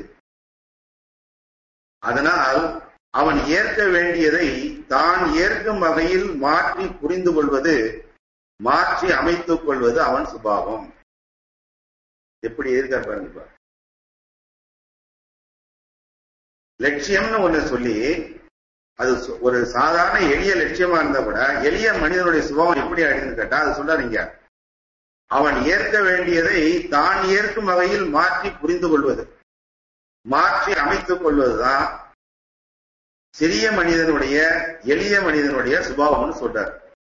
B: அதனால் அவன் ஏற்க வேண்டியதை தான் ஏற்கும் வகையில் மாற்றி புரிந்து கொள்வது மாற்றி அமைத்துக் கொள்வது அவன் சுபாவம் எப்படி இருக்கார் பாருங்க லட்சியம்னு ஒண்ணு சொல்லி அது ஒரு சாதாரண எளிய லட்சியமா இருந்தா கூட எளிய மனிதனுடைய சுபாவம் எப்படி ஆயிடுதுன்னு கேட்டா அது சொல்றாருங்க அவன் ஏற்க வேண்டியதை தான் ஏற்கும் வகையில் மாற்றி புரிந்து கொள்வது மாற்றி அமைத்துக் கொள்வதுதான் சிறிய மனிதனுடைய எளிய மனிதனுடைய சுபாவம்னு சொல்றார்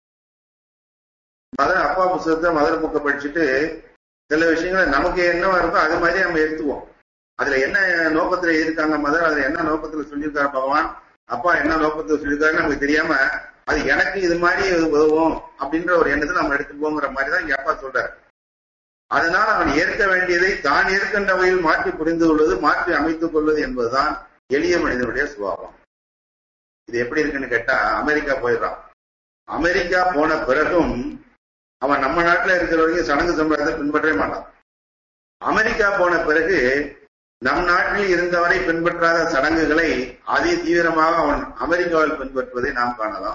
B: மதர் அப்பா புத்தகத்தை மதர் புக்கை படிச்சுட்டு சில விஷயங்களை நமக்கு என்னவா இருக்கோ அது மாதிரி நம்ம எடுத்துவோம் அதுல என்ன நோக்கத்துல இருக்காங்க மதர் அதுல என்ன நோக்கத்துல சொல்லியிருக்காரு பகவான் அப்பா என்ன நோக்கத்துல சொல்லியிருக்காரு நமக்கு தெரியாம அது எனக்கு இது மாதிரி உதவும் அப்படின்ற ஒரு எண்ணத்தை நம்ம எடுத்துப்போங்கிற மாதிரி தான் இங்க அப்பா சொல்றாரு அதனால் அவன் ஏற்க வேண்டியதை தான் ஏற்கின்ற வகையில் மாற்றி புரிந்து கொள்வது மாற்றி அமைத்துக் கொள்வது என்பதுதான் எளிய மனிதனுடைய சுபாவம் இது எப்படி இருக்குன்னு கேட்டா அமெரிக்கா போயிடுறான் அமெரிக்கா போன பிறகும் அவன் நம்ம நாட்டுல இருக்கிற வரைக்கும் சடங்கு சம்பிரதாயத்தை பின்பற்றவே மாட்டான் அமெரிக்கா போன பிறகு நம் நாட்டில் இருந்தவரை பின்பற்றாத சடங்குகளை அதி தீவிரமாக அவன் அமெரிக்காவில் பின்பற்றுவதை நாம் காணலாம்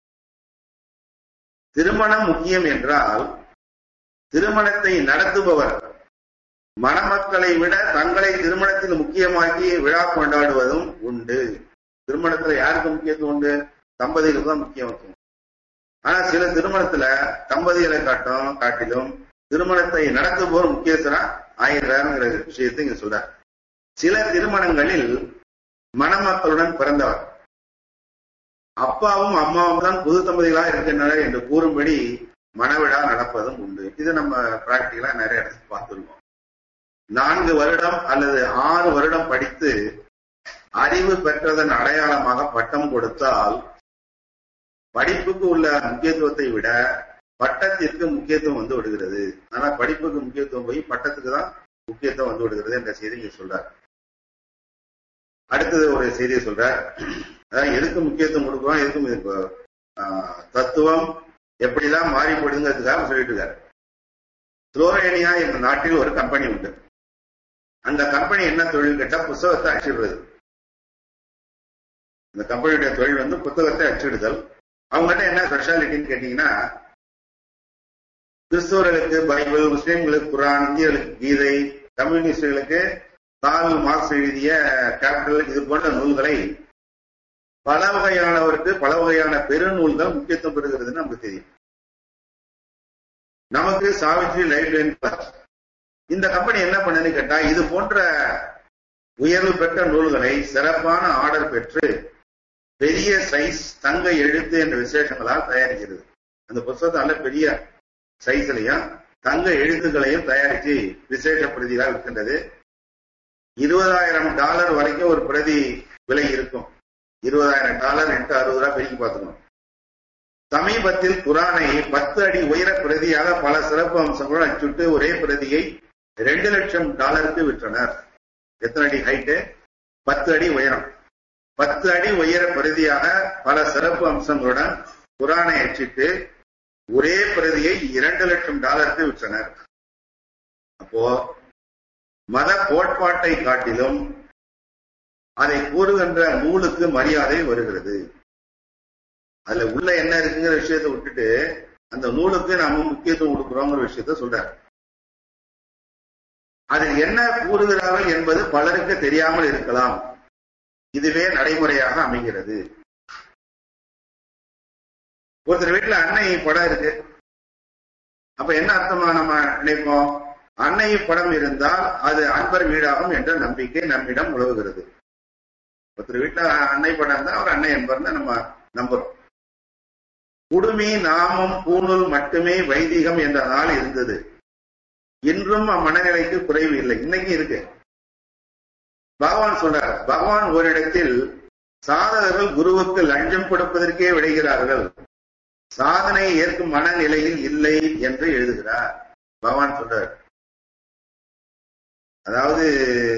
B: திருமணம் முக்கியம் என்றால் திருமணத்தை நடத்துபவர் மணமக்களை விட தங்களை திருமணத்தில் முக்கியமாக்கி விழா கொண்டாடுவதும் உண்டு திருமணத்துல யாருக்கு முக்கியத்துவம் உண்டு தம்பதிகளுக்கு தான் முக்கியத்துவம் ஆனா சில திருமணத்துல தம்பதிகளை காட்டும் காட்டிலும் திருமணத்தை நடத்துபவர் முக்கியஸ்தரா ஆயிடுறாருங்கிற விஷயத்தை இங்க சொல்றார் சில திருமணங்களில் மணமக்களுடன் பிறந்தவர் அப்பாவும் அம்மாவும் தான் புது தம்பதிகளாக இருக்கின்றனர் என்று கூறும்படி மணவிழா நடப்பதும் உண்டு இது நம்ம பிராக்டிகலா நிறைய இடத்துல பார்த்துருக்கோம் நான்கு வருடம் அல்லது ஆறு வருடம் படித்து அறிவு பெற்றதன் அடையாளமாக பட்டம் கொடுத்தால் படிப்புக்கு உள்ள முக்கியத்துவத்தை விட பட்டத்திற்கு முக்கியத்துவம் வந்து விடுகிறது ஆனா படிப்புக்கு முக்கியத்துவம் போய் பட்டத்துக்கு தான் முக்கியத்துவம் வந்து விடுகிறது என்ற செய்தி இங்க சொல்றார் அடுத்தது ஒரு செய்தியை சொல்றார் அதாவது எதுக்கு முக்கியத்துவம் கொடுக்குறோம் எதுக்கும் இது தத்துவம் எப்படிலாம் மாறி போடுங்கிறதுக்காக சொல்லிட்டு இருக்காரு ஸ்லோவேனியா என்ற நாட்டில் ஒரு கம்பெனி உண்டு அந்த கம்பெனி என்ன தொழில் கேட்டா புத்தகத்தை அச்சிடுறது இந்த கம்பெனியுடைய தொழில் வந்து புத்தகத்தை அச்சிடுதல் அவங்ககிட்ட என்ன ஸ்பெஷாலிட்டின்னு கேட்டீங்கன்னா கிறிஸ்தவர்களுக்கு பைபிள் முஸ்லிம்களுக்கு குரான் இந்தியர்களுக்கு கீதை கம்யூனிஸ்டுகளுக்கு கால் மார்க்ஸ் எழுதிய கேபிட்டல் இது போன்ற நூல்களை பல வகையானவருக்கு பல வகையான பெருநூல்கள் முக்கியத்துவம் பெறுகிறதுன்னு நமக்கு தெரியும் நமக்கு சாவித்ரி லைப்ரரி இந்த கம்பெனி என்ன பண்ணுன்னு கேட்டா இது போன்ற உயர்வு பெற்ற நூல்களை சிறப்பான ஆர்டர் பெற்று பெரிய சைஸ் தங்க எழுத்து என்ற விசேஷங்களால் தயாரிக்கிறது அந்த புத்தகத்தை நல்ல பெரிய சைஸ்லயும் தங்க எழுத்துக்களையும் தயாரித்து விசேஷ பிரதிகளாக இருக்கின்றது இருபதாயிரம் டாலர் வரைக்கும் ஒரு பிரதி விலை இருக்கும் இருபதாயிரம் டாலர் என்று அறுபது ரூபாய் பெருக்கி பார்த்துக்கணும் சமீபத்தில் குரானை பத்து அடி உயர பிரதியாக பல சிறப்பு அம்சங்களுடன் அச்சுட்டு ஒரே பிரதியை ரெண்டு லட்சம் டாலருக்கு விற்றனர் எத்தனை அடி ஹைட்டு பத்து அடி உயரம் பத்து அடி உயர பிரதியாக பல சிறப்பு அம்சங்களுடன் குரானை அச்சிட்டு ஒரே பிரதியை இரண்டு லட்சம் டாலருக்கு விற்றனர் அப்போ மத கோட்பாட்டை காட்டிலும் அதை கூறுகின்ற நூலுக்கு மரியாதை வருகிறது அதுல உள்ள என்ன இருக்குங்கிற விஷயத்தை விட்டுட்டு அந்த நூலுக்கு நாம முக்கியத்துவம் கொடுக்கிறோங்கிற விஷயத்த சொல்றாரு அதில் என்ன கூறுகிறார்கள் என்பது பலருக்கு தெரியாமல் இருக்கலாம் இதுவே நடைமுறையாக அமைகிறது ஒருத்தர் வீட்டுல அன்னை படம் இருக்கு அப்ப என்ன அர்த்தமா நம்ம நினைப்போம் அன்னை படம் இருந்தால் அது அன்பர் வீடாகும் என்ற நம்பிக்கை நம்மிடம் உழவுகிறது ஒருத்தர் வீட்டுல அன்னை படம் இருந்தா அவர் அன்னை என்பர்னு நம்ம நம்புறோம் குடுமி நாமம் பூணூல் மட்டுமே வைதிகம் என்ற நாள் இருந்தது இன்றும் அம்மனநிலைக்கு குறைவு இல்லை இன்னைக்கு இருக்கு பகவான் சொல்றார் பகவான் ஓரிடத்தில் சாதகர்கள் குருவுக்கு லஞ்சம் கொடுப்பதற்கே விடைகிறார்கள் சாதனை ஏற்கும் மனநிலையில் இல்லை என்று எழுதுகிறார் பகவான் சொல்றார் அதாவது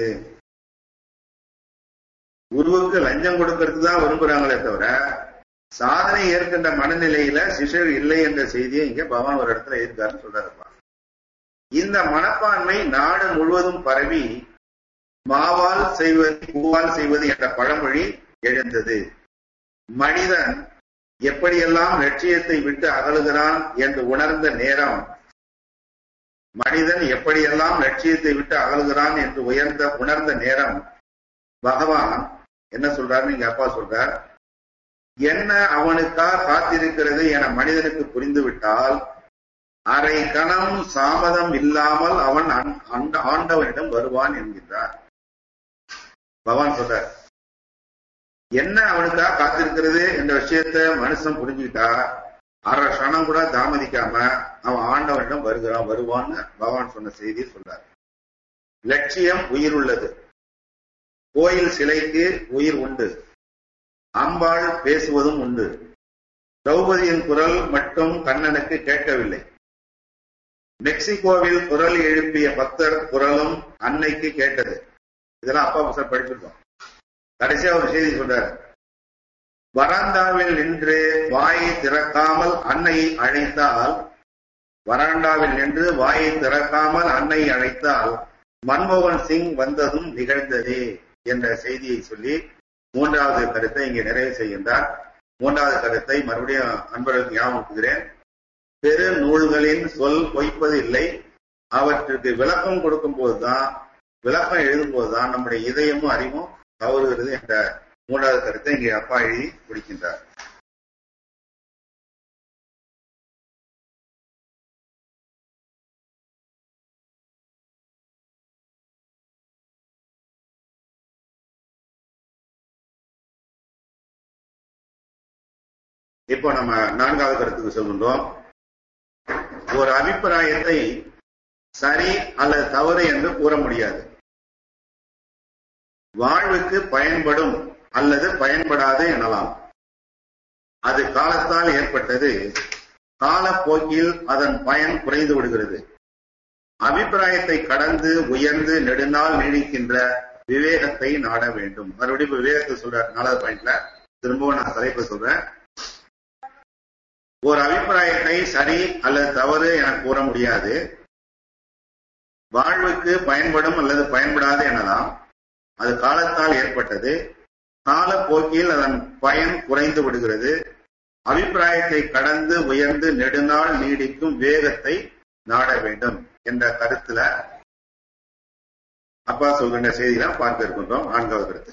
B: குருவுக்கு லஞ்சம் கொடுக்கறதுக்கு தான் விரும்புறாங்களே தவிர சாதனை ஏற்கின்ற மனநிலையில சிஷர் இல்லை என்ற செய்தியை இங்க பகவான் ஒரு இடத்துல இருக்காருன்னு சொல்றாருப்பா இந்த மனப்பான்மை நாடு முழுவதும் பரவி மாவால் செய்வது பூவால் செய்வது என்ற பழமொழி எழுந்தது மனிதன் எப்படியெல்லாம் லட்சியத்தை விட்டு அகலுகிறான் என்று உணர்ந்த நேரம் மனிதன் எப்படியெல்லாம் லட்சியத்தை விட்டு அகலுகிறான் என்று உயர்ந்த உணர்ந்த நேரம் பகவான் என்ன சொல்றாருன்னு இங்க அப்பா சொல்றார் என்ன அவனுக்காக காத்திருக்கிறது என மனிதனுக்கு புரிந்துவிட்டால் அரை கணம் சாமதம் இல்லாமல் அவன் ஆண்டவனிடம் வருவான் என்கின்றார் பகவான் சொல்றார் என்ன அவனுக்காக காத்திருக்கிறது என்ற விஷயத்த மனுஷன் புரிஞ்சுக்கிட்டா அரை கணம் கூட தாமதிக்காம அவன் ஆண்டவனிடம் வருகிறான் வருவான்னு பகவான் சொன்ன செய்தியை சொல்றார் லட்சியம் உயிர் உள்ளது கோயில் சிலைக்கு உயிர் உண்டு அம்பாள் பேசுவதும் உண்டு திரௌபதியின் குரல் மட்டும் கண்ணனுக்கு கேட்கவில்லை மெக்சிகோவில் குரல் எழுப்பிய பக்தர் குரலும் அன்னைக்கு கேட்டது இதெல்லாம் அப்பா சார் படிச்சிருக்கோம் கடைசியா ஒரு செய்தி சொல்றாரு வராண்டாவில் நின்று வாயை திறக்காமல் அன்னையை அழைத்தால் வராண்டாவில் நின்று வாயை திறக்காமல் அன்னையை அழைத்தால் மன்மோகன் சிங் வந்ததும் நிகழ்ந்ததே என்ற செய்தியை சொல்லி மூன்றாவது கருத்தை இங்கே நிறைவு செய்கின்றார் மூன்றாவது கருத்தை மறுபடியும் அன்பர்களுக்கு ஞாபகப்படுத்துகிறேன் பெரு நூல்களின் சொல் பொய்ப்பது இல்லை அவற்றுக்கு விளக்கம் கொடுக்கும் போதுதான் விளக்கம் எழுதும் போதுதான் நம்முடைய இதயமும் அறிவும் தவறுகிறது என்ற மூன்றாவது கருத்தை இங்கே அப்பா எழுதி முடிக்கின்றார் இப்போ நம்ம நான்காவது கருத்துக்கு செல்கின்றோம் ஒரு அபிப்பிராயத்தை சரி அல்லது தவறு என்று கூற முடியாது வாழ்வுக்கு பயன்படும் அல்லது பயன்படாது எனலாம் அது காலத்தால் ஏற்பட்டது காலப்போக்கில் அதன் பயன் குறைந்து விடுகிறது அபிப்பிராயத்தை கடந்து உயர்ந்து நெடுநாள் நீடிக்கின்ற விவேகத்தை நாட வேண்டும் மறுபடியும் விவேகத்தை சொல்றார் நாலாவது பாயிண்ட்ல திரும்பவும் நான் தலைப்பு சொல்றேன் ஒரு அபிப்பிராயத்தை சரி அல்லது தவறு என கூற முடியாது வாழ்வுக்கு பயன்படும் அல்லது பயன்படாது எனலாம் அது காலத்தால் ஏற்பட்டது காலப்போக்கில் அதன் பயன் குறைந்து விடுகிறது அபிப்பிராயத்தை கடந்து உயர்ந்து நெடுநாள் நீடிக்கும் வேகத்தை நாட வேண்டும் என்ற கருத்துல அப்பா சொல்கின்ற செய்திதான் பார்க்க இருக்கின்றோம் நான்காவது கருத்து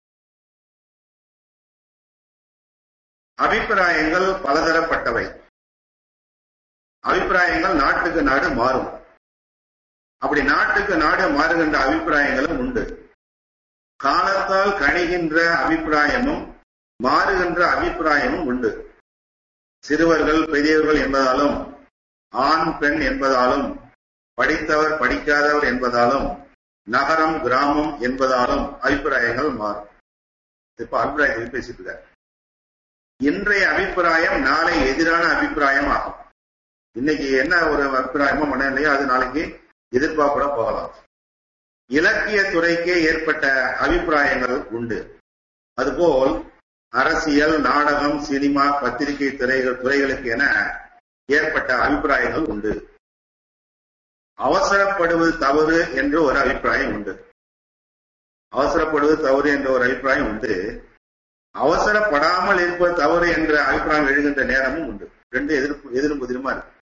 B: அபிப்பிராயங்கள் பலதரப்பட்டவை அபிப்பிராயங்கள் நாட்டுக்கு நாடு மாறும் அப்படி நாட்டுக்கு நாடு மாறுகின்ற அபிப்பிராயங்களும் உண்டு காலத்தால் கணிகின்ற அபிப்பிராயமும் மாறுகின்ற அபிப்பிராயமும் உண்டு சிறுவர்கள் பெரியவர்கள் என்பதாலும் ஆண் பெண் என்பதாலும் படித்தவர் படிக்காதவர் என்பதாலும் நகரம் கிராமம் என்பதாலும் அபிப்பிராயங்கள் மாறும் இப்ப அபிப்பிராயத்தை பேசிட்டு இருக்காரு இன்றைய அபிப்பிராயம் நாளை எதிரான அபிப்பிராயம் ஆகும் இன்னைக்கு என்ன ஒரு அபிப்பிராயமோ மனநிலையோ அது நாளைக்கு எதிர்பார்ப்புட போகலாம் இலக்கிய துறைக்கே ஏற்பட்ட அபிப்பிராயங்கள் உண்டு அதுபோல் அரசியல் நாடகம் சினிமா பத்திரிகை துறைகள் துறைகளுக்கு என ஏற்பட்ட அபிப்பிராயங்கள் உண்டு அவசரப்படுவது தவறு என்று ஒரு அபிப்பிராயம் உண்டு அவசரப்படுவது தவறு என்ற ஒரு அபிப்பிராயம் உண்டு அவசரப்படாமல் இருப்பது தவறு என்ற அபிப்பிராயம் எழுகின்ற நேரமும் உண்டு ரெண்டு எதிர்ப்பு எதிரும் புதிருமா இருக்கு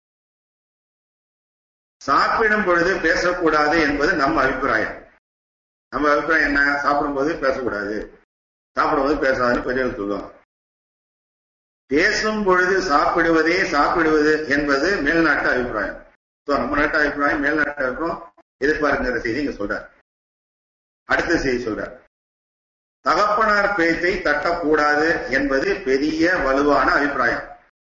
B: சாப்பிடும் பொழுது பேசக்கூடாது என்பது நம்ம அபிப்பிராயம் நம்ம அபிப்பிராயம் என்ன சாப்பிடும் போது பேசக்கூடாது சாப்பிடும்போது பேசாதுன்னு பெரியவர்கள் சொல்லுவாங்க பேசும் பொழுது சாப்பிடுவதே சாப்பிடுவது என்பது மேல்நாட்டு அபிப்பிராயம் ஸோ நம்ம நாட்டு அபிப்பிராயம் மேல்நாட்டு அபிப்பிராயம் எதிர்பார்க்கிற செய்தி இங்க சொல்றார் அடுத்த செய்தி சொல்றார் தகப்பனார் பேச்சை தட்டக்கூடாது என்பது பெரிய வலுவான அபிப்பிராயம்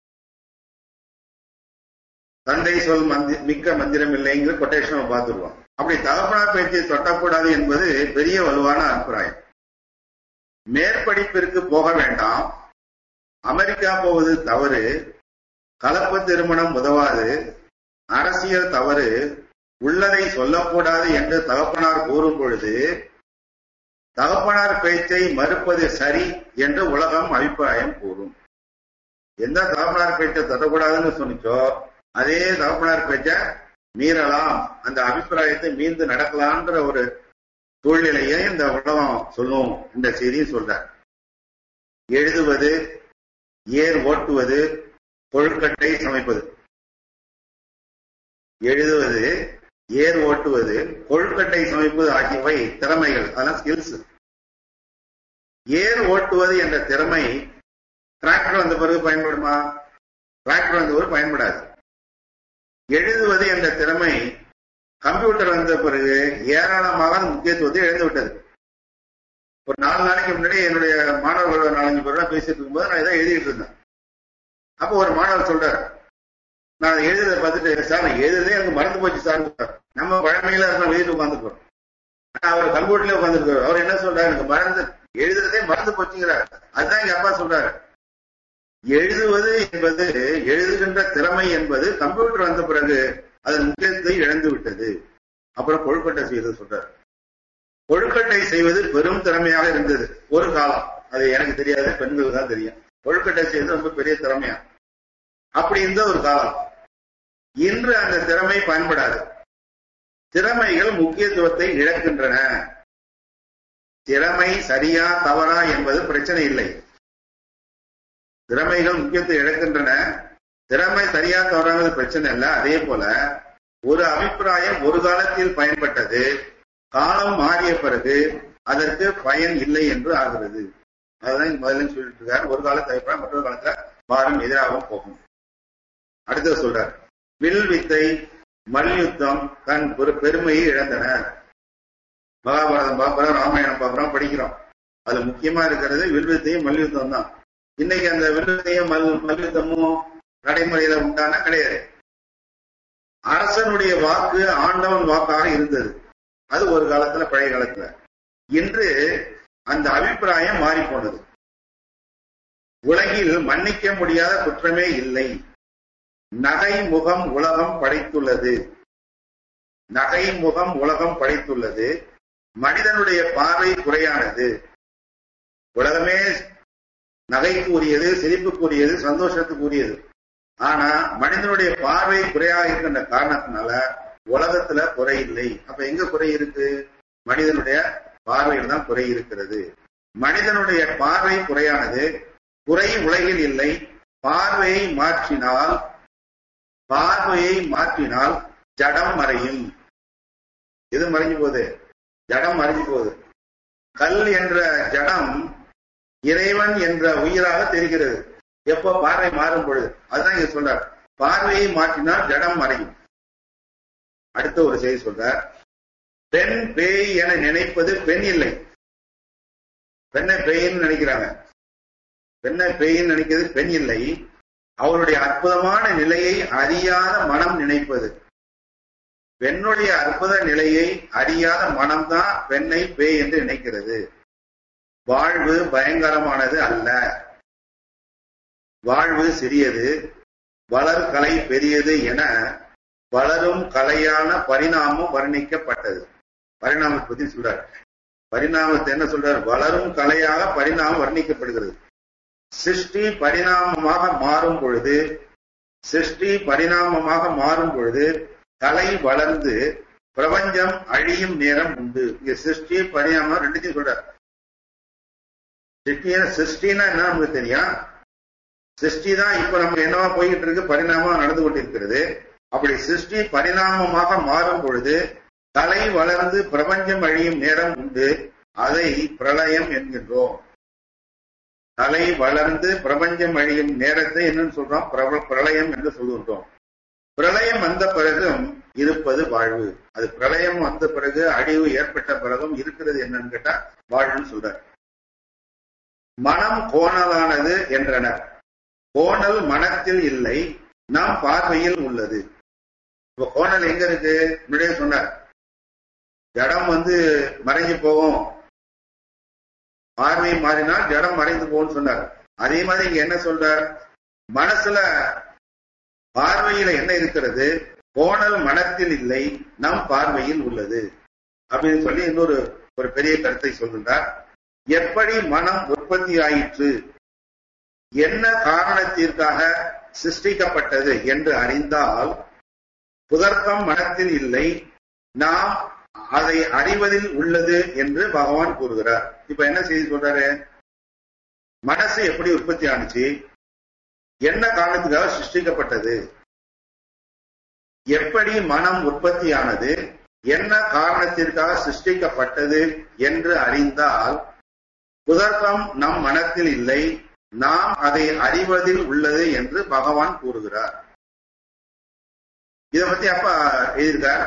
B: தந்தை சொல் மந்தி மிக்க மந்திரம் இல்லைங்கிற கொட்டேஷன் பார்த்துருவோம் அப்படி தகப்பனார் பேச்சை தொட்டக்கூடாது என்பது பெரிய வலுவான அபிப்பிராயம் மேற்படிப்பிற்கு போக வேண்டாம் அமெரிக்கா போவது தவறு கலப்பு திருமணம் உதவாது அரசியல் தவறு உள்ளதை சொல்லக்கூடாது என்று தகப்பனார் கூறும் பொழுது தகப்பனார் பேச்சை மறுப்பது சரி என்று உலகம் அபிப்பிராயம் கூறும் எந்த தகப்பனார் பேச்சை தரக்கூடாதுன்னு சொன்னிச்சோ அதே தகப்பனார் பேச்ச மீறலாம் அந்த அபிப்பிராயத்தை மீண்டு நடக்கலான்ற ஒரு சூழ்நிலையை இந்த உலகம் சொல்லும் இந்த செய்தியும் சொல்ற எழுதுவது ஏர் ஓட்டுவது கொழுக்கட்டை சமைப்பது எழுதுவது ஏர் ஓட்டுவது கொழுக்கட்டை சமைப்பது ஆகியவை திறமைகள் அதெல்லாம் ஸ்கில்ஸ் ஏர் ஓட்டுவது என்ற திறமை டிராக்டர் வந்த பிறகு பயன்படுமா டிராக்டர் வந்த பிறகு பயன்படாது எழுதுவது என்ற திறமை கம்ப்யூட்டர் வந்த பிறகு ஏராளமாக முக்கியத்துவத்தை இழந்து விட்டது ஒரு நாலு நாளைக்கு முன்னாடி என்னுடைய மாணவர்களோட நாலஞ்சு பேரோட பேசிட்டு இருக்கும்போது நான் இதை எழுதிட்டு இருந்தேன் அப்போ ஒரு மாணவர் சொல்றாரு நான் எழுதுறத பார்த்துட்டு சார் நான் எழுதுறதே எனக்கு மறந்து போச்சு சார் நம்ம பழமையில இருக்க வெளியிட்டு உட்காந்துக்கிறோம் அவர் கம்ப்யூட்டர்ல உட்காந்துருக்காரு அவர் என்ன சொல்றாரு எனக்கு மறந்து எழுதுறதே மறந்து போச்சுங்கிறார் அதுதான் எங்க அப்பா சொல்றாரு எழுதுவது என்பது எழுதுகின்ற திறமை என்பது கம்ப்யூட்டர் வந்த பிறகு அதன் முக்கியத்துவத்தை இழந்து விட்டது அப்புறம் கொழுக்கட்டை செய்வது சொல்றாரு கொழுக்கட்டை செய்வது பெரும் திறமையாக இருந்தது ஒரு காலம் அது எனக்கு தெரியாது பெண்களுக்கு தான் தெரியும் கொழுக்கட்டை செய்வது ரொம்ப பெரிய திறமையா அப்படி இருந்த ஒரு காலம் இன்று அந்த திறமை பயன்படாது திறமைகள் முக்கியத்துவத்தை இழக்கின்றன திறமை சரியா தவறா என்பது பிரச்சனை இல்லை திறமைகள் முக்கியத்துவம் இழக்கின்றன திறமை சரியா தவறாங்கிறது பிரச்சனை இல்லை அதே போல ஒரு அபிப்பிராயம் ஒரு காலத்தில் பயன்பட்டது காலம் மாறிய பிறகு அதற்கு பயன் இல்லை என்று ஆகிறது அதுதான் முதல்ல சொல்லிட்டு இருக்காரு ஒரு காலத்து அபிப்பிராயம் மற்றொரு காலத்துல மாறும் எதிராகவும் போகும் அடுத்தது சொல்றார் வில் வித்தை மல்யுத்தம் தன் ஒரு பெருமையை இழந்தன மகாபாரதம் பார்க்கிறோம் ராமாயணம் பார்க்கிறோம் படிக்கிறோம் அதுல முக்கியமா இருக்கிறது வில்வித்தையும் மல்யுத்தம் தான் இன்னைக்கு அந்த வில்வித்தையும் மல் மல்யுத்தமும் நடைமுறையில உண்டான கிடையாது அரசனுடைய வாக்கு ஆண்டவன் வாக்காக இருந்தது அது ஒரு காலத்துல பழைய காலத்துல இன்று அந்த அபிப்பிராயம் மாறி போனது உலகில் மன்னிக்க முடியாத குற்றமே இல்லை நகை முகம் உலகம் படைத்துள்ளது நகை முகம் உலகம் படைத்துள்ளது மனிதனுடைய பார்வை குறையானது உலகமே நகைக்குரியது சிரிப்புக்குரியது சந்தோஷத்துக்குரியது ஆனா மனிதனுடைய பார்வை குறையாக இருக்கின்ற காரணத்தினால உலகத்துல குறை இல்லை அப்ப எங்க குறை இருக்கு மனிதனுடைய பார்வையில் தான் குறை இருக்கிறது மனிதனுடைய பார்வை குறையானது குறை உலகில் இல்லை பார்வையை மாற்றினால் பார்வையை மாற்றினால் ஜடம் மறையும் எது மறைஞ்சு போகுது ஜடம் மறைஞ்சு போகுது கல் என்ற ஜடம் இறைவன் என்ற உயிராக தெரிகிறது எப்போ பார்வை மாறும் பொழுது அதுதான் இங்க சொல்றார் பார்வையை மாற்றினால் ஜடம் மறையும் அடுத்த ஒரு செய்தி சொல்றார் பெண் பேய் என நினைப்பது பெண் இல்லை பெண்ணை பேயின்னு நினைக்கிறாங்க பெண்ணை பேயின்னு நினைக்கிறது பெண் இல்லை அவருடைய அற்புதமான நிலையை அறியாத மனம் நினைப்பது பெண்ணுடைய அற்புத நிலையை அறியாத மனம்தான் பெண்ணை பேய் என்று நினைக்கிறது வாழ்வு பயங்கரமானது அல்ல வாழ்வு சிறியது வளர் கலை பெரியது என வளரும் கலையான பரிணாமம் வர்ணிக்கப்பட்டது பரிணாமத்தை பத்தி சொல்றார் பரிணாமத்தை என்ன சொல்றார் வளரும் கலையாக பரிணாமம் வர்ணிக்கப்படுகிறது சிருஷ்டி பரிணாமமாக மாறும் பொழுது சிருஷ்டி பரிணாமமாக மாறும் பொழுது கலை வளர்ந்து பிரபஞ்சம் அழியும் நேரம் உண்டு இங்க சிருஷ்டி பரிணாமம் ரெண்டுத்தையும் சொல்றார் சிருஷ்டினா சிருஷ்டினா என்ன நமக்கு தெரியும் சிருஷ்டி தான் இப்ப நம்ம என்னவா போய்கிட்டு இருக்கு பரிணாமம் நடந்து கொண்டிருக்கிறது அப்படி சிருஷ்டி பரிணாமமாக மாறும் பொழுது கலை வளர்ந்து பிரபஞ்சம் அழியும் நேரம் உண்டு அதை பிரளயம் என்கின்றோம் கலை வளர்ந்து பிரபஞ்சம் அழியும் நேரத்தை என்னன்னு சொல்றோம் பிரப- பிரளயம் என்று சொல்கின்றோம் பிரளயம் வந்த பிறகும் இருப்பது வாழ்வு அது பிரளயம் வந்த பிறகு அழிவு ஏற்பட்ட பிறகும் இருக்கிறது என்னன்னு கேட்டா வாழ்வுன்னு சொல்றார் மனம் கோணலானது என்றனர் கோணல் மனத்தில் இல்லை நம் பார்வையில் உள்ளது இப்ப கோணல் எங்க இருக்கு முன்னாடியே சொன்னார் ஜடம் வந்து மறைஞ்சு போகும் பார்வை மாறினால் ஜடம் மறைந்து போகும்னு சொன்னார் அதே மாதிரி இங்க என்ன சொல்றார் மனசுல பார்வையில என்ன இருக்கிறது கோணல் மனத்தில் இல்லை நம் பார்வையில் உள்ளது அப்படின்னு சொல்லி இன்னொரு ஒரு பெரிய கருத்தை சொல்கின்றார் எப்படி மனம் உற்பத்தி ஆயிற்று என்ன காரணத்திற்காக சிருஷ்டிக்கப்பட்டது என்று அறிந்தால் புதர்க்கம் மனத்தில் இல்லை நாம் அதை அறிவதில் உள்ளது என்று பகவான் கூறுகிறார் இப்ப என்ன செய்தி சொல்றாரு மனசு எப்படி உற்பத்தி ஆனுச்சு என்ன காரணத்துக்காக சிருஷ்டிக்கப்பட்டது எப்படி மனம் உற்பத்தியானது என்ன காரணத்திற்காக சிருஷ்டிக்கப்பட்டது என்று அறிந்தால் புதர்க்கம் நம் மனத்தில் இல்லை நாம் அதை அறிவதில் உள்ளது என்று பகவான் கூறுகிறார் இத பத்தி அப்பா எழுதியிருக்கார்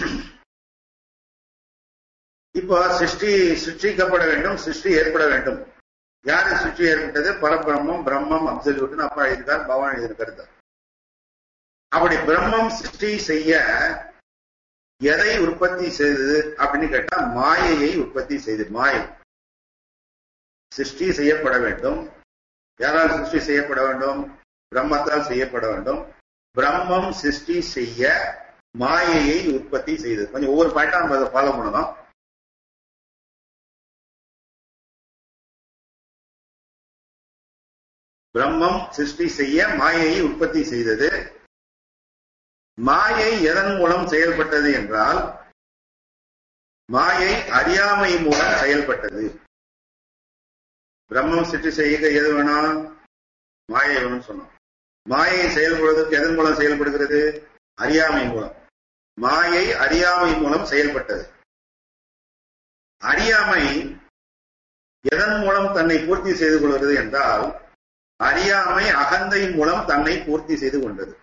B: இப்போ சிருஷ்டி சிருஷ்டிக்கப்பட வேண்டும் சிருஷ்டி ஏற்பட வேண்டும் யாரு சிருஷ்டி ஏற்பட்டது பரபிரம்மம் பிரம்மம் அப்சல்யூட்னு அப்பா எழுதியிருக்கார் பகவான் எழுதியிருக்கிறது அப்படி பிரம்மம் சிருஷ்டி செய்ய எதை உற்பத்தி செய்தது அப்படின்னு கேட்டா மாயையை உற்பத்தி செய்தது மாயை சிருஷ்டி செய்யப்பட வேண்டும் யாரால் சிருஷ்டி செய்யப்பட வேண்டும் பிரம்மத்தால் செய்யப்பட வேண்டும் பிரம்மம் சிருஷ்டி செய்ய மாயையை உற்பத்தி செய்தது கொஞ்சம் ஒவ்வொரு பாயிண்டா நம்ம அதை ஃபாலோ பண்ணணும் பிரம்மம் சிருஷ்டி செய்ய மாயையை உற்பத்தி செய்தது மாயை எதன் மூலம் செயல்பட்டது என்றால் மாயை அறியாமை மூலம் செயல்பட்டது பிரம்மம் சிருஷ்டி செய்ய எது வேணும் மாயை வேணும்னு சொன்னோம் மாயை செயல்படுவதற்கு எதன் மூலம் செயல்படுகிறது அறியாமை மூலம் மாயை அறியாமை மூலம் செயல்பட்டது அறியாமை எதன் மூலம் தன்னை பூர்த்தி செய்து கொள்கிறது என்றால் அறியாமை அகந்தை மூலம் தன்னை பூர்த்தி செய்து கொண்டது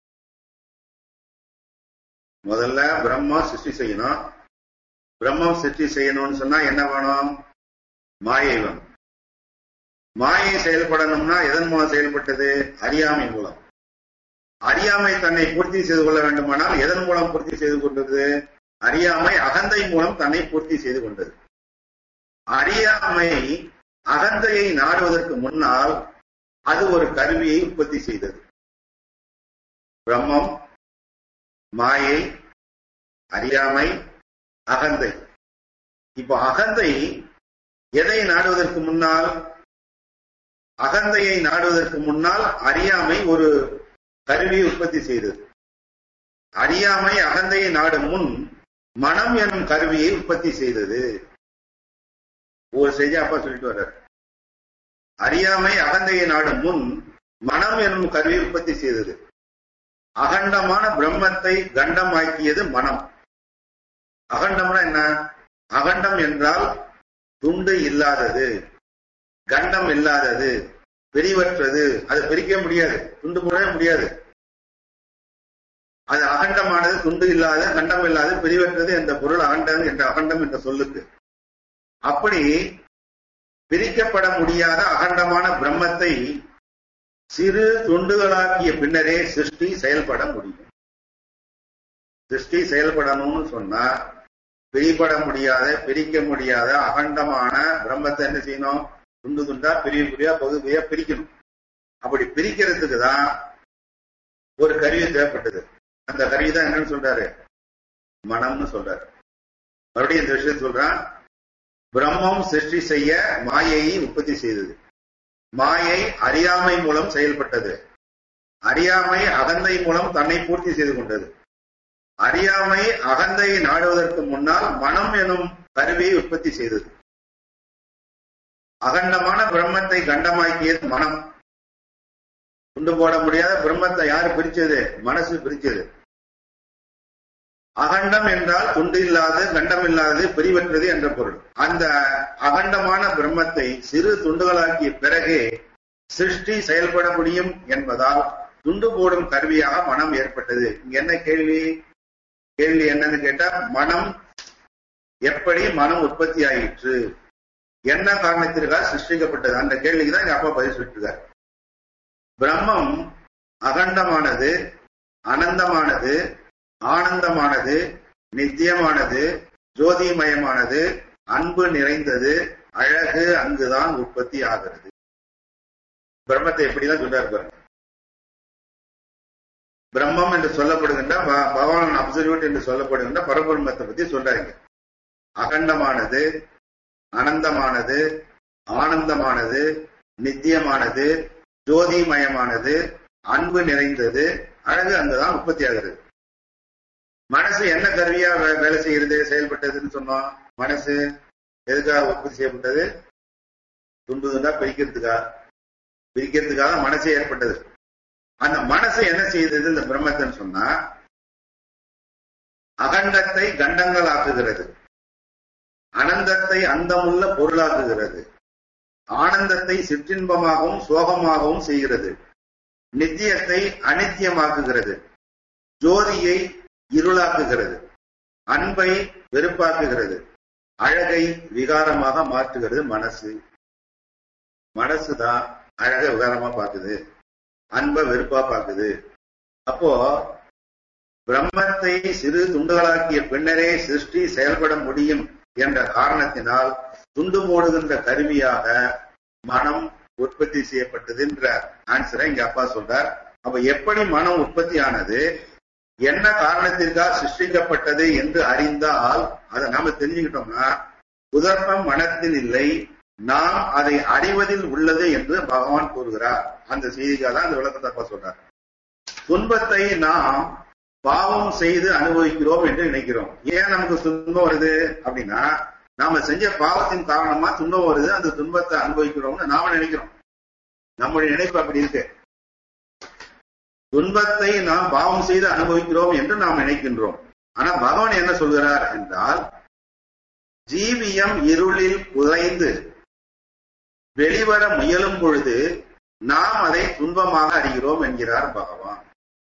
B: முதல்ல பிரம்மா சிருஷ்டி செய்யணும் பிரம்மம் சிருஷ்டி செய்யணும்னு சொன்னா என்ன வேணும் மாயை வேணும் மாயை செயல்படணும்னா எதன் மூலம் செயல்பட்டது அறியாமை மூலம் அறியாமை தன்னை பூர்த்தி செய்து கொள்ள வேண்டுமானால் எதன் மூலம் பூர்த்தி செய்து கொண்டது அறியாமை அகந்தை மூலம் தன்னை பூர்த்தி செய்து கொண்டது அறியாமை அகந்தையை நாடுவதற்கு முன்னால் அது ஒரு கருவியை உற்பத்தி செய்தது பிரம்மம் மாயை அறியாமை அகந்தை இப்போ அகந்தை எதை நாடுவதற்கு முன்னால் அகந்தையை நாடுவதற்கு முன்னால் அறியாமை ஒரு கருவியை உற்பத்தி செய்தது அறியாமை அகந்தையை நாடும் முன் மனம் எனும் கருவியை உற்பத்தி செய்தது ஒரு செய்தி அப்பா சொல்லிட்டு வர்றார் அறியாமை அகந்தையை நாடும் முன் மனம் எனும் கருவியை உற்பத்தி செய்தது அகண்டமான பிரம்மத்தை கண்டமாக்கியது மனம் அகண்டம்னா என்ன அகண்டம் என்றால் துண்டு இல்லாதது கண்டம் இல்லாதது பிரிவற்றது அதை பிரிக்க முடியாது துண்டு போடவே முடியாது அது அகண்டமானது துண்டு இல்லாத கண்டம் இல்லாத பிரிவற்றது என்ற பொருள் அகண்டம் என்ற அகண்டம் என்ற சொல்லுக்கு அப்படி பிரிக்கப்பட முடியாத அகண்டமான பிரம்மத்தை சிறு துண்டுகளாக்கிய பின்னரே சிருஷ்டி செயல்பட முடியும் சிருஷ்டி செயல்படணும்னு சொன்னா பிரிபட முடியாத பிரிக்க முடியாத அகண்டமான பிரம்மத்தை என்ன செய்யணும் துண்டு துண்டா பிரிய பிரியா பகுதியா பிரிக்கணும் அப்படி பிரிக்கிறதுக்கு தான் ஒரு கருவி தேவைப்பட்டது அந்த கருவி தான் என்னன்னு சொல்றாரு மனம்னு சொல்றாரு மறுபடியும் இந்த விஷயம் சொல்றான் பிரம்மம் சிருஷ்டி செய்ய மாயையை உற்பத்தி செய்தது மாயை அறியாமை மூலம் செயல்பட்டது அறியாமை அகந்தை மூலம் தன்னை பூர்த்தி செய்து கொண்டது அறியாமை அகந்தையை நாடுவதற்கு முன்னால் மனம் எனும் கருவியை உற்பத்தி செய்தது அகண்டமான பிரம்மத்தை கண்டமாக்கியது மனம் கொண்டு போட முடியாத பிரம்மத்தை யாரு பிரிச்சது மனசு பிரிச்சது அகண்டம் என்றால் துண்டு இல்லாது கண்டம் இல்லாதது பிரிவற்றது என்ற பொருள் அந்த அகண்டமான பிரம்மத்தை சிறு துண்டுகளாக்கிய பிறகே சிருஷ்டி செயல்பட முடியும் என்பதால் துண்டு போடும் கருவியாக மனம் ஏற்பட்டது இங்க என்ன கேள்வி கேள்வி என்னன்னு கேட்டா மனம் எப்படி மனம் உற்பத்தி ஆயிற்று என்ன காரணத்திற்காக சிருஷ்டிக்கப்பட்டது அந்த கேள்விக்கு தான் எங்க அப்பா பதில் சொல்லிட்டு பிரம்மம் அகண்டமானது அனந்தமானது ஆனந்தமானது நித்தியமானது ஜோதிமயமானது அன்பு நிறைந்தது அழகு அங்குதான் உற்பத்தி ஆகிறது பிரம்மத்தை எப்படிதான் சொல்றாரு பாருங்க பிரம்மம் என்று சொல்லப்படுகின்ற பகவான் அப்சல்யூட் என்று சொல்லப்படுகின்ற பரபிரம்மத்தை பத்தி சொல்றாங்க அகண்டமானது அனந்தமானது ஆனந்தமானது நித்தியமானது ஜோதிமயமானது அன்பு நிறைந்தது அழகு அங்குதான் உற்பத்தி ஆகிறது மனசு என்ன கருவியா வேலை செய்யறது செயல்பட்டதுன்னு சொன்னோம் மனசு எதுக்காக உற்பத்தி செய்யப்பட்டது துண்டு துண்டா பிரிக்கிறதுக்கா பிரிக்கிறதுக்காக மனசு ஏற்பட்டது அந்த மனசு என்ன செய்தது இந்த பிரம்மத்தன்னு சொன்னா அகண்டத்தை கண்டங்கள் ஆக்குகிறது அனந்தத்தை அந்தமுள்ள பொருளாக்குகிறது ஆனந்தத்தை சிற்றின்பமாகவும் சோகமாகவும் செய்கிறது நித்தியத்தை அனித்தியமாக்குகிறது ஜோதியை இருளாக்குகிறது அன்பை வெறுப்பாக்குகிறது அழகை விகாரமாக மாற்றுகிறது மனசு மனசுதான் அழகை விகாரமா பாக்குது அன்பை வெறுப்பா பாக்குது அப்போ பிரம்மத்தை சிறு துண்டுகளாக்கிய பின்னரே சிருஷ்டி செயல்பட முடியும் என்ற காரணத்தினால் துண்டு போடுகின்ற கருவியாக மனம் உற்பத்தி செய்யப்பட்டது என்ற ஆன்சரை இங்க அப்பா சொல்றார் அப்ப எப்படி மனம் உற்பத்தி ஆனது என்ன காரணத்திற்காக சிருஷ்டிக்கப்பட்டது என்று அறிந்தால் அதை நாம தெரிஞ்சுக்கிட்டோம்னா புதர்ப்பம் மனத்தில் இல்லை நாம் அதை அறிவதில் உள்ளது என்று பகவான் கூறுகிறார் அந்த செய்திக்காக தான் அந்த விளக்கத்தை அப்பா சொல்றார் துன்பத்தை நாம் பாவம் செய்து அனுபவிக்கிறோம் என்று நினைக்கிறோம் ஏன் நமக்கு துன்பம் வருது அப்படின்னா நாம செஞ்ச பாவத்தின் காரணமா துன்பம் வருது அந்த துன்பத்தை அனுபவிக்கிறோம்னு நாம நினைக்கிறோம் நம்முடைய நினைப்பு அப்படி இருக்கு துன்பத்தை நாம் பாவம் செய்து அனுபவிக்கிறோம் என்று நாம் நினைக்கின்றோம் ஆனா பகவான் என்ன சொல்கிறார் என்றால் ஜீவியம் இருளில் புதைந்து வெளிவர முயலும் பொழுது நாம் அதை துன்பமாக அறிகிறோம் என்கிறார் பகவான்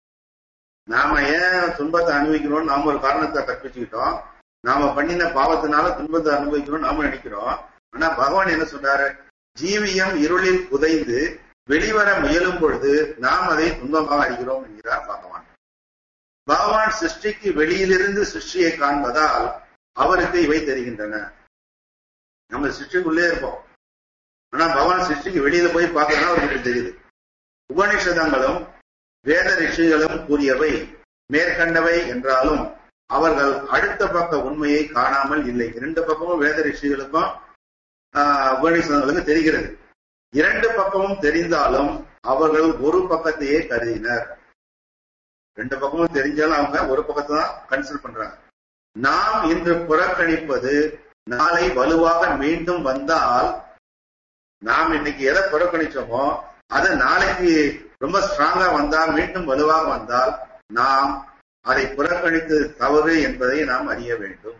B: நாம ஏன் துன்பத்தை அனுபவிக்கிறோம் நாம ஒரு காரணத்தை கற்பிச்சுக்கிட்டோம் நாம பண்ணின பாவத்தினால துன்பத்தை அனுபவிக்கிறோம் நாம நினைக்கிறோம் ஆனா பகவான் என்ன சொல்றாரு ஜீவியம் இருளில் புதைந்து வெளிவர முயலும் பொழுது நாம் அதை துன்பமாக அறிகிறோம் என்கிறார் பகவான் பகவான் சிருஷ்டிக்கு வெளியிலிருந்து சிருஷ்டியை காண்பதால் அவருக்கு இவை தெரிகின்றன நம்ம சிருஷ்டிக்குள்ளே இருப்போம் ஆனா பகவான் சிருஷ்டிக்கு வெளியில போய் பார்க்கறதுனா அவருக்கு தெரியுது உபனிஷதங்களும் வேத ரிஷிகளும் கூறியவை மேற்கண்டவை என்றாலும் அவர்கள் அடுத்த பக்க உண்மையை காணாமல் இல்லை இரண்டு பக்கமும் வேத ரிஷிகளுக்கும் உபனிஷதங்களுக்கு தெரிகிறது இரண்டு பக்கமும் தெரிந்தாலும் அவர்கள் ஒரு பக்கத்தையே கருதினர் ரெண்டு பக்கமும் தெரிஞ்சாலும் அவங்க ஒரு பக்கத்தை தான் கன்சிடர் பண்றாங்க நாம் இன்று புறக்கணிப்பது நாளை வலுவாக மீண்டும் வந்தால் நாம் இன்னைக்கு எதை புறக்கணிச்சோமோ அது நாளைக்கு ரொம்ப ஸ்ட்ராங்கா வந்தால் மீண்டும் வலுவாக வந்தால் நாம் அதை புறக்கணித்து தவறு என்பதை நாம் அறிய வேண்டும்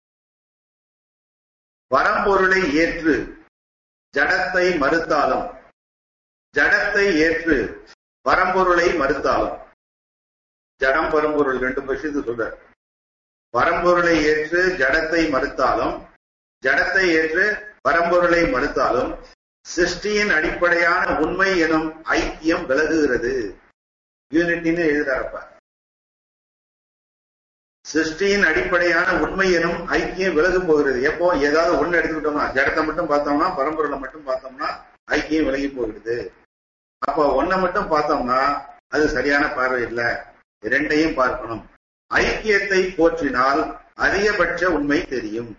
B: பரம்பொருளை ஏற்று ஜடத்தை மறுத்தாலும் ஜடத்தை ஏற்று பரம்பொருளை மறுத்தாலும் ஜடம் பரம்பொருள் ரெண்டு விஷயத்து சொல்ற பரம்பொருளை ஏற்று ஜடத்தை மறுத்தாலும் ஜடத்தை ஏற்று பரம்பொருளை மறுத்தாலும் சிருஷ்டியின் அடிப்படையான உண்மை எனும் ஐக்கியம் விலகுகிறது யூனிட்டின்னு எழுதுறாரப்ப சிருஷ்டியின் அடிப்படையான உண்மை எனும் ஐக்கியம் விலகு போகிறது எப்போ ஏதாவது ஒண்ணு எடுத்துக்கிட்டோம்னா ஜடத்தை மட்டும் பார்த்தோம்னா பரம்பொருளை மட்டும் பார்த்தோம்னா ஐக்கியம் விலகி போகிறது அப்போ ஒன்னை மட்டும் பார்த்தோம்னா அது சரியான பார்வை இல்லை இரண்டையும் பார்க்கணும் ஐக்கியத்தை போற்றினால் அதிகபட்ச உண்மை தெரியும்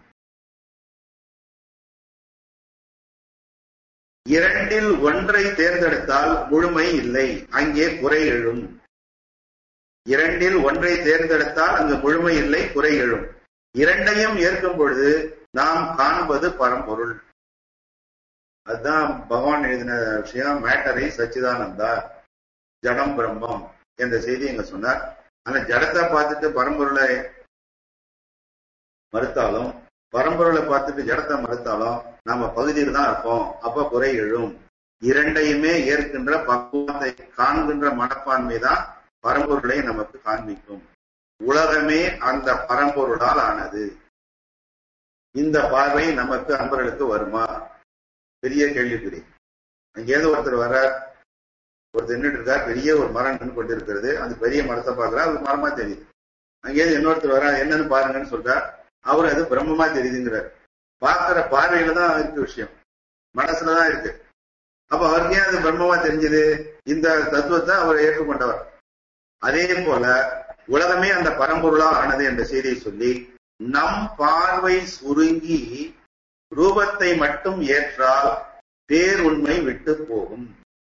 B: இரண்டில் ஒன்றை தேர்ந்தெடுத்தால் முழுமை இல்லை அங்கே குறை எழும் இரண்டில் ஒன்றை தேர்ந்தெடுத்தால் அங்கு முழுமை இல்லை குறை எழும் இரண்டையும் ஏற்கும் பொழுது நாம் காண்பது பரம்பொருள் அதுதான் பகவான் எழுதின விஷயம் மேட்டரை சச்சிதானந்தா ஜடம் பிரம்மம் என்ற செய்தி எங்க சொன்னார் ஆனா ஜடத்தை பார்த்துட்டு பரம்பொருளை மறுத்தாலும் பரம்பொருளை பார்த்துட்டு ஜடத்தை மறுத்தாலும் நாம பகுதியில் தான் இருப்போம் அப்ப குறை எழும் இரண்டையுமே ஏற்கின்ற பக்குவத்தை காண்கின்ற மனப்பான்மை தான் பரம்பொருளை நமக்கு காண்பிக்கும் உலகமே அந்த பரம்பொருளால் ஆனது இந்த பார்வை நமக்கு அன்பர்களுக்கு வருமா பெரிய கேள்விக்குறி அங்கேருந்து ஒருத்தர் வர ஒருத்தர் நின்றுட்டு இருக்கார் பெரிய ஒரு மரம் நின்று கொண்டிருக்கிறது அந்த பெரிய மரத்தை பார்க்கறா அது மரமா தெரியுது அங்கேயிருந்து இன்னொருத்தர் வரா என்னன்னு பாருங்கன்னு சொல்றார் அவர் அது பிரம்மமா தெரியுதுங்கிறார் பார்க்கிற பார்வையில தான் இருக்கு விஷயம் மனசுலதான் இருக்கு அப்ப அவருக்கு ஏன் அது பிரம்மமா தெரிஞ்சது இந்த தத்துவத்தை அவர் ஏற்றுக்கொண்டவர் அதே போல உலகமே அந்த பரம்பொருளா ஆனது என்ற செய்தியை சொல்லி நம் பார்வை சுருங்கி ரூபத்தை மட்டும் ஏற்றால் பேருண்மை விட்டு போகும்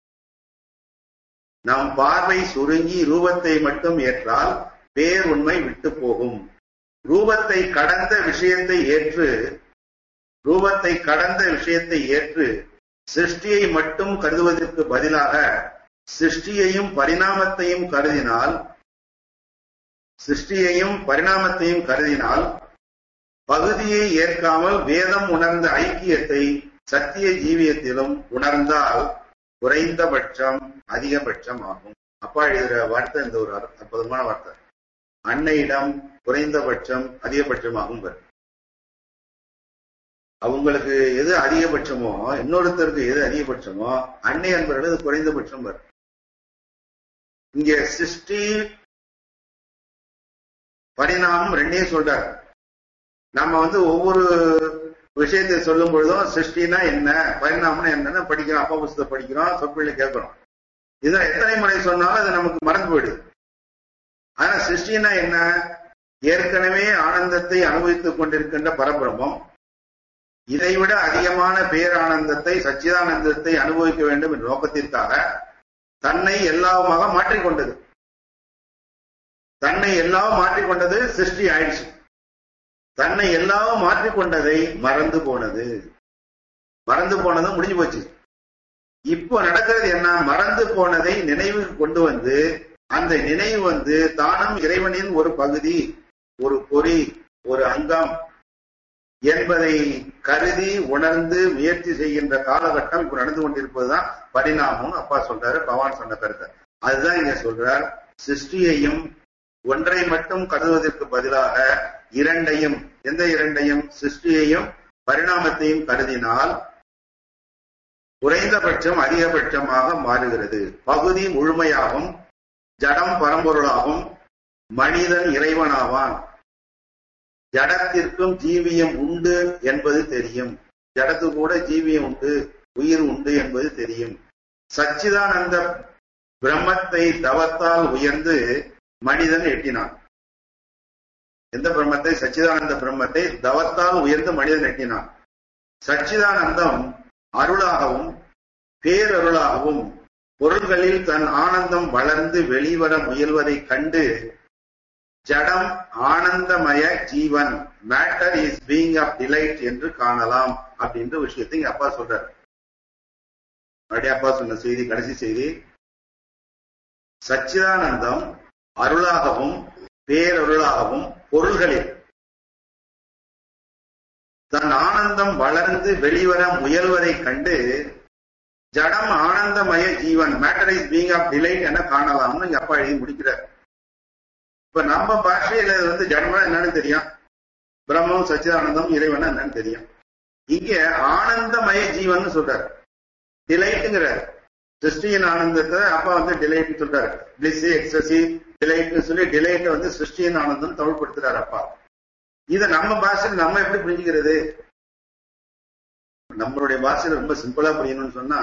B: நம் பார்வை சுருங்கி ரூபத்தை மட்டும் ஏற்றால் பேருண்மை விட்டு போகும் ரூபத்தை கடந்த விஷயத்தை ஏற்று ரூபத்தை கடந்த விஷயத்தை ஏற்று சிருஷ்டியை மட்டும் கருதுவதற்கு பதிலாக சிருஷ்டியையும் பரிணாமத்தையும் கருதினால் சிருஷ்டியையும் பரிணாமத்தையும் கருதினால் பகுதியை ஏற்காமல் வேதம் உணர்ந்த ஐக்கியத்தை சத்திய ஜீவியத்திலும் உணர்ந்தால் குறைந்தபட்சம் அதிகபட்சம் ஆகும் அப்பா எழுதுற வார்த்தை இந்த ஒரு அற்புதமான வார்த்தை அன்னையிடம் குறைந்தபட்சம் அதிகபட்சம் ஆகும் அவங்களுக்கு எது அதிகபட்சமோ இன்னொருத்தருக்கு எது அதிகபட்சமோ அன்னை என்பவர்கள் குறைந்தபட்சம் வரும் இங்க சிருஷ்டி பரிணாமம் ரெண்டையும் சொல்றாரு நம்ம வந்து ஒவ்வொரு விஷயத்தை சொல்லும் பொழுதும் சிருஷ்டினா என்ன பரிணாமம்னா என்னன்னு படிக்கிறோம் அப்பா புஸ்தத்தை படிக்கிறோம் சொற்பிள்ளை கேட்கிறோம் இதான் எத்தனை முறை சொன்னாலும் அது நமக்கு மறந்து போயிடுது ஆனா சிருஷ்டினா என்ன ஏற்கனவே ஆனந்தத்தை அனுபவித்துக் கொண்டிருக்கின்ற பரபிரமம் இதைவிட அதிகமான பேரானந்தத்தை சச்சிதானந்தத்தை அனுபவிக்க வேண்டும் என்ற நோக்கத்திற்காக தன்னை எல்லாமாக மாற்றிக்கொண்டது தன்னை எல்லாம் மாற்றிக்கொண்டது சிருஷ்டி ஆயிடுச்சு தன்னை எல்லாம் மாற்றிக்கொண்டதை மறந்து போனது மறந்து போனது முடிஞ்சு போச்சு இப்போ நடக்கிறது என்ன மறந்து போனதை நினைவுக்கு கொண்டு வந்து அந்த நினைவு வந்து தானும் இறைவனின் ஒரு பகுதி ஒரு பொறி ஒரு அங்கம் என்பதை கருதி உணர்ந்து முயற்சி செய்கின்ற காலகட்டம் இப்ப நடந்து கொண்டிருப்பதுதான் பரிணாமம் அப்பா சொல்றாரு பகவான் சொன்ன கருத்தை அதுதான் இங்க சொல்றார் சிருஷ்டியையும் ஒன்றை மட்டும் கருதுவதற்கு பதிலாக இரண்டையும் எந்த இரண்டையும் சிருஷ்டியையும் பரிணாமத்தையும் கருதினால் குறைந்தபட்சம் அதிகபட்சமாக மாறுகிறது பகுதி முழுமையாகும் ஜடம் பரம்பொருளாகும் மனிதன் இறைவனாவான் ஜடத்திற்கும் ஜீவியம் உண்டு என்பது தெரியும் ஜடத்து கூட ஜீவியம் உண்டு உயிர் உண்டு என்பது தெரியும் சச்சிதானந்த பிரம்மத்தை தவத்தால் உயர்ந்து மனிதன் எட்டினான் எந்த பிரம்மத்தை சச்சிதானந்த பிரம்மத்தை தவத்தால் உயர்ந்து மனிதன் எட்டினான் சச்சிதானந்தம் அருளாகவும் பேரருளாகவும் பொருள்களில் தன் ஆனந்தம் வளர்ந்து வெளிவர முயல்வதை கண்டு ஜடம் ஆனந்தமய ஜீவன் matter is being of delight என்று காணலாம் அப்படின்ற விஷயத்தை இங்க அப்பா சொல்றாரு மறுபடியும் அப்பா சொன்ன செய்தி கடைசி செய்தி சச்சிதானந்தம் அருளாகவும் பேரருளாகவும் பொருள்களில் தன் ஆனந்தம் வளர்ந்து வெளிவர முயல்வதை கண்டு ஜடம் ஆனந்தமய ஜீவன் matter is being of delight என காணலாம்னு இங்க அப்பா எழுதி முடிக்கிறார் இப்ப நம்ம பாஷையில வந்து ஜடம்னா என்னன்னு தெரியும் பிரம்மம் சச்சிதானந்தம் இறைவன் என்னன்னு தெரியும் இங்க ஆனந்தமய ஜீவன் சொல்றாரு டிலைட்டுங்கிறார் சிருஷ்டியின் ஆனந்தத்தை அப்பா வந்து டிலைட் சொல்றாரு பிளிஸ் எக்ஸசி டிலைட்னு சொல்லி டிலைட்டை வந்து சிருஷ்டியின் ஆனந்தம் தமிழ்படுத்துறாரு அப்பா இதை நம்ம பாஷையில் நம்ம எப்படி புரிஞ்சுக்கிறது நம்மளுடைய பாஷையில ரொம்ப சிம்பிளா புரியணும்னு சொன்னா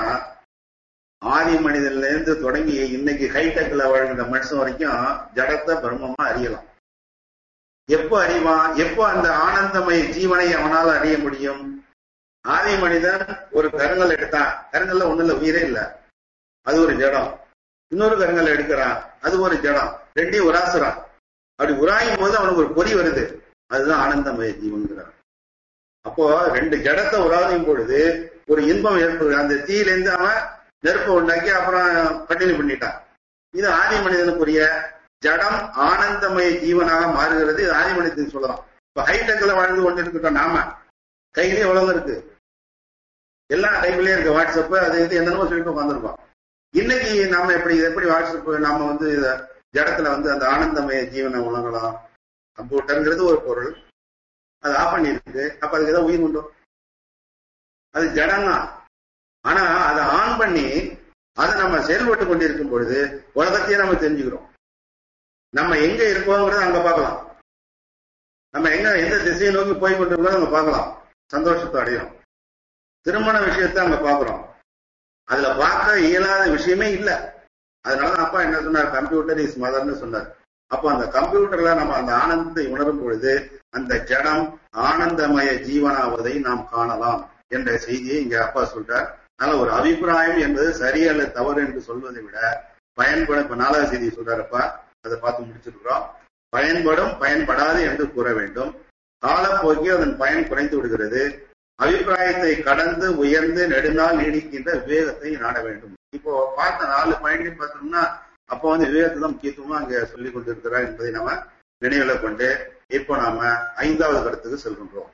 B: ஆதி மனிதன்ல இருந்து தொடங்கி இன்னைக்கு ஹைடெக்ல வாழ்கிற மனுஷன் வரைக்கும் ஜடத்தை பிரம்மமா அறியலாம் எப்போ அறிவான் எப்போ அந்த ஆனந்தமய ஜீவனை அவனால அறிய முடியும் ஆதி மனிதன் ஒரு கருங்கல் எடுத்தான் கருங்கல்ல ஒண்ணு இல்ல உயிரே இல்ல அது ஒரு ஜடம் இன்னொரு கருங்கல் எடுக்கிறான் அது ஒரு ஜடம் ரெண்டையும் உராசுறான் அப்படி உராயும் போது அவனுக்கு ஒரு பொறி வருது அதுதான் ஆனந்தமய ஜீவன்கிறான் அப்போ ரெண்டு ஜடத்தை உராயும் பொழுது ஒரு இன்பம் ஏற்படுது அந்த தீயிலேருந்து அவன் நெருப்பை உண்டாக்கி அப்புறம் கண்டினியூ பண்ணிட்டான் இது ஆதி மனிதனுக்குரிய ஜடம் ஆனந்தமய ஜீவனாக மாறுகிறது இது ஆதி மனிதன் சொல்லலாம் இப்ப ஹைடெக்ல வாழ்ந்து கொண்டு இருக்கட்டும் நாம கையிலேயே உலகம் இருக்கு எல்லாம் டைப்லயே இருக்கு வாட்ஸ்அப் அது இது என்னென்னமோ சொல்லிட்டு உட்காந்துருக்கோம் இன்னைக்கு நாம எப்படி எப்படி வாட்ஸ்அப் நாம வந்து ஜடத்துல வந்து அந்த ஆனந்தமய ஜீவனை உணரலாம் கம்ப்யூட்டருங்கிறது ஒரு பொருள் அது ஆஃப் பண்ணிருக்கு அப்ப அதுக்கு ஏதாவது உயிர் உண்டோ அது ஜடம் தான் ஆனா அதை ஆன் பண்ணி அதை நம்ம செயல்பட்டு கொண்டிருக்கும் பொழுது உலகத்தையே நம்ம தெரிஞ்சுக்கிறோம் நம்ம எங்க இருக்கோங்கிறத அங்க பார்க்கலாம் நம்ம எங்க எந்த திசையை நோக்கி போய் கொண்டிருக்கோம் அங்க பார்க்கலாம் சந்தோஷத்தை அடையும் திருமண விஷயத்தை அங்க பாக்குறோம் அதுல பார்க்க இயலாத விஷயமே இல்லை அதனாலதான் அப்பா என்ன சொன்னார் கம்ப்யூட்டர் இஸ் மதர்னு சொன்னார் அப்போ அந்த கம்ப்யூட்டர்ல நம்ம அந்த ஆனந்தத்தை உணரும் பொழுது அந்த ஜடம் ஆனந்தமய ஜீவனாவதை நாம் காணலாம் என்ற செய்தியை இங்க அப்பா சொல்றார் அதனால ஒரு அபிப்பிராயம் என்பது சரி அல்லது தவறு என்று சொல்வதை விட பயன்படும் இப்ப நாலாவது செய்தி சொல்றாருப்பா அதை பார்த்து முடிச்சிருக்கிறோம் பயன்படும் பயன்படாது என்று கூற வேண்டும் காலப்போக்கில் அதன் பயன் குறைந்து விடுகிறது அபிப்பிராயத்தை கடந்து உயர்ந்து நெடுநாள் நீடிக்கின்ற விவேகத்தை நாட வேண்டும் இப்போ பார்த்த நாலு பாயிண்ட்லையும் பார்த்தோம்னா அப்போ வந்து விவேகத்தை தான் முக்கியத்துவமா அங்க சொல்லிக் கொண்டிருக்கிறார் என்பதை நம்ம நினைவில் கொண்டு இப்போ நாம ஐந்தாவது கருத்துக்கு செல்கின்றோம்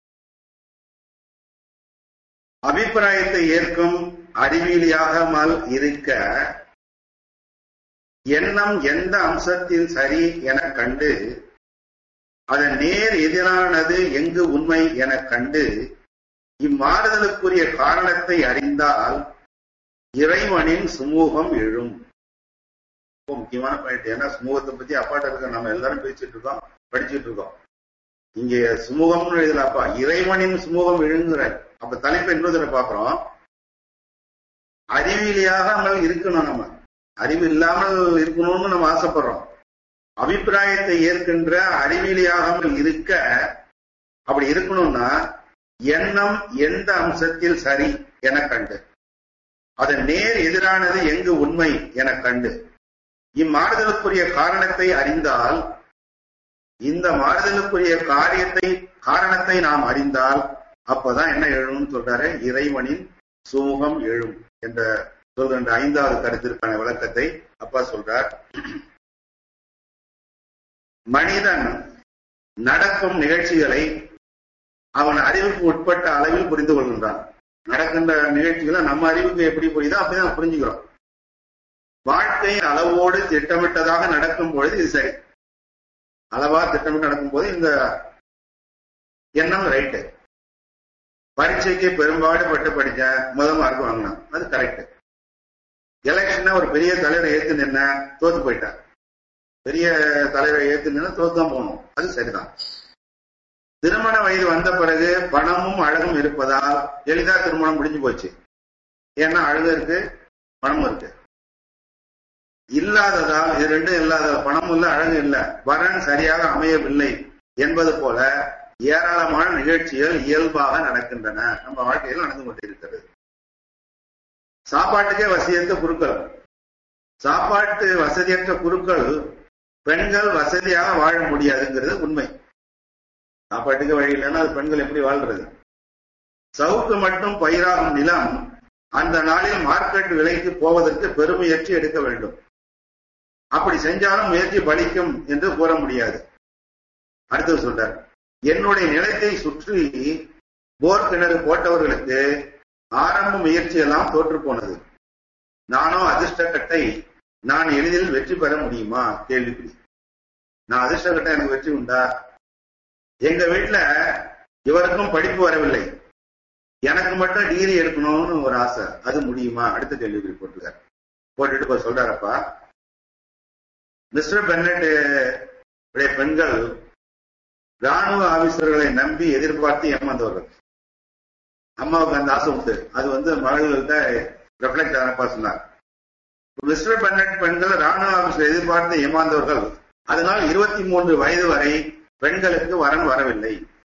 B: அபிப்பிராயத்தை ஏற்கும் அறிவியலியாகாமல் இருக்க எண்ணம் எந்த அம்சத்தில் சரி என கண்டு அதன் நேர் எதிரானது எங்கு உண்மை என கண்டு இம்மாறுதலுக்குரிய காரணத்தை அறிந்தால் இறைவனின் சுமூகம் எழும் ரொம்ப முக்கியமான பாயிண்ட் ஏன்னா சுமூகத்தை பத்தி அப்பாட்ட இருக்க நம்ம எல்லாரும் பேசிட்டு இருக்கோம் படிச்சுட்டு இருக்கோம் இங்க சுமூகம்னு எழுதலாப்பா இறைவனின் சுமூகம் எழுங்குற அப்ப தலைப்பு என்பதில் பாக்குறோம் அறிவியலியாகாமல் இருக்கணும் நம்ம அறிவு இல்லாமல் இருக்கணும்னு நம்ம ஆசைப்படுறோம் அபிப்பிராயத்தை ஏற்கின்ற அறிவியலியாகாமல் இருக்க அப்படி இருக்கணும்னா எண்ணம் எந்த அம்சத்தில் சரி என கண்டு அதன் நேர் எதிரானது எங்கு உண்மை என கண்டு இம்மாறுதலுக்குரிய காரணத்தை அறிந்தால் இந்த மாறுதலுக்குரிய காரியத்தை காரணத்தை நாம் அறிந்தால் அப்பதான் என்ன எழும்னு சொல்றாரு இறைவனின் சுமுகம் எழும் என்ற சொல்கின்ற ஐந்தாவது கருத்திற்கான விளக்கத்தை அப்பா சொல்றார் மனிதன் நடக்கும் நிகழ்ச்சிகளை அவன் அறிவுக்கு உட்பட்ட அளவில் புரிந்து கொள்கின்றான் நடக்கின்ற நிகழ்ச்சிகளை நம்ம அறிவுக்கு எப்படி புரியுதோ அப்படிதான் புரிஞ்சுக்கிறோம் வாழ்க்கை அளவோடு திட்டமிட்டதாக நடக்கும் பொழுது இது சரி அளவா திட்டமிட்டு நடக்கும் போது இந்த எண்ணம் ரைட்டு பரீட்சைக்கு பெரும்பாடு பட்டு படிச்ச முத மார்க் வாங்கினான் அது கரெக்ட் எலெக்ஷன்னா ஒரு பெரிய தலைவரை ஏத்து நின்ன தோத்து போயிட்டான் பெரிய தலைவரை ஏத்து நின்று தோத்து தான் போகணும் அது சரிதான் திருமண வயது வந்த பிறகு பணமும் அழகும் இருப்பதால் எளிதா திருமணம் முடிஞ்சு போச்சு ஏன்னா அழகு இருக்கு பணமும் இருக்கு இல்லாததால் இது ரெண்டும் இல்லாத பணமும் இல்ல அழகு இல்ல வரன் சரியாக அமையவில்லை என்பது போல ஏராளமான நிகழ்ச்சிகள் இயல்பாக நடக்கின்றன நம்ம வாழ்க்கையில் நடந்து கொண்டிருக்கிறது சாப்பாட்டுக்கே வசதியற்ற குருக்கள் சாப்பாட்டு வசதியற்ற குருக்கள் பெண்கள் வசதியாக வாழ முடியாதுங்கிறது உண்மை சாப்பாட்டுக்கு வழி இல்லைன்னா அது பெண்கள் எப்படி வாழ்றது சவுக்கு மட்டும் பயிராகும் நிலம் அந்த நாளில் மார்க்கெட் விலைக்கு போவதற்கு பெருமுயற்சி எடுக்க வேண்டும் அப்படி செஞ்சாலும் முயற்சி பலிக்கும் என்று கூற முடியாது அடுத்தது சொல்றார் என்னுடைய நிலத்தை சுற்றி போர் கிணறு போட்டவர்களுக்கு ஆரம்ப முயற்சி எல்லாம் தோற்று போனது நானோ அதிர்ஷ்டக்கட்டை நான் எளிதில் வெற்றி பெற முடியுமா கேள்விக்குறி நான் அதிர்ஷ்டக்கட்டை எனக்கு வெற்றி உண்டா எங்க வீட்டுல இவருக்கும் படிப்பு வரவில்லை எனக்கு மட்டும் டிகிரி எடுக்கணும்னு ஒரு ஆசை அது முடியுமா அடுத்த கேள்வி போட்டுருக்காரு போட்டுட்டு இப்ப சொல்றாரப்பா மிஸ்டர் பென்னட் உடைய பெண்கள் ராணுவ ஆபீசர்களை நம்பி எதிர்பார்த்து ஏமாந்தவர்கள் அம்மாவுக்கு அந்த ஆசை உண்டு அது வந்து மகள்கிட்ட ரெஃப்ளெக்ட் ஆனப்பா சொன்னார் மிஸ்டர் பென்னட் பெண்கள் ராணுவ ஆபீசர் எதிர்பார்த்து ஏமாந்தவர்கள் அதனால் இருபத்தி மூன்று வயது வரை பெண்களுக்கு வரன் வரவில்லை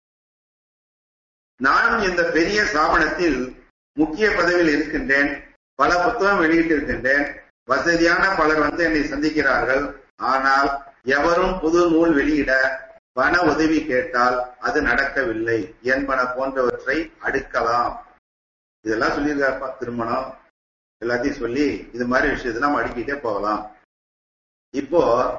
B: நானும் இந்த பெரிய ஸ்தாபனத்தில் முக்கிய பதவியில் இருக்கின்றேன் பல புத்தகம் வெளியிட்டிருக்கின்றேன் வசதியான பலர் வந்து என்னை சந்திக்கிறார்கள் ஆனால் எவரும் புது நூல் வெளியிட பண உதவி கேட்டால் அது நடக்கவில்லை என்பன போன்றவற்றை அடுக்கலாம் இதெல்லாம் சொல்லியிருக்காருப்பா திருமணம் எல்லாத்தையும் சொல்லி இது மாதிரி விஷயத்தை நம்ம அடுக்கிட்டே போகலாம் இப்போ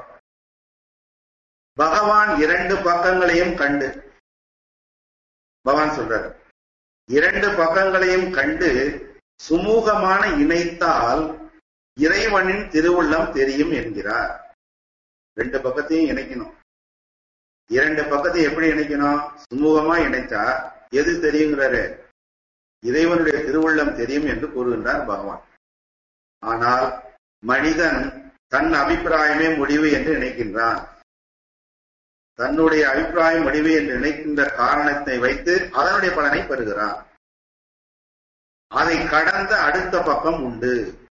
B: பகவான் இரண்டு பக்கங்களையும் கண்டு பகவான் சொல்றாரு இரண்டு பக்கங்களையும் கண்டு சுமூகமான இணைத்தால் இறைவனின் திருவுள்ளம் தெரியும் என்கிறார் ரெண்டு பக்கத்தையும் இணைக்கணும் இரண்டு பக்கத்தையும் எப்படி இணைக்கணும் சுமூகமா இணைத்தா எது தெரியுங்கிறாரு இறைவனுடைய திருவுள்ளம் தெரியும் என்று கூறுகின்றார் பகவான் ஆனால் மனிதன் தன் அபிப்பிராயமே முடிவு என்று நினைக்கின்றான் தன்னுடைய அபிப்பிராயம் முடிவு என்று நினைக்கின்ற காரணத்தை வைத்து அதனுடைய பலனை பெறுகிறான் அதை கடந்த அடுத்த பக்கம் உண்டு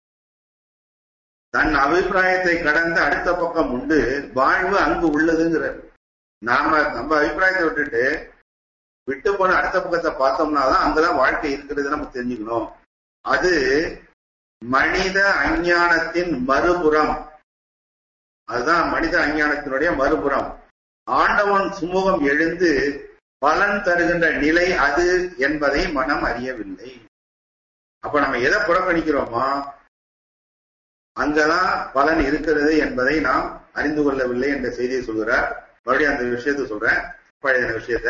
B: தன் அபிப்பிராயத்தை கடந்த அடுத்த பக்கம் உண்டு வாழ்வு அங்கு உள்ளதுங்கிறார் நாம நம்ம அபிப்பிராயத்தை விட்டுட்டு விட்டு போன அடுத்த பக்கத்தை பார்த்தோம்னா தான் அங்கதான் வாழ்க்கை இருக்கிறது நம்ம தெரிஞ்சுக்கணும் அது மனித அஞ்ஞானத்தின் மறுபுறம் அதுதான் மனித அஞ்ஞானத்தினுடைய மறுபுறம் ஆண்டவன் சுமூகம் எழுந்து பலன் தருகின்ற நிலை அது என்பதை மனம் அறியவில்லை அப்ப நம்ம எதை புறக்கணிக்கிறோமோ அங்கதான் பலன் இருக்கிறது என்பதை நாம் அறிந்து கொள்ளவில்லை என்ற செய்தியை சொல்கிறார் மறுபடியும் அந்த விஷயத்தை சொல்றேன் பழைய விஷயத்த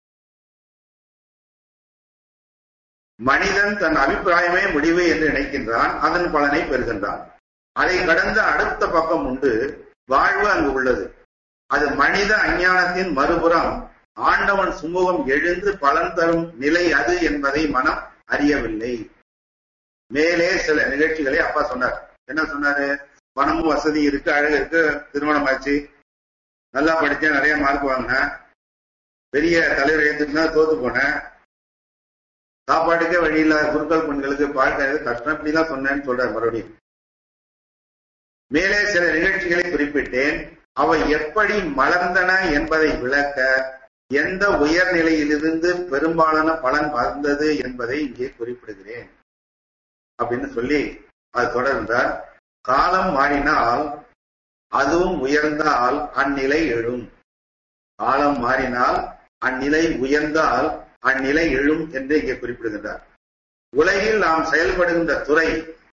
B: மனிதன் தன் அபிப்பிராயமே முடிவு என்று நினைக்கின்றான் அதன் பலனை பெறுகின்றான் அதை கடந்த அடுத்த பக்கம் உண்டு வாழ்வு அங்கு உள்ளது அது மனித அஞ்ஞானத்தின் மறுபுறம் ஆண்டவன் சுமூகம் எழுந்து பலன் தரும் நிலை அது என்பதை மனம் அறியவில்லை மேலே சில நிகழ்ச்சிகளை அப்பா சொன்னார் என்ன சொன்னாரு பணமும் வசதி இருக்கு அழகு இருக்கு திருமணம் ஆச்சு நல்லா படிச்சேன் நிறைய மார்க் வாங்கினேன் பெரிய தலைவர் எழுத்துக்குனா தோத்து போனேன் சாப்பாட்டுக்கே வழி இல்லாத குருக்கள் பெண்களுக்கு வாழ்க்கை கஷ்டம் இப்படிலாம் சொன்னேன்னு சொல்றாரு மறுபடியும் மேலே சில நிகழ்ச்சிகளை குறிப்பிட்டேன் அவை எப்படி மலர்ந்தன என்பதை விளக்க எந்த உயர்நிலையிலிருந்து பெரும்பாலான பலன் வந்தது என்பதை இங்கே குறிப்பிடுகிறேன் அப்படின்னு சொல்லி அது தொடர்ந்தார் காலம் மாறினால் அதுவும் உயர்ந்தால் அந்நிலை எழும் காலம் மாறினால் அந்நிலை உயர்ந்தால் அந்நிலை எழும் என்று இங்கே குறிப்பிடுகின்றார் உலகில் நாம் செயல்படுகின்ற துறை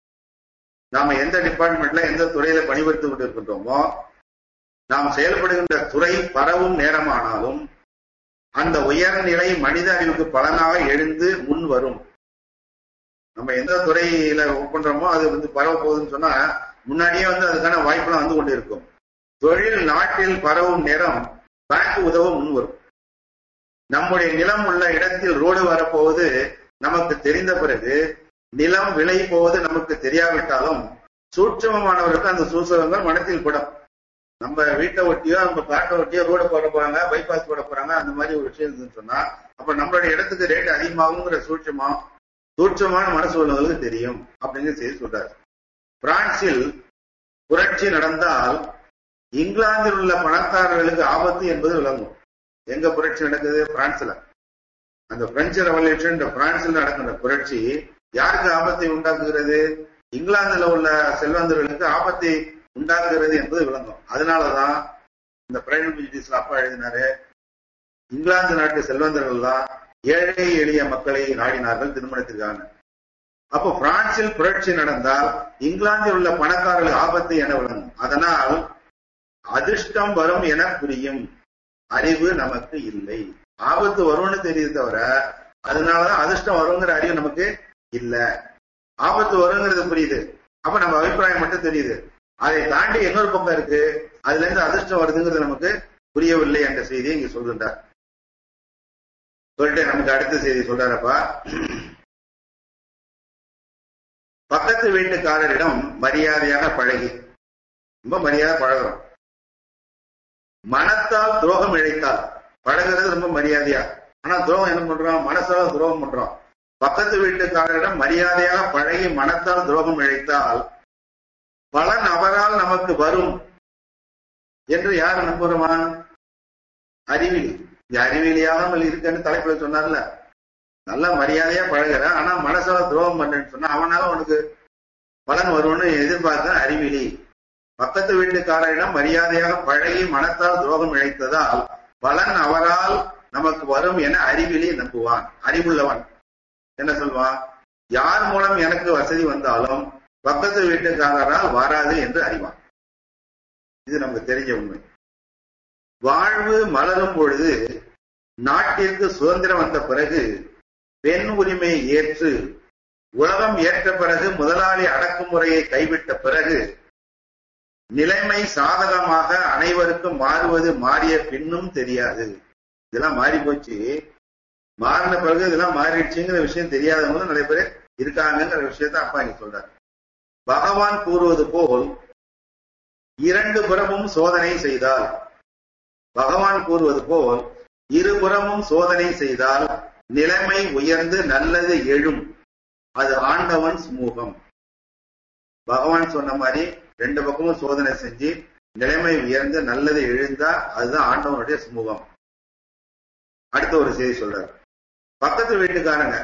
B: நாம எந்த டிபார்ட்மெண்ட்ல எந்த துறையில பணிபுரித்து கொண்டிருக்கின்றோமோ நாம் செயல்படுகின்ற துறை பரவும் நேரமானாலும் அந்த உயர்நிலை மனித அறிவுக்கு பலனாக எழுந்து முன் வரும் நம்ம எந்த துறையில ஒர்க் பண்றோமோ அது வந்து பரவ போகுதுன்னு சொன்னா முன்னாடியே வந்து அதுக்கான வாய்ப்பெல்லாம் வந்து கொண்டு இருக்கும் தொழில் நாட்டில் பரவும் நேரம் பேங்க் உதவ முன் வரும் நம்முடைய நிலம் உள்ள இடத்தில் ரோடு வரப்போவது நமக்கு தெரிந்த பிறகு நிலம் விலை போவது நமக்கு தெரியாவிட்டாலும் சூட்சமமானவருக்கு அந்த சூசகங்கள் மனத்தில் படும் நம்ம வீட்டை ஒட்டியோ நம்ம காட்டை ஒட்டியோ ரோடு போட போறாங்க பைபாஸ் போட போறாங்க அந்த மாதிரி ஒரு விஷயம் இருந்துன்னு சொன்னா அப்ப நம்மளுடைய இடத்துக்கு ரேட் அதிகமாகுங்கிற சூட்சமம் சூட்சமான மனசு உள்ளவங்களுக்கு தெரியும் அப்படிங்கிற செய்தி சொல்றாரு பிரான்சில் புரட்சி நடந்தால் இங்கிலாந்தில் உள்ள பணக்காரர்களுக்கு ஆபத்து என்பது விளங்கும் எங்க புரட்சி நடக்குது பிரான்ஸ்ல அந்த பிரெஞ்சு ரெவல்யூஷன் பிரான்சில் நடக்கின்ற புரட்சி யாருக்கு ஆபத்தை உண்டாக்குகிறது இங்கிலாந்துல உள்ள செல்வந்தர்களுக்கு ஆபத்தை உண்டாக்குகிறது என்பது விளங்கும் அதனாலதான் இந்த பிரைவேட் பிஜிடிஸ்ல அப்பா எழுதினாரு இங்கிலாந்து நாட்டு செல்வந்தர்கள் தான் ஏழை எளிய மக்களை நாடினார்கள் திருமணத்திற்கான அப்போ பிரான்சில் புரட்சி நடந்தால் இங்கிலாந்தில் உள்ள பணக்காரர்கள் ஆபத்து என விளங்கும் அதனால் அதிர்ஷ்டம் வரும் என புரியும் அறிவு நமக்கு இல்லை ஆபத்து வரும்னு தெரியுது தவிர அதனாலதான் அதிர்ஷ்டம் வருங்கிற அறிவு நமக்கு இல்ல ஆபத்து வருங்கிறது புரியுது அப்ப நம்ம அபிப்பிராயம் மட்டும் தெரியுது அதை தாண்டி இன்னொரு பக்கம் இருக்கு அதுல இருந்து அதிர்ஷ்டம் வருதுங்கிறது நமக்கு புரியவில்லை என்ற செய்தியை இங்க சொல்கின்றார் சொல்லிட்டு நமக்கு அடுத்த செய்தி சொல்றாரப்பா பக்கத்து வீட்டுக்காரரிடம் மரியாதையாக பழகி ரொம்ப மரியாதை பழகிறோம் மனத்தால் துரோகம் இழைத்தால் பழகிறது ரொம்ப மரியாதையா ஆனா துரோகம் என்ன பண்றோம் மனசால துரோகம் பண்றோம் பக்கத்து வீட்டுக்காரரிடம் மரியாதையாக பழகி மனத்தால் துரோகம் இழைத்தால் பலன் அவரால் நமக்கு வரும் என்று யார் நம்புறோமா அறிவிலி இந்த அறிவிலியாக இருக்கன்னு தலைப்புல சொன்னார்ல நல்ல மரியாதையா பழகுற ஆனா மனசால துரோகம் பண்றேன்னு சொன்னா அவனால உனக்கு பலன் வரும்னு எதிர்பார்க்க அறிவிலி பக்கத்து வீட்டுக்காரரிடம் மரியாதையாக பழகி மனத்தால் துரோகம் இழைத்ததால் பலன் அவரால் நமக்கு வரும் என அறிவிலி நம்புவான் அறிவுள்ளவன் என்ன சொல்வான் யார் மூலம் எனக்கு வசதி வந்தாலும் பக்கத்து வீட்டுக்காரரால் வராது என்று அறிவான் இது நமக்கு தெரிஞ்ச உண்மை வாழ்வு மலரும் பொழுது நாட்டிற்கு சுதந்திரம் வந்த பிறகு பெண் உரிமையை ஏற்று உலகம் ஏற்ற பிறகு முதலாளி அடக்குமுறையை கைவிட்ட பிறகு நிலைமை சாதகமாக அனைவருக்கும் மாறுவது மாறிய பின்னும் தெரியாது இதெல்லாம் மாறி போச்சு மாறின பிறகு இதெல்லாம் மாறிடுச்சுங்கிற விஷயம் தெரியாதவங்க நிறைய பேர் இருக்காங்கிற விஷயத்த அப்பா இங்க சொல்றாரு பகவான் கூறுவது போல் இரண்டு புறமும் சோதனை செய்தால் பகவான் கூறுவது போல் இருபுறமும் சோதனை செய்தால் நிலைமை உயர்ந்து நல்லது எழும் அது ஆண்டவன் சுமூகம் பகவான் சொன்ன மாதிரி ரெண்டு பக்கமும் சோதனை செஞ்சு நிலைமை உயர்ந்து நல்லது எழுந்தா அதுதான் ஆண்டவனுடைய சுமூகம் அடுத்த ஒரு செய்தி சொல்றாரு பக்கத்து வீட்டுக்காரங்க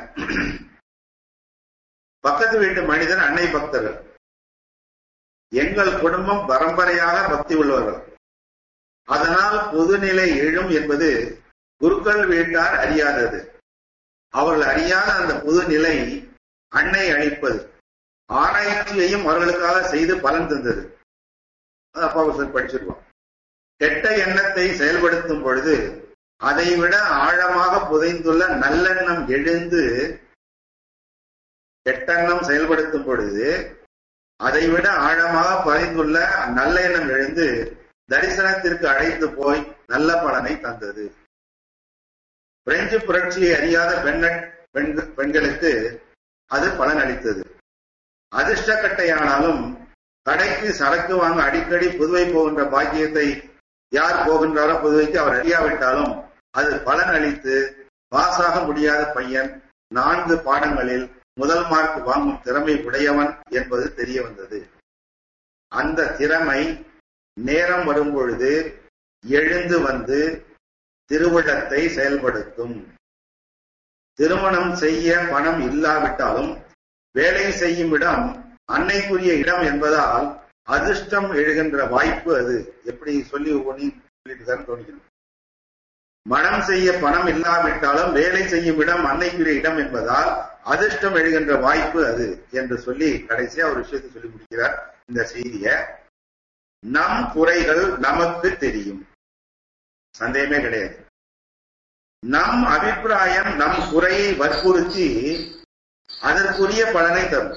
B: பக்கத்து வீட்டு மனிதன் அன்னை பக்தர்கள் எங்கள் குடும்பம் பரம்பரையாக பக்தி உள்ளவர்கள் அதனால் பொதுநிலை எழும் என்பது குருக்கள் வீட்டார் அறியாதது அவர்கள் அறியாத அந்த புதுநிலை அன்னை அளிப்பது ஆராய்ச்சியையும் அவர்களுக்காக செய்து பலன் தந்தது அப்பா படிச்சிருக்கோம் கெட்ட எண்ணத்தை செயல்படுத்தும் பொழுது அதைவிட ஆழமாக புதைந்துள்ள நல்லெண்ணம் எழுந்து கெட்டெண்ணம் செயல்படுத்தும் பொழுது அதைவிட ஆழமாக பதிந்துள்ள நல்ல எண்ணம் எழுந்து தரிசனத்திற்கு அழைத்து போய் நல்ல பலனை தந்தது பிரெஞ்சு புரட்சியை அறியாத பெண் பெண்களுக்கு அது பலன் அளித்தது அதிர்ஷ்டக்கட்டையானாலும் கடைக்கு சரக்கு வாங்க அடிக்கடி புதுவை போகின்ற பாக்கியத்தை யார் போகின்றாரோ புதுவைக்கு அவர் அறியாவிட்டாலும் அது பலன் அளித்து பாஸாக முடியாத பையன் நான்கு பாடங்களில் முதல் மார்க் வாங்கும் திறமை உடையவன் என்பது தெரிய வந்தது அந்த திறமை நேரம் வரும்பொழுது எழுந்து வந்து திருவிழத்தை செயல்படுத்தும் திருமணம் செய்ய பணம் இல்லாவிட்டாலும் வேலை செய்யும் இடம் அன்னைக்குரிய இடம் என்பதால் அதிர்ஷ்டம் எழுகின்ற வாய்ப்பு அது எப்படி சொல்லி சொல்லிட்டு தோணிக்கணும் மனம் செய்ய பணம் இல்லாவிட்டாலும் வேலை செய்யும் இடம் அன்னைக்குரிய இடம் என்பதால் அதிர்ஷ்டம் எழுகின்ற வாய்ப்பு அது என்று சொல்லி கடைசியா ஒரு விஷயத்தை சொல்லி முடிக்கிறார் இந்த செய்திய நம் குறைகள் நமக்கு தெரியும் சந்தேகமே கிடையாது நம் அபிப்பிராயம் நம் குறையை வற்புறுத்தி அதற்குரிய பலனை தரும்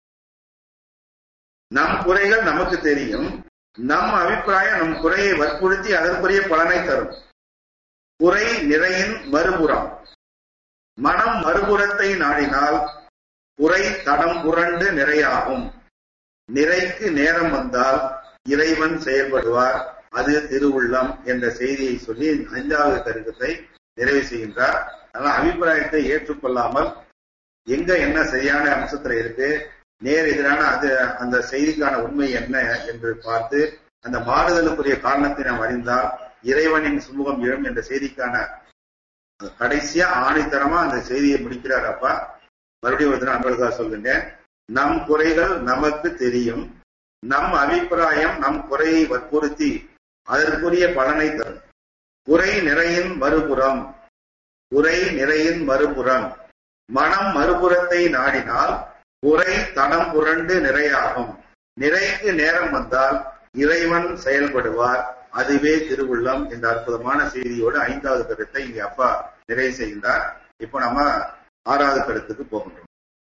B: நம் குறைகள் நமக்கு தெரியும் நம் அபிப்பிராயம் நம் குறையை வற்புறுத்தி அதற்குரிய பலனை தரும் குறை நிறையின் மறுபுறம் மனம் மறுபுறத்தை நாடினால் குறை தடம் புரண்டு நிறையாகும் நிறைக்கு நேரம் வந்தால் இறைவன் செயல்படுவார் அது திருவுள்ளம் என்ற செய்தியை சொல்லி ஐந்தாவது கருக்கத்தை நிறைவு செய்கின்றார் அதனால் அபிப்பிராயத்தை ஏற்றுக்கொள்ளாமல் எங்க என்ன சரியான அம்சத்துல இருக்கு நேர் எதிரான அது அந்த செய்திக்கான உண்மை என்ன என்று பார்த்து அந்த மாறுதலுக்குரிய காரணத்தை நாம் அறிந்தால் இறைவனின் சுமூகம் எழும் என்ற செய்திக்கான கடைசியா ஆணித்தரமா அந்த செய்தியை முடிக்கிறார் அப்பா மறுபடியும் ஒரு அன்பர்களுக்காக சொல்லுங்க நம் குறைகள் நமக்கு தெரியும் நம் அபிப்பிராயம் நம் குறையை வற்புறுத்தி அதற்குரிய பலனை தரும் குறை நிறையின் மறுபுறம் குறை நிறையின் மறுபுறம் மனம் மறுபுறத்தை நாடினால் குறை தடம் புரண்டு நிறையாகும் நிறைக்கு நேரம் வந்தால் இறைவன் செயல்படுவார் அதுவே திருவுள்ளம் என்ற அற்புதமான செய்தியோடு ஐந்தாவது கருத்தை இங்க அப்பா நிறைவு செய்கின்றார் இப்போ நம்ம ஆறாவது கருத்துக்கு போகின்றோம்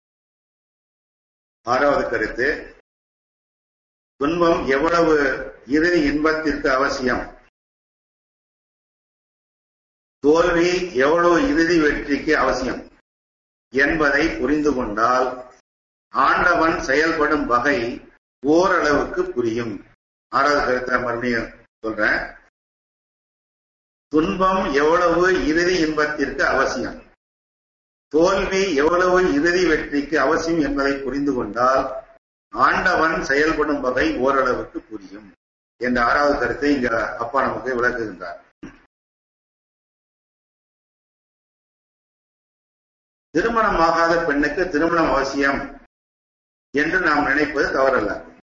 B: ஆறாவது கருத்து துன்பம் எவ்வளவு இறுதி இன்பத்திற்கு அவசியம் தோல்வி எவ்வளவு இறுதி வெற்றிக்கு அவசியம் என்பதை புரிந்து கொண்டால் ஆண்டவன் செயல்படும் வகை ஓரளவுக்கு புரியும் ஆறாவது கருத்தை மறுபடியும் சொல்றேன் துன்பம் எவ்வளவு இறுதி இன்பத்திற்கு அவசியம் தோல்வி எவ்வளவு இறுதி வெற்றிக்கு அவசியம் என்பதை புரிந்து கொண்டால் ஆண்டவன் செயல்படும் வகை ஓரளவுக்கு புரியும் என்ற ஆறாவது கருத்தை இங்க அப்பா நமக்கு விளக்குகின்றார் திருமணமாகாத பெண்ணுக்கு திருமணம் அவசியம் என்று நாம் நினைப்பது தவறல்ல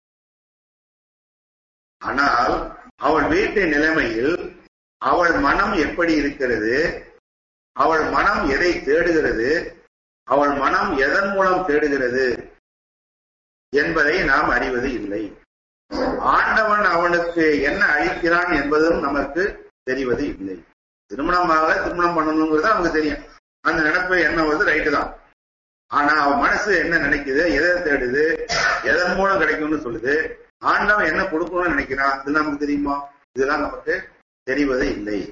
B: ஆனால் அவள் வீட்டு நிலைமையில் அவள் மனம் எப்படி இருக்கிறது அவள் மனம் எதை தேடுகிறது அவள் மனம் எதன் மூலம் தேடுகிறது என்பதை நாம் அறிவது இல்லை ஆண்டவன் அவனுக்கு என்ன அளிக்கிறான் என்பதும் நமக்கு தெரிவது இல்லை திருமணமாக திருமணம் பண்ணணுங்கிறது நமக்கு தெரியும் அந்த நினைப்பு என்ன வருது ரைட்டு தான் ஆனா அவன் மனசு என்ன நினைக்குது எதை தேடுது எதன் மூலம் கிடைக்கும்னு சொல்லுது ஆண்டவன் என்ன கொடுக்கணும்னு நினைக்கிறான் இது நமக்கு தெரியுமா இதெல்லாம் நமக்கு தெரிவது இல்லை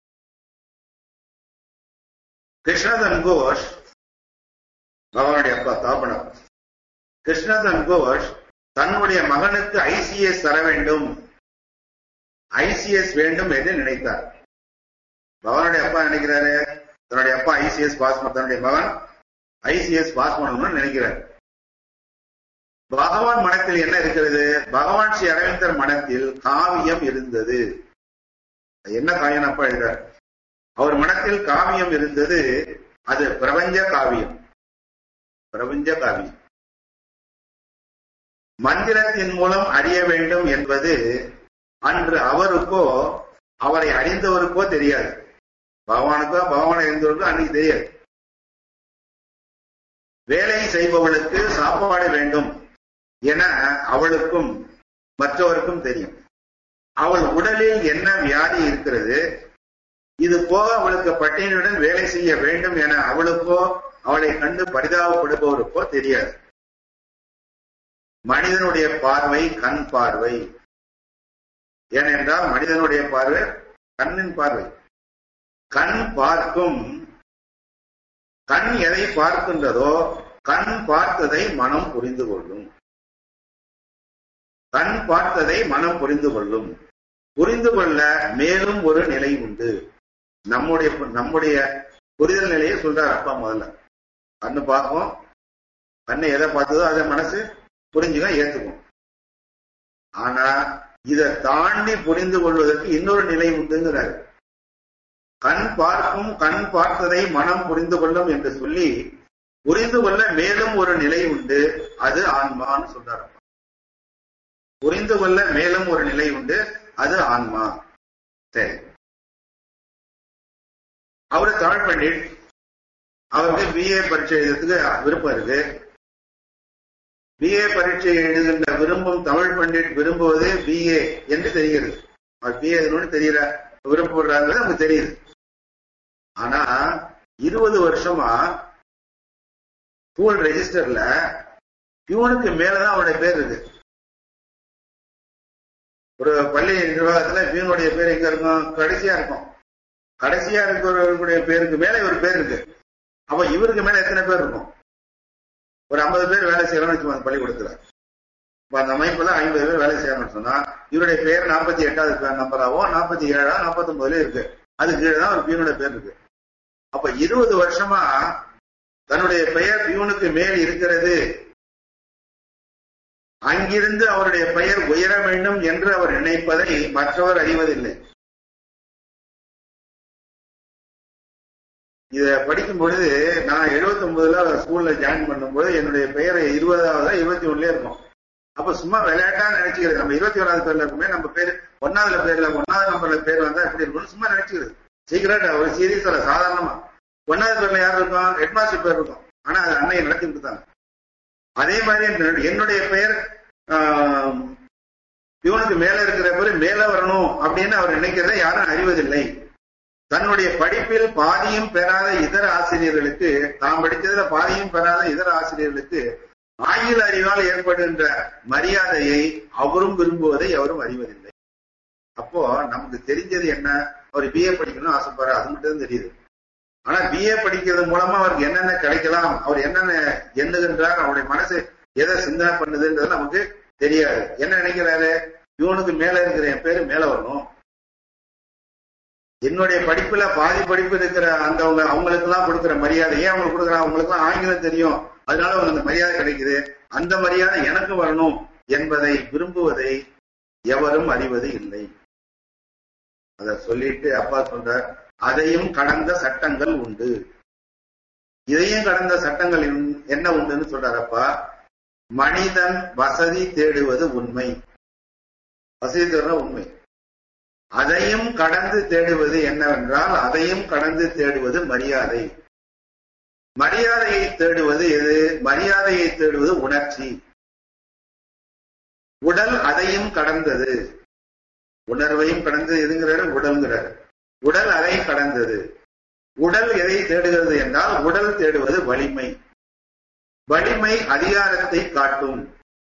B: கிருஷ்ணதன் கோஷ் பகவானுடைய அப்பா தாபனம் கிருஷ்ணதன் கோஷ் தன்னுடைய மகனுக்கு ஐசிஎஸ் தர வேண்டும் ஐசிஎஸ் வேண்டும் என்று நினைத்தார் பகவானுடைய அப்பா நினைக்கிறாரு தன்னுடைய அப்பா ஐசிஎஸ் பாஸ் தன்னுடைய மகன் ஐசிஎஸ் பாஸ் பண்ணணும்னு நினைக்கிறார் பகவான் மனத்தில் என்ன இருக்கிறது பகவான் ஸ்ரீ அரவிந்தர் மனத்தில் காவியம் இருந்தது என்ன காவியம் அப்பா எழுதுறார் அவர் மனத்தில் காவியம் இருந்தது அது பிரபஞ்ச காவியம் பிரபஞ்ச காவியம் மந்திரத்தின் மூலம் அறிய வேண்டும் என்பது அன்று அவருக்கோ அவரை அறிந்தவருக்கோ தெரியாது பகவானுக்கோ பகவானை அறிந்தவருக்கோ அன்னைக்கு தெரியாது வேலை செய்பவளுக்கு சாப்பாடு வேண்டும் என அவளுக்கும் மற்றவருக்கும் தெரியும் அவள் உடலில் என்ன வியாதி இருக்கிறது இது போக அவளுக்கு பட்டியலுடன் வேலை செய்ய வேண்டும் என அவளுக்கோ அவளை கண்டு பரிதாபப்படுபவருக்கோ தெரியாது மனிதனுடைய பார்வை கண் பார்வை ஏனென்றால் மனிதனுடைய பார்வை கண்ணின் பார்வை கண் பார்க்கும் கண் எதை பார்க்கின்றதோ கண் பார்த்ததை மனம் புரிந்து கொள்ளும் கண் பார்த்ததை மனம் புரிந்து கொள்ளும் புரிந்து கொள்ள மேலும் ஒரு நிலை உண்டு நம்முடைய நம்முடைய புரிதல் நிலையை சொல்றார் அப்பா முதல்ல கண்ணு பார்க்கும் கண்ணை எதை பார்த்ததோ அதை மனசு புரிஞ்சுக்க ஏத்துக்கும் ஆனா இதை தாண்டி புரிந்து கொள்வதற்கு இன்னொரு நிலை உண்டுங்கிறாரு கண் பார்க்கும் கண் பார்த்ததை மனம் புரிந்து கொள்ளும் என்று சொல்லி புரிந்து கொள்ள மேலும் ஒரு நிலை உண்டு அது ஆன்மான்னு சொல்றாரு புரிந்து கொள்ள மேலும் ஒரு நிலை உண்டு அது ஆன்மா சரி அவரு தமிழ் பண்டிட் அவருக்கு பிஏ பரீட்சை எழுதுறதுக்கு விருப்பம் இருக்கு பிஏ பரீட்சை எழுதுகின்ற விரும்பும் தமிழ் பண்டிட் விரும்புவது பிஏ என்று தெரிகிறது அவர் பிஏ எழுதணும்னு தெரியல விருப்பப்படுறாங்கிறது நமக்கு தெரியுது ஆனா இருபது வருஷமா ஸ்கூல் ரெஜிஸ்டர்ல பியூனுக்கு மேலதான் அவருடைய பேர் இருக்கு ஒரு பள்ளி நிர்வாகத்துல பியூனுடைய பேர் எங்க இருக்கும் கடைசியா இருக்கும் கடைசியா இருக்கிறவர்களுடைய பேருக்கு மேல ஒரு பேர் இருக்கு அப்ப இவருக்கு மேல எத்தனை பேர் இருக்கும் ஒரு ஐம்பது பேர் வேலை செய்யணும்னு வச்சுக்கோங்க பள்ளிக்கூடத்துல இப்ப அந்த அமைப்புல ஐம்பது பேர் வேலை செய்யணும்னு சொன்னா இவருடைய பேர் நாற்பத்தி எட்டாவது நம்பராவோ நாற்பத்தி ஏழா நாற்பத்தி ஒன்பதுல இருக்கு அது கீழே தான் ஒரு பியூனுடைய பேர் இருக்கு அப்ப இருபது வருஷமா தன்னுடைய பெயர் பியூனுக்கு மேல் இருக்கிறது அங்கிருந்து அவருடைய பெயர் உயர வேண்டும் என்று அவர் நினைப்பதை மற்றவர் அறிவதில்லை இத படிக்கும் பொழுது நான் எழுபத்தி ஒன்பதுல ஸ்கூல்ல ஜாயின் பண்ணும்போது என்னுடைய பெயர் இருபதாவது இருபத்தி ஒண்ணுல இருக்கும் அப்ப சும்மா விளையாட்டா நினைச்சுக்கிறது நம்ம இருபத்தி ஓராவது பேர்ல இருக்குமே நம்ம பேர் ஒன்னாவதுல பேர்ல ஒன்னாவது நம்பர்ல பேர் வந்தா எப்படி இருக்கும்னு சும்மா நினைச்சுக்கிறது சீக்கிரம் ஒரு சீரியஸா சாதாரணமா ஒன்னாவது பேர்ல யார் இருக்கும் ஹெட்மாஸ்டர் பேர் இருக்கும் ஆனா அது அன்னையை நடத்தி கொடுத்தாங்க அதே மாதிரி என்னுடைய பெயர் இவனுக்கு மேல இருக்கிற பேர் மேல வரணும் அப்படின்னு அவர் நினைக்கிறத யாரும் அறிவதில்லை தன்னுடைய படிப்பில் பாதியும் பெறாத இதர ஆசிரியர்களுக்கு தாம் படித்ததுல பாதியும் பெறாத இதர ஆசிரியர்களுக்கு ஆங்கில அறிவால் ஏற்படுகின்ற மரியாதையை அவரும் விரும்புவதை அவரும் அறிவதில்லை அப்போ நமக்கு தெரிஞ்சது என்ன அவர் பிஏ படிக்கணும்னு ஆசைப்படுற அது மட்டும் தெரியுது ஆனா பிஏ படிக்கிறது மூலமா அவருக்கு என்னென்ன கிடைக்கலாம் அவர் என்னென்ன எண்ணுகின்றார் அவருடைய மனசு எதை சிந்தனை பண்ணுதுன்றது நமக்கு தெரியாது என்ன நினைக்கிறாரு இவனுக்கு மேல இருக்கிற என் பேரு மேல வரணும் என்னுடைய படிப்புல பாதி படிப்பு இருக்கிற அந்த அவங்களுக்கு எல்லாம் கொடுக்கிற மரியாதை ஏன் அவங்களுக்கு கொடுக்குறாங்க அவங்களுக்கு எல்லாம் ஆங்கிலம் தெரியும் அதனால அவங்களுக்கு அந்த மரியாதை கிடைக்குது அந்த மரியாதை எனக்கு வரணும் என்பதை விரும்புவதை எவரும் அறிவது இல்லை அத சொல்லிட்டு அப்பா சொல்றார் அதையும் கடந்த சட்டங்கள் உண்டு இதையும் கடந்த சட்டங்கள் என்ன உண்டுன்னு சொல்றாரப்பா மனிதன் வசதி தேடுவது உண்மை வசதி தேடுற உண்மை அதையும் கடந்து தேடுவது என்னவென்றால் அதையும் கடந்து தேடுவது மரியாதை மரியாதையை தேடுவது எது மரியாதையை தேடுவது உணர்ச்சி உடல் அதையும் கடந்தது உணர்வையும் கடந்தது எதுங்கிறாரு உடல்ங்கிறாரு உடல் அதை கடந்தது உடல் எதை தேடுகிறது என்றால் உடல் தேடுவது வலிமை வலிமை அதிகாரத்தை காட்டும்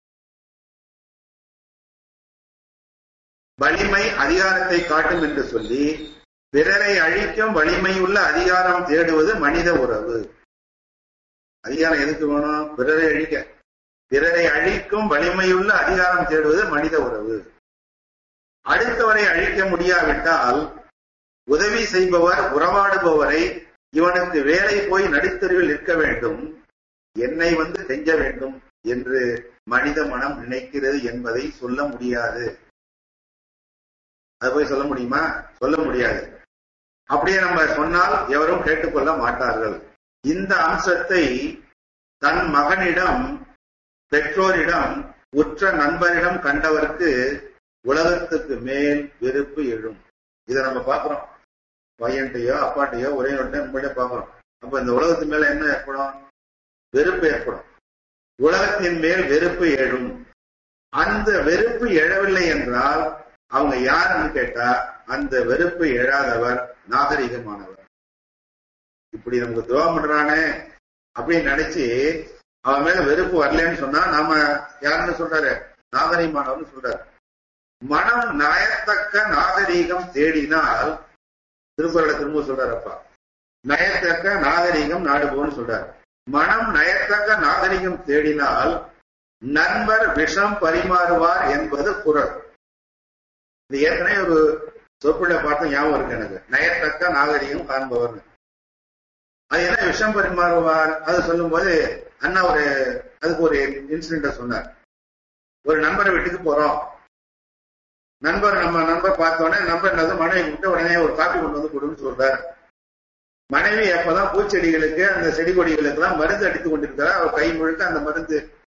B: வலிமை அதிகாரத்தை காட்டும் என்று சொல்லி பிறரை அழிக்கும் வலிமையுள்ள அதிகாரம் தேடுவது மனித உறவு அதிகாரம் எதுக்கு வேணும் பிறரை அழிக்க பிறரை அழிக்கும் வலிமையுள்ள அதிகாரம் தேடுவது மனித உறவு அடுத்தவரை அழிக்க முடியாவிட்டால் உதவி செய்பவர் உறவாடுபவரை இவனுக்கு வேலை போய் நடுத்தருவில் நிற்க வேண்டும் என்னை வந்து செஞ்ச வேண்டும் என்று மனித மனம் நினைக்கிறது என்பதை சொல்ல முடியாது அது போய் சொல்ல முடியுமா சொல்ல முடியாது அப்படியே நம்ம சொன்னால் எவரும் கேட்டுக்கொள்ள மாட்டார்கள் இந்த அம்சத்தை தன் மகனிடம் பெற்றோரிடம் உற்ற நண்பரிடம் கண்டவர்க்கு உலகத்துக்கு மேல் வெறுப்பு எழும் இதை நம்ம பாக்குறோம் பையன்ட்டையோ அப்பாட்டையோ ஒரே நண்பர்கிட்ட பாக்குறோம் அப்ப இந்த உலகத்து மேல என்ன ஏற்படும் வெறுப்பு ஏற்படும் உலகத்தின் மேல் வெறுப்பு எழும் அந்த வெறுப்பு எழவில்லை என்றால் அவங்க யாருன்னு கேட்டா அந்த வெறுப்பு எழாதவர் நாகரிகமானவர் இப்படி நமக்கு துரோகம் பண்றானே அப்படின்னு நினைச்சு அவன் மேல வெறுப்பு வரலன்னு சொன்னா நாம யாருன்னு சொல்றாரு நாகரிகமானவர்னு சொல்றாரு மனம் நயத்தக்க நாகரீகம் தேடினால் திருக்குறளை திரும்ப சொல்றாரப்பா நயத்தக்க நாகரீகம் நாடுபோன்னு சொல்றாரு மனம் நயத்தக்க நாகரிகம் தேடினால் நண்பர் விஷம் பரிமாறுவார் என்பது குரல் இது ஏற்கனவே ஒரு சொற்பிள்ளை பார்த்து ஞாபகம் இருக்கு எனக்கு நயத்தக்க நாகரிகம் காண்பவர்னு அது என்ன விஷம் பரிமாறுவார் அது சொல்லும் போது அண்ணா ஒரு அதுக்கு ஒரு இன்சிடென்ட சொன்னார் ஒரு நண்பரை வீட்டுக்கு போறோம் நண்பர் நம்ம நண்பர் பார்த்தோன்னே நண்பர் என்னது மனைவி கூப்பிட்டு உடனே ஒரு காப்பி கொண்டு வந்து கொடுன்னு சொல்றார் மனைவி அப்பதான் பூச்செடிகளுக்கு அந்த செடி கொடிகளுக்கு எல்லாம் மருந்து அடித்து கொண்டிருக்கிறார் அவர் கை முழுக்க அந்த மருந்து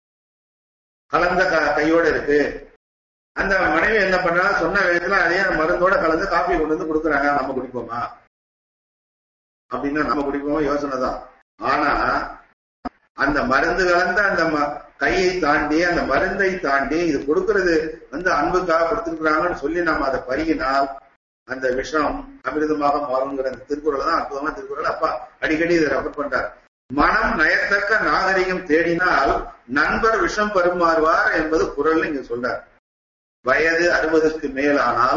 B: கலந்த கையோட இருக்கு அந்த மனைவி என்ன பண்றா சொன்ன வேகத்துல அதே மருந்தோட கலந்து காப்பி கொண்டு வந்து கொடுக்குறாங்க நம்ம குடிப்போமா அப்படின்னா நம்ம குடிப்போமா யோசனை தான் ஆனா அந்த மருந்து கலந்த அந்த கையை தாண்டி அந்த மருந்தை தாண்டி இது கொடுக்கறது வந்து அன்புக்காக கொடுத்துருக்குறாங்கன்னு சொல்லி நம்ம அதை பருகினால் அந்த விஷம் அமிர்தமாக மாறுங்கிற அந்த திருக்குறள் தான் அற்புதமான திருக்குறள் அப்பா அடிக்கடி இதை ரெஃபர் பண்றார் மனம் நயத்தக்க நாகரிகம் தேடினால் நண்பர் விஷம் பரிமாறுவார் என்பது குரல் இங்க சொல்றார் வயது அறுபதுக்கு மேலானால்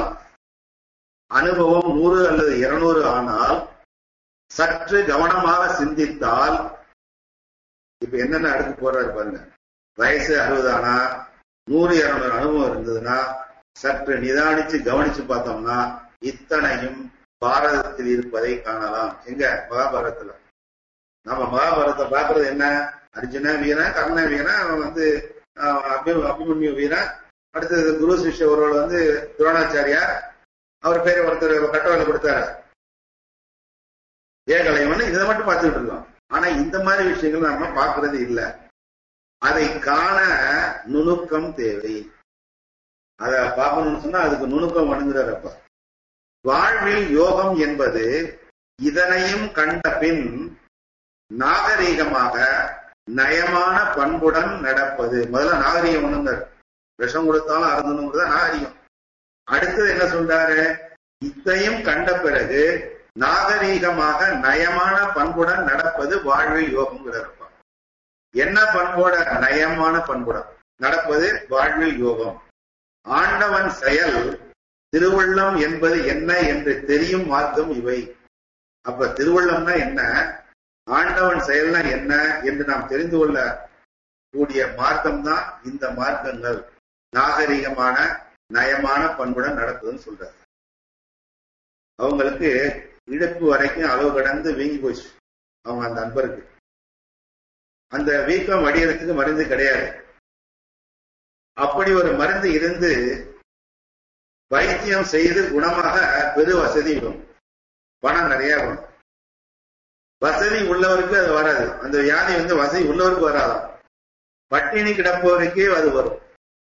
B: அனுபவம் நூறு அல்லது இருநூறு ஆனால் சற்று கவனமாக சிந்தித்தால் இப்ப என்னென்ன அடுத்து போறாரு பாருங்க வயசு அறுபது ஆனா நூறு இருநூறு அனுபவம் இருந்ததுன்னா சற்று நிதானிச்சு கவனிச்சு பார்த்தோம்னா இத்தனையும் பாரதத்தில் இருப்பதை காணலாம் எங்க மகாபாரதத்துல நம்ம மகாபாரதத்தை பாக்குறது என்ன அர்ஜுன வீரன் கர்ண வீரன் அவன் வந்து அபி அபிமன்யு வீரன் அடுத்தது குரு சிஷ்ய ஒருவர் வந்து துரோணாச்சாரியார் அவர் பேரை ஒருத்தர் கட்டவலை கொடுத்தாரு ஏகலைவன் இதை மட்டும் பார்த்துட்டு இருக்கோம் ஆனா இந்த மாதிரி விஷயங்கள் நம்ம பார்க்கறது இல்லை அதை காண நுணுக்கம் தேவை அத பார்க்கணும்னு சொன்னா அதுக்கு நுணுக்கம் வணங்குறாரப்ப வாழ்வில் யோகம் என்பது இதனையும் கண்ட பின் நாகரீகமாக நயமான பண்புடன் நடப்பது முதல்ல நாகரீகம் ஒண்ணுங்க விஷம் கொடுத்தாலும் அருந்தணுங்கிறத நாகரீகம் அடுத்தது என்ன சொல்றாரு இத்தையும் கண்ட பிறகு நாகரீகமாக நயமான பண்புடன் நடப்பது வாழ்வில் யோகம்ங்கிறார் என்ன பண்போட நயமான பண்புடன் நடப்பது வாழ்வில் யோகம் ஆண்டவன் செயல் திருவள்ளம் என்பது என்ன என்று தெரியும் மார்க்கம் இவை அப்ப திருவள்ளம்னா என்ன ஆண்டவன் செயல்னா என்ன என்று நாம் தெரிந்து கொள்ள கூடிய மார்க்கம் தான் இந்த மார்க்கங்கள் நாகரிகமான நயமான பண்புடன் நடக்குதுன்னு சொல்றாரு அவங்களுக்கு இடுப்பு வரைக்கும் அளவு கடந்து வீங்கி போச்சு அவங்க அந்த அன்பருக்கு அந்த வீக்கம் வடிகிறதுக்கு மருந்து கிடையாது அப்படி ஒரு மருந்து இருந்து வைத்தியம் செய்து குணமாக பெரு வசதி வரும் பணம் நிறைய வரும் வசதி உள்ளவருக்கு அது வராது அந்த வியாதி வந்து வசதி உள்ளவருக்கு வராதாம் பட்டினி கிடப்பவருக்கே அது வரும்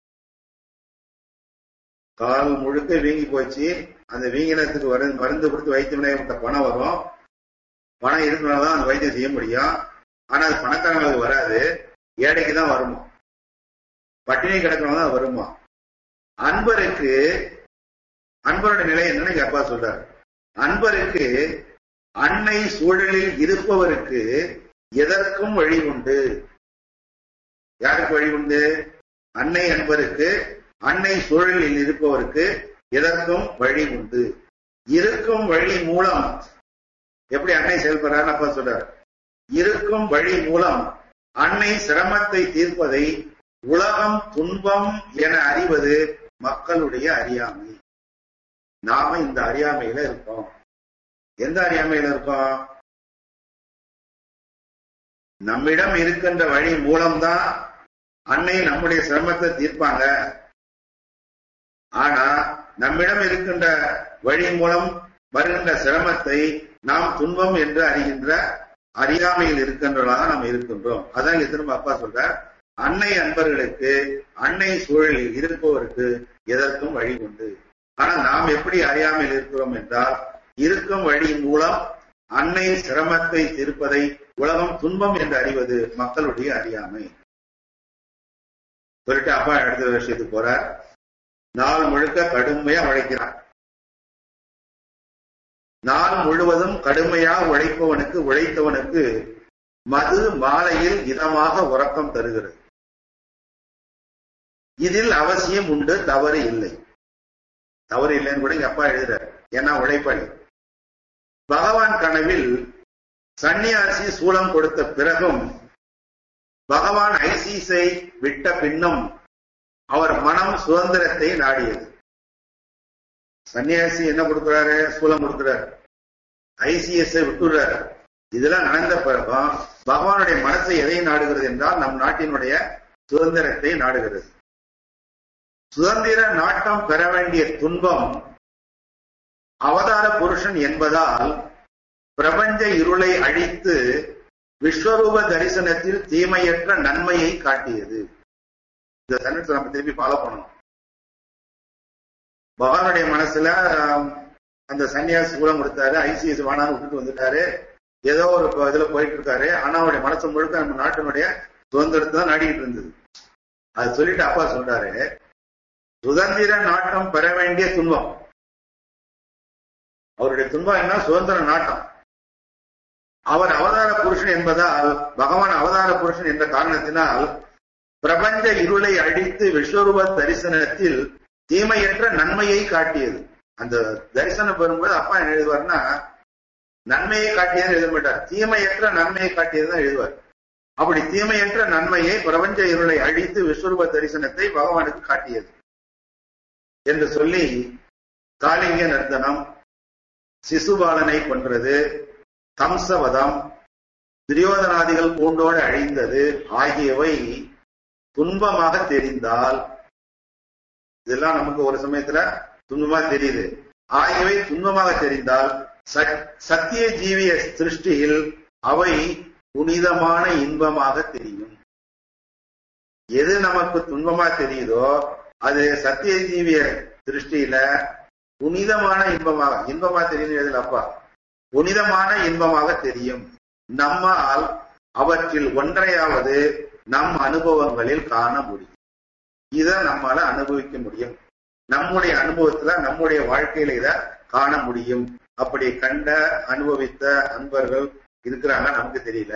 B: கால் முழுக்க வீங்கி போச்சு அந்த வீங்கினத்துக்கு வரு மருந்து கொடுத்து வைத்தியம் விட்ட பணம் வரும் பணம் இருக்கிறனாலதான் அந்த வைத்தியம் செய்ய முடியும் ஆனா அது பணக்காரங்களுக்கு வராது ஏழைக்கு தான் வருமா பட்டினி கிடக்கிறவங்க தான் வருமா அன்பருக்கு அன்பரோட நிலை என்னன்னு எங்க அப்பா சொல்றாரு அன்பருக்கு அன்னை சூழலில் இருப்பவருக்கு எதற்கும் வழி உண்டு யாருக்கு வழி உண்டு அன்னை அன்பருக்கு அன்னை சூழலில் இருப்பவருக்கு எதற்கும் வழி உண்டு இருக்கும் வழி மூலம் எப்படி அன்னை செயல்படுறான்னு அப்பா சொல்றாரு இருக்கும் வழி மூலம் அன்னை சிரமத்தை தீர்ப்பதை உலகம் துன்பம் என அறிவது மக்களுடைய அறியாமை நாம இந்த அறியாமையில இருக்கோம் எந்த அறியாமையில இருக்கோம் நம்மிடம் இருக்கின்ற வழி மூலம்தான் அன்னை நம்முடைய சிரமத்தை தீர்ப்பாங்க ஆனா நம்மிடம் இருக்கின்ற வழி மூலம் வருகின்ற சிரமத்தை நாம் துன்பம் என்று அறிகின்ற அறியாமையில் இருக்கின்றவர்களாக நாம் இருக்கின்றோம் அதான் இங்க திரும்ப அப்பா சொல்றார் அன்னை அன்பர்களுக்கு அன்னை சூழலில் இருப்பவருக்கு எதற்கும் வழி உண்டு ஆனா நாம் எப்படி அறியாமையில் இருக்கிறோம் என்றால் இருக்கும் வழி மூலம் அன்னை சிரமத்தை தீர்ப்பதை உலகம் துன்பம் என்று அறிவது மக்களுடைய அறியாமை சொல்லிட்டு அப்பா அடுத்த விஷயத்துக்கு போறார் நாள் முழுக்க கடுமையா உழைக்கிறான் நாள் முழுவதும் கடுமையா உழைப்பவனுக்கு உழைத்தவனுக்கு மது மாலையில் இதமாக உறக்கம் தருகிறது இதில் அவசியம் உண்டு தவறு இல்லை தவறு இல்லைன்னு கூட எங்க அப்பா எழுதுறாரு ஏன்னா உழைப்பாளி பகவான் கனவில் சன்னியாசி சூலம் கொடுத்த பிறகும் பகவான் ஐசிஸை விட்ட பின்னும் அவர் மனம் சுதந்திரத்தை நாடியது சன்னியாசி என்ன கொடுக்கிறாரு சூலம் கொடுக்கிறாரு ஐசிஎஸ் விட்டுறாரு இதெல்லாம் நடந்த பிறகும் பகவானுடைய மனசை எதை நாடுகிறது என்றால் நம் நாட்டினுடைய சுதந்திரத்தை நாடுகிறது சுதந்திர நாட்டம் பெற வேண்டிய துன்பம் அவதார புருஷன் என்பதால் பிரபஞ்ச இருளை அழித்து விஸ்வரூப தரிசனத்தில் தீமையற்ற நன்மையை காட்டியது இந்த சன்னத்தை நம்ம திருப்பி ஃபாலோ பண்ணணும் பகவானுடைய மனசுல அந்த சன்னியாசி கூட கொடுத்தாரு ஐசிஎஸ் வானான்னு விட்டுட்டு வந்துட்டாரு ஏதோ ஒரு இதுல போயிட்டு இருக்காரு ஆனா அவருடைய மனசு முழுக்க நம்ம நாட்டினுடைய சுதந்திரத்தை தான் நாடிக்கிட்டு இருந்தது அது சொல்லிட்டு அப்பா சொல்றாரு சுதந்திர நாட்டம் பெற வேண்டிய துன்பம் அவருடைய துன்பம் என்ன சுதந்திர நாட்டம் அவர் அவதார புருஷன் என்பதால் பகவான் அவதார புருஷன் என்ற காரணத்தினால் பிரபஞ்ச இருளை அழித்து விஸ்வரூப தரிசனத்தில் தீமையற்ற நன்மையை காட்டியது அந்த தரிசனம் பெறும்போது அப்பா என்ன எழுதுவார்னா நன்மையை காட்டியது எழுத மாட்டார் தீமையற்ற நன்மையை காட்டியதுதான் எழுதுவார் அப்படி தீமையற்ற நன்மையை பிரபஞ்ச இருளை அழித்து விஸ்வரூப தரிசனத்தை பகவானுக்கு காட்டியது என்று சொல்லி காளிங்க நர்த்தனம் சிசுபாலனை கொன்றது கம்சவதம் துரியோதனாதிகள் பூண்டோடு அழிந்தது ஆகியவை துன்பமாக தெரிந்தால் இதெல்லாம் நமக்கு ஒரு சமயத்துல துன்பமா தெரியுது ஆகியவை துன்பமாக தெரிந்தால் சத்திய ஜீவிய சிருஷ்டியில் அவை புனிதமான இன்பமாக தெரியும் எது நமக்கு துன்பமா தெரியுதோ அது சத்திய ஜீவிய திருஷ்டியில புனிதமான இன்பமாக இன்பமா தெரியும் எழுதலப்பா புனிதமான இன்பமாக தெரியும் நம்மால் அவற்றில் ஒன்றையாவது நம் அனுபவங்களில் காண முடியும் இதை நம்மால அனுபவிக்க முடியும் நம்முடைய அனுபவத்துல நம்முடைய வாழ்க்கையில இதை காண முடியும் அப்படி கண்ட அனுபவித்த அன்பர்கள் இருக்கிறாங்க நமக்கு தெரியல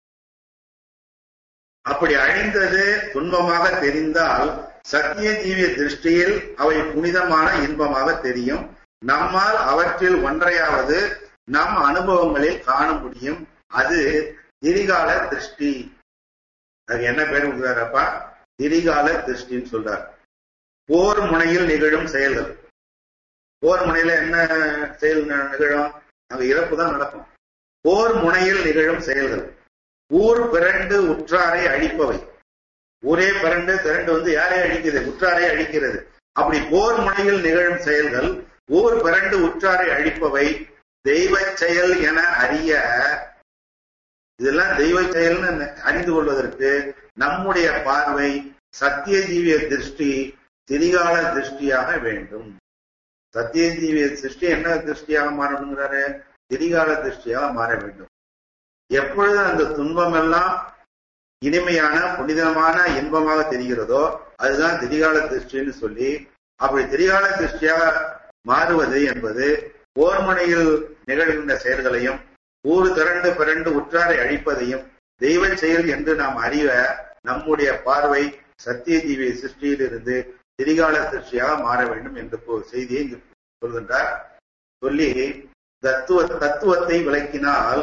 B: அப்படி அழிந்தது துன்பமாக தெரிந்தால் சத்திய ஜீவிய திருஷ்டியில் அவை புனிதமான இன்பமாக தெரியும் நம்மால் அவற்றில் ஒன்றையாவது நம் அனுபவங்களில் காண முடியும் அது திரிகால திருஷ்டி அதுக்கு என்ன பேர் கொடுக்குறாரப்பா திரிகால திருஷ்டின்னு சொல்றார் போர் முனையில் நிகழும் செயல்கள் போர் முனையில என்ன செயல் ந- நிகழும் அங்க இறப்பு தான் நடக்கும் போர் முனையில் நிகழும் செயல்கள் ஊர் பிறண்டு உற்றாரை அழிப்பவை ஊரே பிறண்டு திரண்டு வந்து யாரை அழிக்குது உற்றாரை அழிக்கிறது அப்படி போர் முனையில் நிகழும் செயல்கள் ஊர் பிறண்டு உற்றாரை அழிப்பவை தெய்வ செயல் என அறிய இதெல்லாம் தெய்வ செயல்னு அறிந்து கொள்வதற்கு நம்முடைய பார்வை சத்தியஜீவிய திருஷ்டி திரிகால திருஷ்டியாக வேண்டும் சத்தியஜீவிய திருஷ்டி என்ன திருஷ்டியாக மாறணுங்கிறாரு திரிகால திருஷ்டியாக மாற வேண்டும் எப்பொழுது அந்த துன்பம் எல்லாம் இனிமையான புனிதமான இன்பமாக தெரிகிறதோ அதுதான் திரிகால திருஷ்டின்னு சொல்லி அப்படி திரிகால திருஷ்டியாக மாறுவது என்பது போர்முனையில் நிகழ்கின்ற செயல்களையும் ஊறு திரண்டு பிறண்டு உற்றாரை அழிப்பதையும் தெய்வ செயல் என்று நாம் அறிவ நம்முடைய பார்வை சத்தியஜீவி சிருஷ்டியிலிருந்து திரிகால சிருஷ்டியாக மாற வேண்டும் என்ற ஒரு செய்தியை இங்கு சொல்கின்றார் சொல்லி தத்துவ தத்துவத்தை விளக்கினால்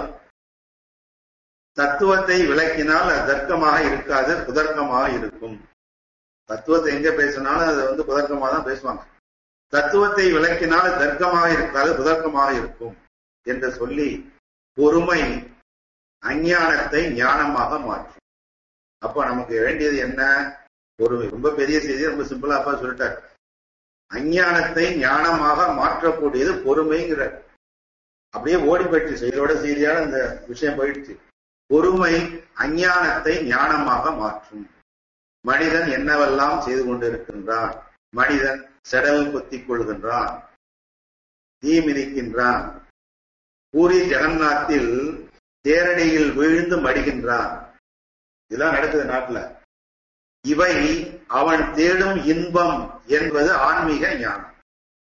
B: தத்துவத்தை விளக்கினால் அது தர்க்கமாக இருக்காது குதர்க்கமாக இருக்கும் தத்துவத்தை எங்க பேசினாலும் அது வந்து குதர்க்கமாக தான் பேசுவாங்க தத்துவத்தை விளக்கினால் அது தர்க்கமாக இருக்காது குதர்க்கமாக இருக்கும் என்று சொல்லி பொறுமை அஞ்ஞானத்தை ஞானமாக மாற்றும் அப்ப நமக்கு வேண்டியது என்ன பொறுமை ரொம்ப பெரிய செய்தி ரொம்ப சிம்பிளா அப்பா சொல்லிட்டார் அஞ்ஞானத்தை ஞானமாக மாற்றக்கூடியது பொறுமைங்கிற அப்படியே ஓடி போயிடுச்சு செயலோட செய்தியான அந்த விஷயம் போயிடுச்சு பொறுமை அஞ்ஞானத்தை ஞானமாக மாற்றும் மனிதன் என்னவெல்லாம் செய்து கொண்டிருக்கின்றான் மனிதன் செடல் குத்திக் கொள்கின்றான் தீ மிதிக்கின்றான் பூரி ஜெகநாத்தில் தேரடியில் விழுந்து மடிகின்றான் இதெல்லாம் நடக்குது நாட்டுல இவை அவன் தேடும் இன்பம் என்பது ஆன்மீக ஞானம்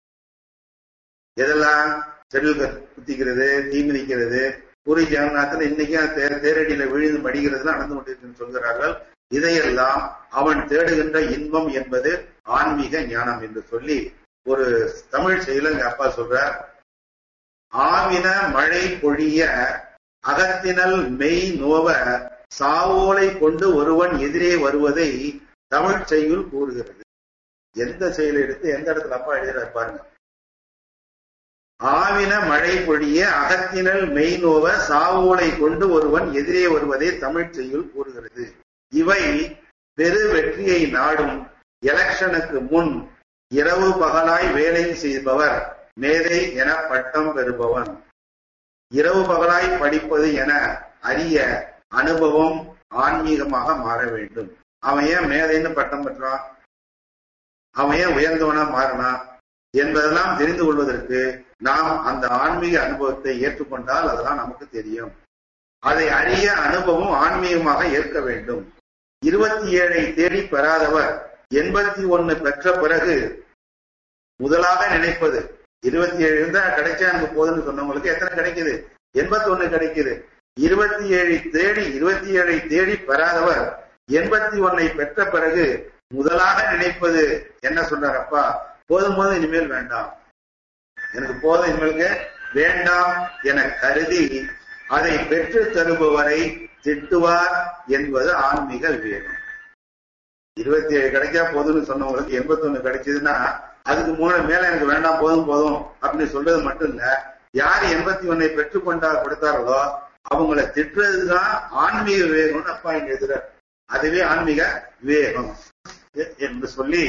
B: எதெல்லாம் செடில் குத்திக்கிறது தீ மிதிக்கிறது பூரி ஜெகநாத்தில் இன்னைக்கும் தே- தேரடியில விழுந்து மடிகிறதுலாம் நடந்து கொண்டிருக்குன்னு சொல்கிறார்கள் இதையெல்லாம் அவன் தேடுகின்ற இன்பம் என்பது ஆன்மீக ஞானம் என்று சொல்லி ஒரு தமிழ் செயல எங்க அப்பா சொல்றார் ஆவின மழை பொழிய அகத்தினல் மெய் நோவ சாவோலை கொண்டு ஒருவன் எதிரே வருவதை தமிழ் செய்யுள் கூறுகிறது எந்த செயலை எடுத்து எந்த இடத்துல அப்பா எழுதுறாரு பாருங்க ஆவின மழை பொழிய அகத்தினல் மெய் நோவ சாவோலை கொண்டு ஒருவன் எதிரே வருவதை தமிழ் செய்யுள் கூறுகிறது இவை பெரு வெற்றியை நாடும் எலெக்ஷனுக்கு முன் இரவு பகலாய் வேலை செய்பவர் மேதை என பட்டம் பெறுபவன் இரவு பகலாய் படிப்பது என அறிய அனுபவம் ஆன்மீகமாக மாற வேண்டும் அவன் ஏன் மேதைன்னு பட்டம் பெற்றான் அவன் ஏன் உயர்ந்தவனா மாறினான் என்பதெல்லாம் தெரிந்து கொள்வதற்கு நாம் அந்த ஆன்மீக அனுபவத்தை ஏற்றுக்கொண்டால் அதெல்லாம் நமக்கு தெரியும் அதை அறிய அனுபவம் ஆன்மீகமாக ஏற்க வேண்டும் இருபத்தி ஏழை தேடி பெறாதவர் எண்பத்தி ஒன்னு பெற்ற பிறகு முதலாக நினைப்பது இருபத்தி ஏழு இருந்தா கிடைச்சா எனக்கு போதும்னு சொன்னவங்களுக்கு எத்தனை கிடைக்குது எண்பத்தி ஒண்ணு கிடைக்குது இருபத்தி ஏழை தேடி இருபத்தி ஏழை தேடி பெறாதவர் எண்பத்தி ஒன்னை பெற்ற பிறகு முதலாக நினைப்பது என்ன சொல்றார் அப்பா போதும் போதும் இனிமேல் வேண்டாம் எனக்கு போதும் இனிமேலுக்கு வேண்டாம் என கருதி அதை பெற்று தருபவரை திட்டுவார் என்பது ஆன்மீக விவேகம் இருபத்தி ஏழு கிடைச்சா போதும்னு சொன்னவங்களுக்கு எண்பத்தி ஒண்ணு கிடைச்சதுன்னா அதுக்கு மூணு மேல எனக்கு வேண்டாம் போதும் போதும் அப்படின்னு சொல்றது மட்டும் இல்ல யார் எண்பத்தி ஒன்னை பெற்றுக்கொண்டா கொடுத்தார்களோ அவங்கள திட்டுறதுதான் ஆன்மீக விவேகம்னு அப்பா இங்க எதிர அதுவே ஆன்மீக விவேகம் எ- என்று சொல்லி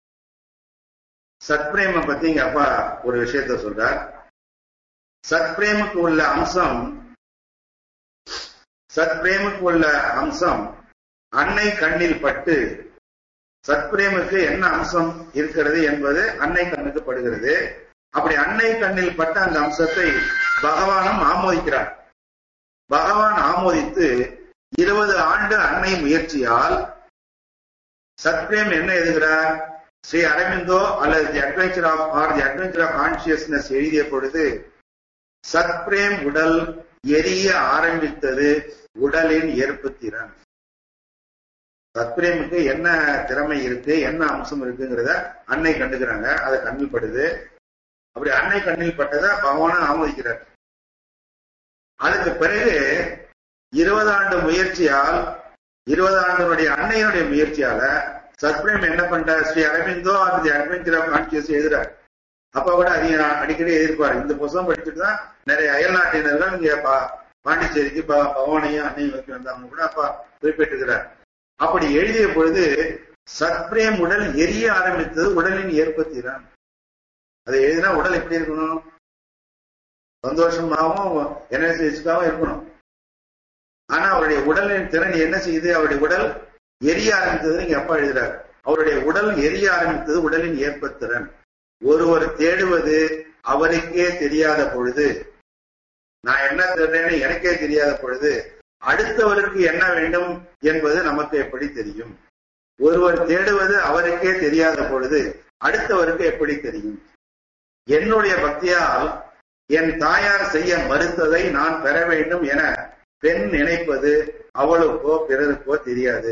B: சத்பிரேம பத்தி இங்க அப்பா ஒரு விஷயத்த சொல்றார் சத்பிரேமுக்கு உள்ள அம்சம் சத்பிரேமுக்கு உள்ள அம்சம் அன்னை கண்ணில் பட்டு சத்பிரேமுக்கு என்ன அம்சம் இருக்கிறது என்பது அன்னை கண்ணுக்கு படுகிறது அப்படி அன்னை கண்ணில் பட்ட அந்த அம்சத்தை பகவானும் ஆமோதிக்கிறார் பகவான் ஆமோதித்து இருபது ஆண்டு அன்னை முயற்சியால் சத்பிரேம் என்ன எழுதுகிறார் ஸ்ரீ அரவிந்தோ அல்லது the adventure of or the adventure of consciousness எழுதிய பொழுது சத்பிரேம் உடல் எரிய ஆரம்பித்தது உடலின் ஏற்பு திறன் சத்பிரேமுக்கு என்ன திறமை இருக்கு என்ன அம்சம் இருக்குங்கிறத அன்னை கண்டுக்கிறாங்க அதை கண்ணில் படுது அப்படி அன்னை கண்ணில் பட்டதை பகவானும் ஆமோதிக்கிறார் அதுக்கு பிறகு இருபது ஆண்டு முயற்சியால் இருபது ஆண்டுடைய அன்னையினுடைய முயற்சியால சத்பிரேம் என்ன பண்றார் ஸ்ரீ அரவிந்தோ அந்த அட்வென்ச்சர் ஆஃப் கான்சியஸ் எழுதுறார் அப்ப கூட அதிக அடிக்கடி எதிர்ப்பார் இந்த புத்தகம் படிச்சுட்டு தான் நிறைய அயல் நாட்டினர்கள் இங்க பா- பாண்டிச்சேரிக்கு ப- பவானியும் அன்னையும் வைக்க வந்தவங்க கூட அப்ப குறிப்பிட்டிருக்கிறார் அப்படி எழுதிய பொழுது சத்பிரேம் உடல் எரிய ஆரம்பித்தது உடலின் ஏற்பத்திதான் அதை எழுதினா உடல் எப்படி இருக்கணும் சந்தோஷமாகவும் எனர்ஜிக்காகவும் இருக்கணும் ஆனா அவருடைய உடலின் திறன் என்ன செய்யுது அவருடைய உடல் எரிய ஆரம்பித்தது இங்க அப்பா எழுதுறாரு அவருடைய உடல் எரிய ஆரம்பித்தது உடலின் ஏற்பத்திறன் ஒருவர் தேடுவது அவருக்கே தெரியாத பொழுது நான் என்ன தேடுறேன்னு எனக்கே தெரியாத பொழுது அடுத்தவருக்கு என்ன வேண்டும் என்பது நமக்கு எப்படி தெரியும் ஒருவர் தேடுவது அவருக்கே தெரியாத பொழுது அடுத்தவருக்கு எப்படி தெரியும் என்னுடைய பக்தியால் என் தாயார் செய்ய மறுத்ததை நான் பெற வேண்டும் என பெண் நினைப்பது அவளுக்கோ பிறருக்கோ தெரியாது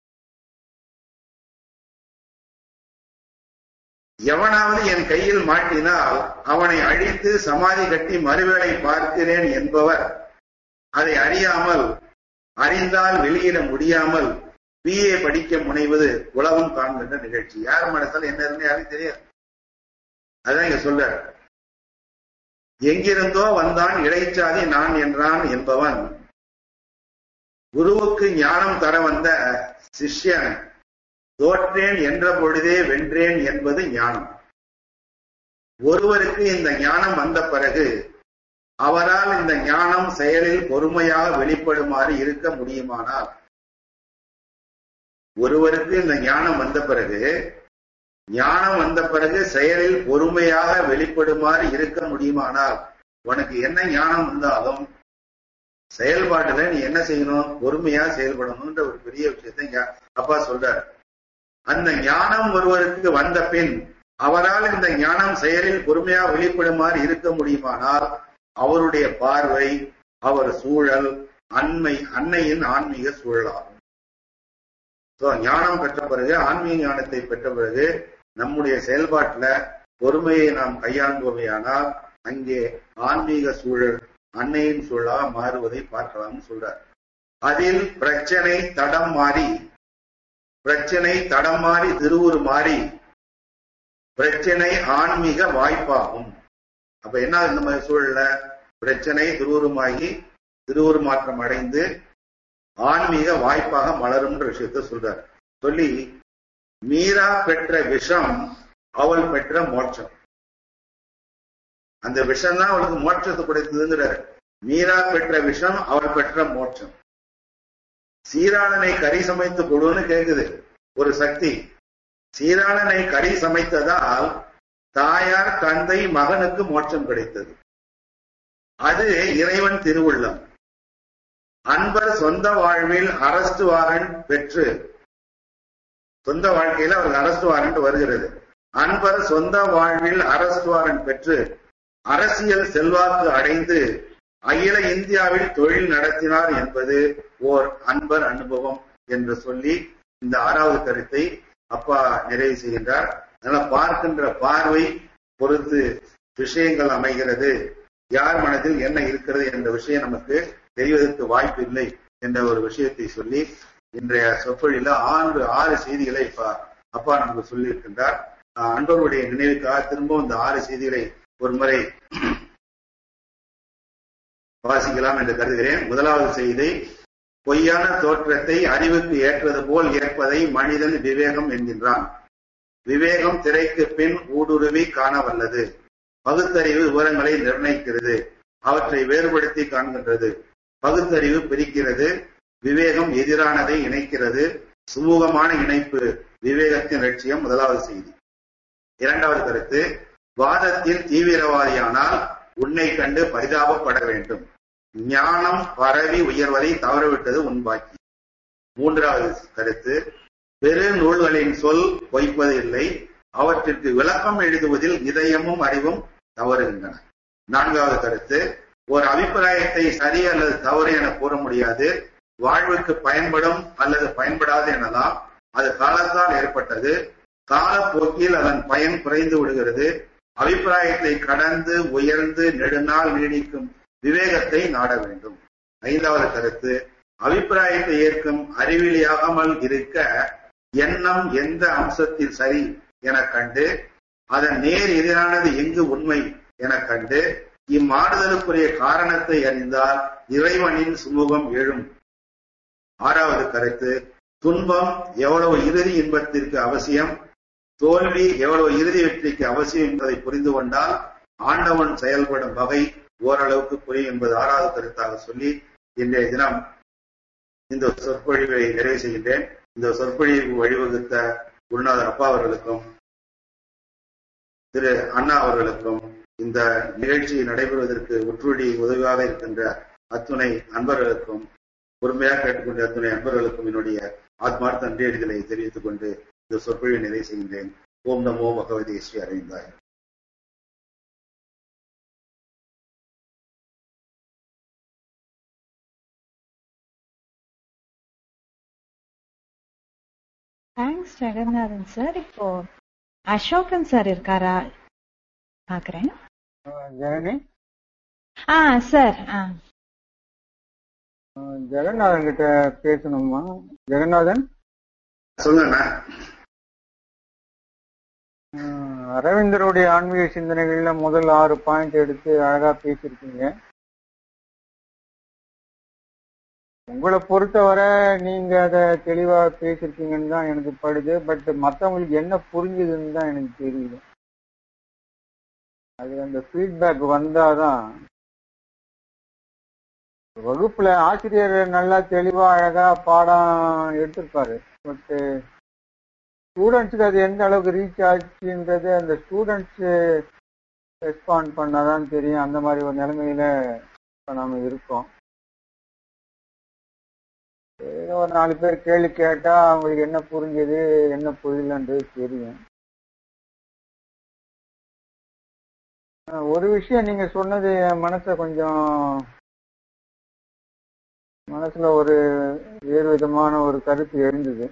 B: எவனாவது என் கையில் மாட்டினால் அவனை அழித்து சமாதி கட்டி மறுவேளை பார்க்கிறேன் என்பவர் அதை அறியாமல் அறிந்தால் வெளியிட முடியாமல் பிஏ படிக்க முனைவது உலகம் காண்கின்ற நிகழ்ச்சி யார் மனசால் என்ன இருந்து யாரும் தெரியாது அதான் இங்க சொல்றார் எங்கிருந்தோ வந்தான் இடைச்சாதி நான் என்றான் என்பவன் குருவுக்கு ஞானம் தர வந்த சிஷ்யன் தோற்றேன் என்ற பொழுதே வென்றேன் என்பது ஞானம் ஒருவருக்கு இந்த ஞானம் வந்த பிறகு அவரால் இந்த ஞானம் செயலில் பொறுமையாக வெளிப்படுமாறு இருக்க முடியுமானால் ஒருவருக்கு இந்த ஞானம் வந்த பிறகு ஞானம் வந்த பிறகு செயலில் பொறுமையாக வெளிப்படுமாறு இருக்க முடியுமானால் உனக்கு என்ன ஞானம் வந்தாலும் செயல்பாட்டுல நீ என்ன செய்யணும் பொறுமையா செயல்படணும்ன்ற ஒரு பெரிய விஷயத்தை இங்க அப்பா சொல்றாரு அந்த ஞானம் ஒருவருக்கு வந்த பின் அவரால் இந்த ஞானம் செயலில் பொறுமையா வெளிப்படுமாறு இருக்க முடியுமானால் அவருடைய பார்வை அவர் சூழல் அண்மை அன்னையின் ஆன்மீக சூழலாகும் சோ ஞானம் பெற்ற பிறகு ஆன்மீக ஞானத்தை பெற்ற பிறகு நம்முடைய செயல்பாட்டுல பொறுமையை நாம் கையாண்டுவோமையானால் அங்கே ஆன்மீக சூழல் அன்னையின் சூழலாக மாறுவதை பார்க்கலாம்னு சொல்றார் அதில் பிரச்சனை தடம் மாறி பிரச்சனை தடம் மாறி திருவுரு மாறி பிரச்சனை ஆன்மீக வாய்ப்பாகும் அப்ப என்ன இந்த மாதிரி சூழல்ல பிரச்சனை திருவுருமாகி திருவுரு மாற்றம் அடைந்து ஆன்மீக வாய்ப்பாக மலரும்ன்ற விஷயத்த சொல்றார் சொல்லி மீரா பெற்ற விஷம் அவள் பெற்ற மோட்சம் அந்த விஷம் தான் அவளுக்கு மோட்சத்தை கொடுத்ததுங்கிறார் மீரா பெற்ற விஷம் அவள் பெற்ற மோட்சம் சீராளனை கறி சமைத்து கொடுன்னு கேக்குது ஒரு சக்தி சீராளனை கறி சமைத்ததால் தாயார் தந்தை மகனுக்கு மோட்சம் கிடைத்தது அது இறைவன் திருவுள்ளம் அன்பர் சொந்த வாழ்வில் அரஸ்ட் வாரண்ட் பெற்று சொந்த வாழ்க்கையில அவருக்கு அரஸ்ட் வாரண்ட் வருகிறது அன்பர் சொந்த வாழ்வில் அரஸ்ட் வாரண்ட் பெற்று அரசியல் செல்வாக்கு அடைந்து அகில இந்தியாவில் தொழில் நடத்தினார் என்பது ஓர் அன்பர் அனுபவம் என்று சொல்லி இந்த ஆறாவது கருத்தை அப்பா நிறைவு செய்கின்றார் அதனால பார்க்கின்ற பார்வை பொறுத்து விஷயங்கள் அமைகிறது யார் மனதில் என்ன இருக்கிறது என்ற விஷயம் நமக்கு தெரிவதற்கு வாய்ப்பு இல்லை என்ற ஒரு விஷயத்தை சொல்லி இன்றைய சொற்பொழில ஆறு ஆறு செய்திகளை இப்ப அப்பா நமக்கு சொல்லி இருக்கின்றார் அன்பருடைய நினைவுக்காக திரும்பவும் இந்த ஆறு செய்திகளை ஒரு முறை வாசிக்கலாம் என்று கருதுகிறேன் முதலாவது செய்தி பொய்யான தோற்றத்தை அறிவுக்கு ஏற்றது போல் ஏற்பதை மனிதன் விவேகம் என்கின்றான் விவேகம் திரைக்கு பின் ஊடுருவி காண வல்லது பகுத்தறிவு விவரங்களை நிர்ணயிக்கிறது அவற்றை வேறுபடுத்தி காண்கின்றது பகுத்தறிவு பிரிக்கிறது விவேகம் எதிரானதை இணைக்கிறது சுமூகமான இணைப்பு விவேகத்தின் லட்சியம் முதலாவது செய்தி இரண்டாவது கருத்து வாதத்தில் தீவிரவாதியானால் உன்னை கண்டு பரிதாபப்பட வேண்டும் ஞானம் பரவி உயர்வதை தவறவிட்டது உன்பாக்கி மூன்றாவது கருத்து பெரு நூல்களின் சொல் பொய்ப்பது இல்லை அவற்றிற்கு விளக்கம் எழுதுவதில் இதயமும் அறிவும் தவறுகின்றன நான்காவது கருத்து ஒரு அபிப்பிராயத்தை சரி அல்லது தவறு என கூற முடியாது வாழ்வுக்கு பயன்படும் அல்லது பயன்படாது எனலாம் அது காலத்தால் ஏற்பட்டது காலப்போக்கில் அதன் பயன் குறைந்து விடுகிறது அபிப்பிராயத்தை கடந்து உயர்ந்து நெடுநாள் நீடிக்கும் விவேகத்தை நாட வேண்டும் ஐந்தாவது கருத்து அபிப்பிராயத்தை ஏற்கும் அறிவிலியாகாமல் இருக்க எண்ணம் எந்த அம்சத்தில் சரி என கண்டு அதன் நேர் எதிரானது எங்கு உண்மை என கண்டு இம்மாறுதலுக்குரிய காரணத்தை அறிந்தால் இறைவனின் சுமூகம் எழும் ஆறாவது கருத்து துன்பம் எவ்வளவு இறுதி இன்பத்திற்கு அவசியம் தோல்வி எவ்வளவு இறுதி வெற்றிக்கு அவசியம் என்பதை புரிந்து கொண்டால் ஆண்டவன் செயல்படும் வகை ஓரளவுக்கு புரியும் என்பது ஆறாவது கருத்தாக சொல்லி இன்றைய தினம் இந்த சொற்பொழிவை நிறைவு செய்கின்றேன் இந்த சொற்பொழிவு வழிவகுத்த குருநாதர் அப்பா அவர்களுக்கும் திரு அண்ணா அவர்களுக்கும் இந்த நிகழ்ச்சி நடைபெறுவதற்கு உற்றுடி உதவியாக இருக்கின்ற அத்துணை அன்பர்களுக்கும் பொறுமையாக கேட்டுக்கொண்ட அத்துணை அன்பர்களுக்கும் என்னுடைய ஆத்மார்த்த நன்றியடிகளை தெரிவித்துக் கொண்டு இந்த சொற்பொழிவை நிறைவு செய்கின்றேன் ஓம் நமோ பகவதி ஸ்ரீ அரவிந்தாய்
A: தேங்க்ஸ் ஜெகநாதன் சார் இப்போ அசோகன் சார் இருக்காரா பாக்குறேன்
C: ஜனனி
A: ஆ சார் ஆ
C: ஜெகநாதன் கிட்ட பேசணுமா ஜெகநாதன்
B: சொல்லுங்க
C: அஹ், அரவிந்தருடைய ஆன்மீக சிந்தனைகள்ல முதல் ஆறு பாயிண்ட் எடுத்து அழகா பேசியிருக்கீங்க உங்களை பொறுத்தவரை நீங்க அதை தெளிவா பேசியிருக்கீங்கன்னு தான் எனக்கு படுது பட் மத்தவங்களுக்கு என்ன புரிஞ்சுதுன்னு தான் எனக்கு தெரியல அது அந்த ஃபீட்பேக் வந்தாதான் வகுப்புல ஆசிரியர் நல்லா தெளிவா அழகா பாடம் எடுத்திருப்பாரு பட் ஸ்டூடெண்ட்ஸுக்கு அது எந்த அளவுக்கு ரீச் ஆச்சுன்றது அந்த ஸ்டூடெண்ட்ஸ் ரெஸ்பாண்ட் பண்ணாதான் தெரியும் அந்த மாதிரி ஒரு நிலைமையில இப்ப நாம இருக்கோம் ஏதோ ஒரு நாலு பேர் கேள்வி கேட்டா அவங்களுக்கு என்ன புரிஞ்சது என்ன புரியலன்றது தெரியும் ஆஹ் ஒரு விஷயம் நீங்க சொன்னது என் மனசை கொஞ்சம் மனசுல ஒரு வேறு விதமான ஒரு கருத்து எழுந்தது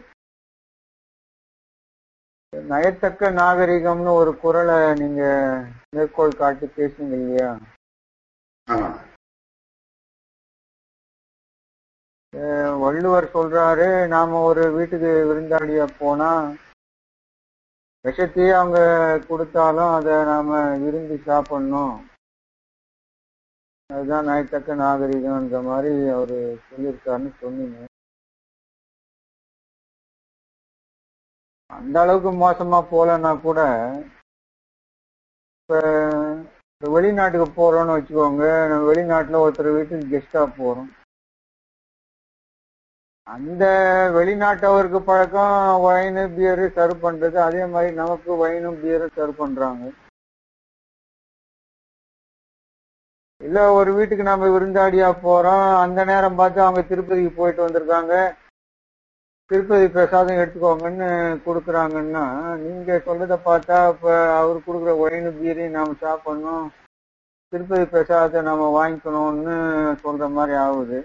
C: நயத்தக்க நாகரிகம்னு ஒரு குரலை நீங்க மேற்கோள் காட்டி பேசுனீங்க இல்லையா
B: ஆமா
C: அஹ் வள்ளுவர் சொல்றாரு நாம ஒரு வீட்டுக்கு விருந்தாளியா போனா விஷத்தையே அவங்க கொடுத்தாலும் அதை நாம விரும்பி சாப்பிடணும் அதுதான் நயத்தக்க நாகரிகம்ன்ற மாதிரி அவரு சொல்லியிருக்காருன்னு சொன்னீங்க அந்த அளவுக்கு மோசமா போலன்னா கூட இப்ப இப்ப வெளிநாட்டுக்கு போறோம்னு வச்சுக்கோங்க நம்ம வெளிநாட்டுல ஒருத்தர் வீட்டுக்கு கெஸ்டா போறோம் அந்த வெளிநாட்டவருக்கு பழக்கம் ஒயின் பியரு சர்வ் பண்றது அதே மாதிரி நமக்கு ஒயினும் பியரும் சர்வ் பண்றாங்க இல்ல ஒரு வீட்டுக்கு நம்ம விருந்தாடியா போறோம் அந்த நேரம் பார்த்து அவங்க திருப்பதிக்கு போயிட்டு வந்திருக்காங்க திருப்பதி பிரசாதம் எடுத்துக்கோங்கன்னு கொடுக்குறாங்கன்னா நீங்க சொல்றத பார்த்தா இப்ப அவர் கொடுக்குற ஒயின் பீரையும் நாம சாப்பிடணும் திருப்பதி பிரசாதத்தை நாம வாங்கிக்கணும்னு சொல்ற மாதிரி ஆகுது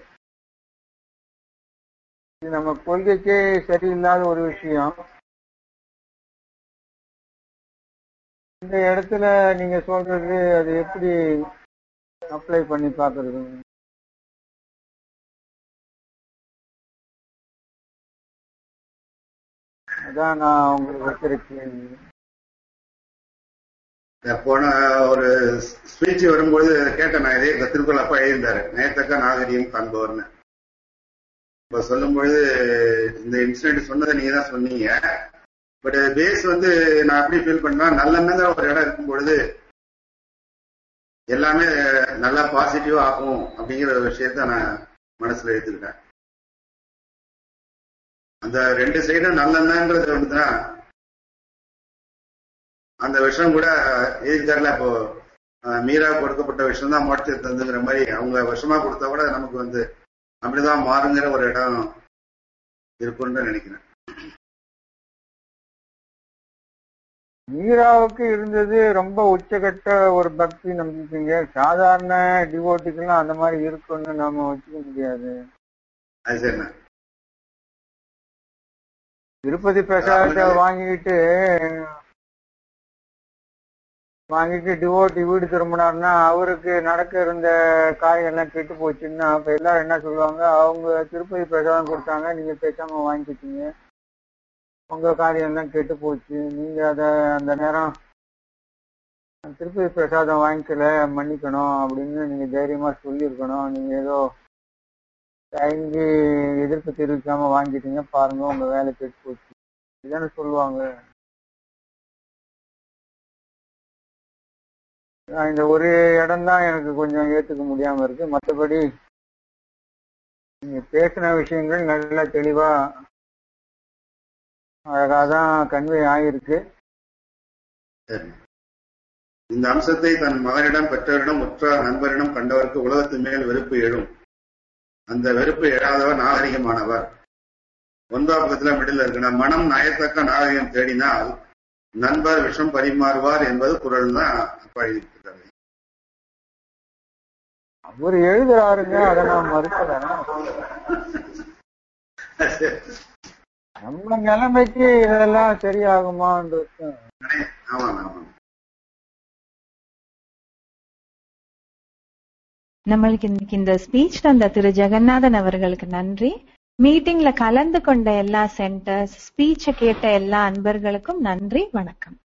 C: இது நம்ம கொள்கைக்கே சரியில்லாத ஒரு விஷயம் இந்த இடத்துல நீங்க சொல்றது அது எப்படி அப்ளை பண்ணி பாக்குறது அதான் நான் உங்களுக்கு வைக்கிற கேள்வி
B: போன ஒரு ஸ்பீச் வரும்பொழுது கேட்டேன் நான் இதே திருக்குறள் அப்பா எழுதியிருந்தாரு நேர்த்தக்க நாகரிகம் காண்பவர்னு இப்ப சொல்லும் பொழுது இந்த இன்சிடென்ட் சொன்னதை நீங்க தான் சொன்னீங்க பட் பேஸ் வந்து நான் எப்படி ஃபீல் பண்ணா நல்லெண்ணங்கிற ஒரு இடம் இருக்கும் பொழுது எல்லாமே நல்லா பாசிட்டிவா ஆகும் அப்படிங்கிற ஒரு விஷயத்த நான் மனசுல எடுத்துக்கிட்டேன் அந்த ரெண்டு சைடும் நல்லெண்ணன்றது வந்துன்னா அந்த விஷயம் கூட எழுதிட்டார்ல இப்போ அஹ், மீரா கொடுக்கப்பட்ட விஷயம் தான் மோட்சத்தை தந்துங்கிற மாதிரி அவங்க விஷமா கொடுத்தா கூட நமக்கு வந்து அப்படிதான் மாறுங்கிற ஒரு இடம் இருக்கும்னு நினைக்கிறேன்
C: மீராவுக்கு இருந்தது ரொம்ப உச்சகட்ட ஒரு பக்தி நம்பிக்கைங்க சாதாரண டிவோட்டிக்கெல்லாம் அந்த மாதிரி இருக்குன்னு நாம வச்சுக்க முடியாது
B: அது சரிண்ணா
C: திருப்பதி பிரசாதத்தை வாங்கிக்கிட்டு வாங்கிட்டு டிவோட்டி வீடு திரும்பினாருன்னா அவருக்கு நடக்க இருந்த காரியம் எல்லாம் கெட்டு போச்சுன்னா அப்ப எல்லாரும் என்ன சொல்லுவாங்க அவங்க திருப்பதி பிரசாதம் கொடுத்தாங்க நீங்க பேசாம வாங்கிக்கிட்டீங்க உங்க காரியம் எல்லாம் கெட்டு போச்சு நீங்க அத அந்த நேரம் திருப்பதி பிரசாதம் வாங்கிக்கல மன்னிக்கணும் அப்படின்னு நீங்க தைரியமா சொல்லியிருக்கணும் நீங்க ஏதோ தயங்கி எதிர்ப்பு தெரிவிக்காம வாங்கிட்டீங்க பாருங்க உங்க வேலை கெட்டு போச்சு இதுதானே சொல்லுவாங்க ஆஹ் இந்த ஒரு இடம் தான் எனக்கு கொஞ்சம் ஏத்துக்க முடியாம இருக்கு மற்றபடி நீங்க பேசின விஷயங்கள் நல்லா தெளிவா அழகா தான் கன்வே ஆகிருக்கு
B: சரி. இந்த அம்சத்தை தன் மகனிடம் பெற்றோரிடம் உற்றார் நண்பரிடம் கண்டவருக்கு உலகத்து மேல் வெறுப்பு எழும் அந்த வெறுப்பு எழாதவர் நாகரிகமானவர் ஒன்றாம் பக்கத்துல மிடில் இருக்கிற மனம் நயத்தக்க நாகரிகம் தேடினால் நண்பர் விஷம் பரிமாறுவார் என்பது குரல் தான் எழுதியிருக்கிறாரு
C: அவர் எழுதுறாருங்க அதை நான் மறுக்கல நம்ம நிலைமைக்கு இதெல்லாம் சரியாகுமான்றது
B: ஆமாங்க ஆமாங்க
A: நம்மளுக்கு இன்னைக்கு இந்த ஸ்பீச் தந்த திரு ஜெகநாதன் அவர்களுக்கு நன்றி மீட்டிங்ல கலந்து கொண்ட எல்லா சென்டர்ஸ் ஸ்பீச்சை கேட்ட எல்லா அன்பர்களுக்கும் நன்றி வணக்கம்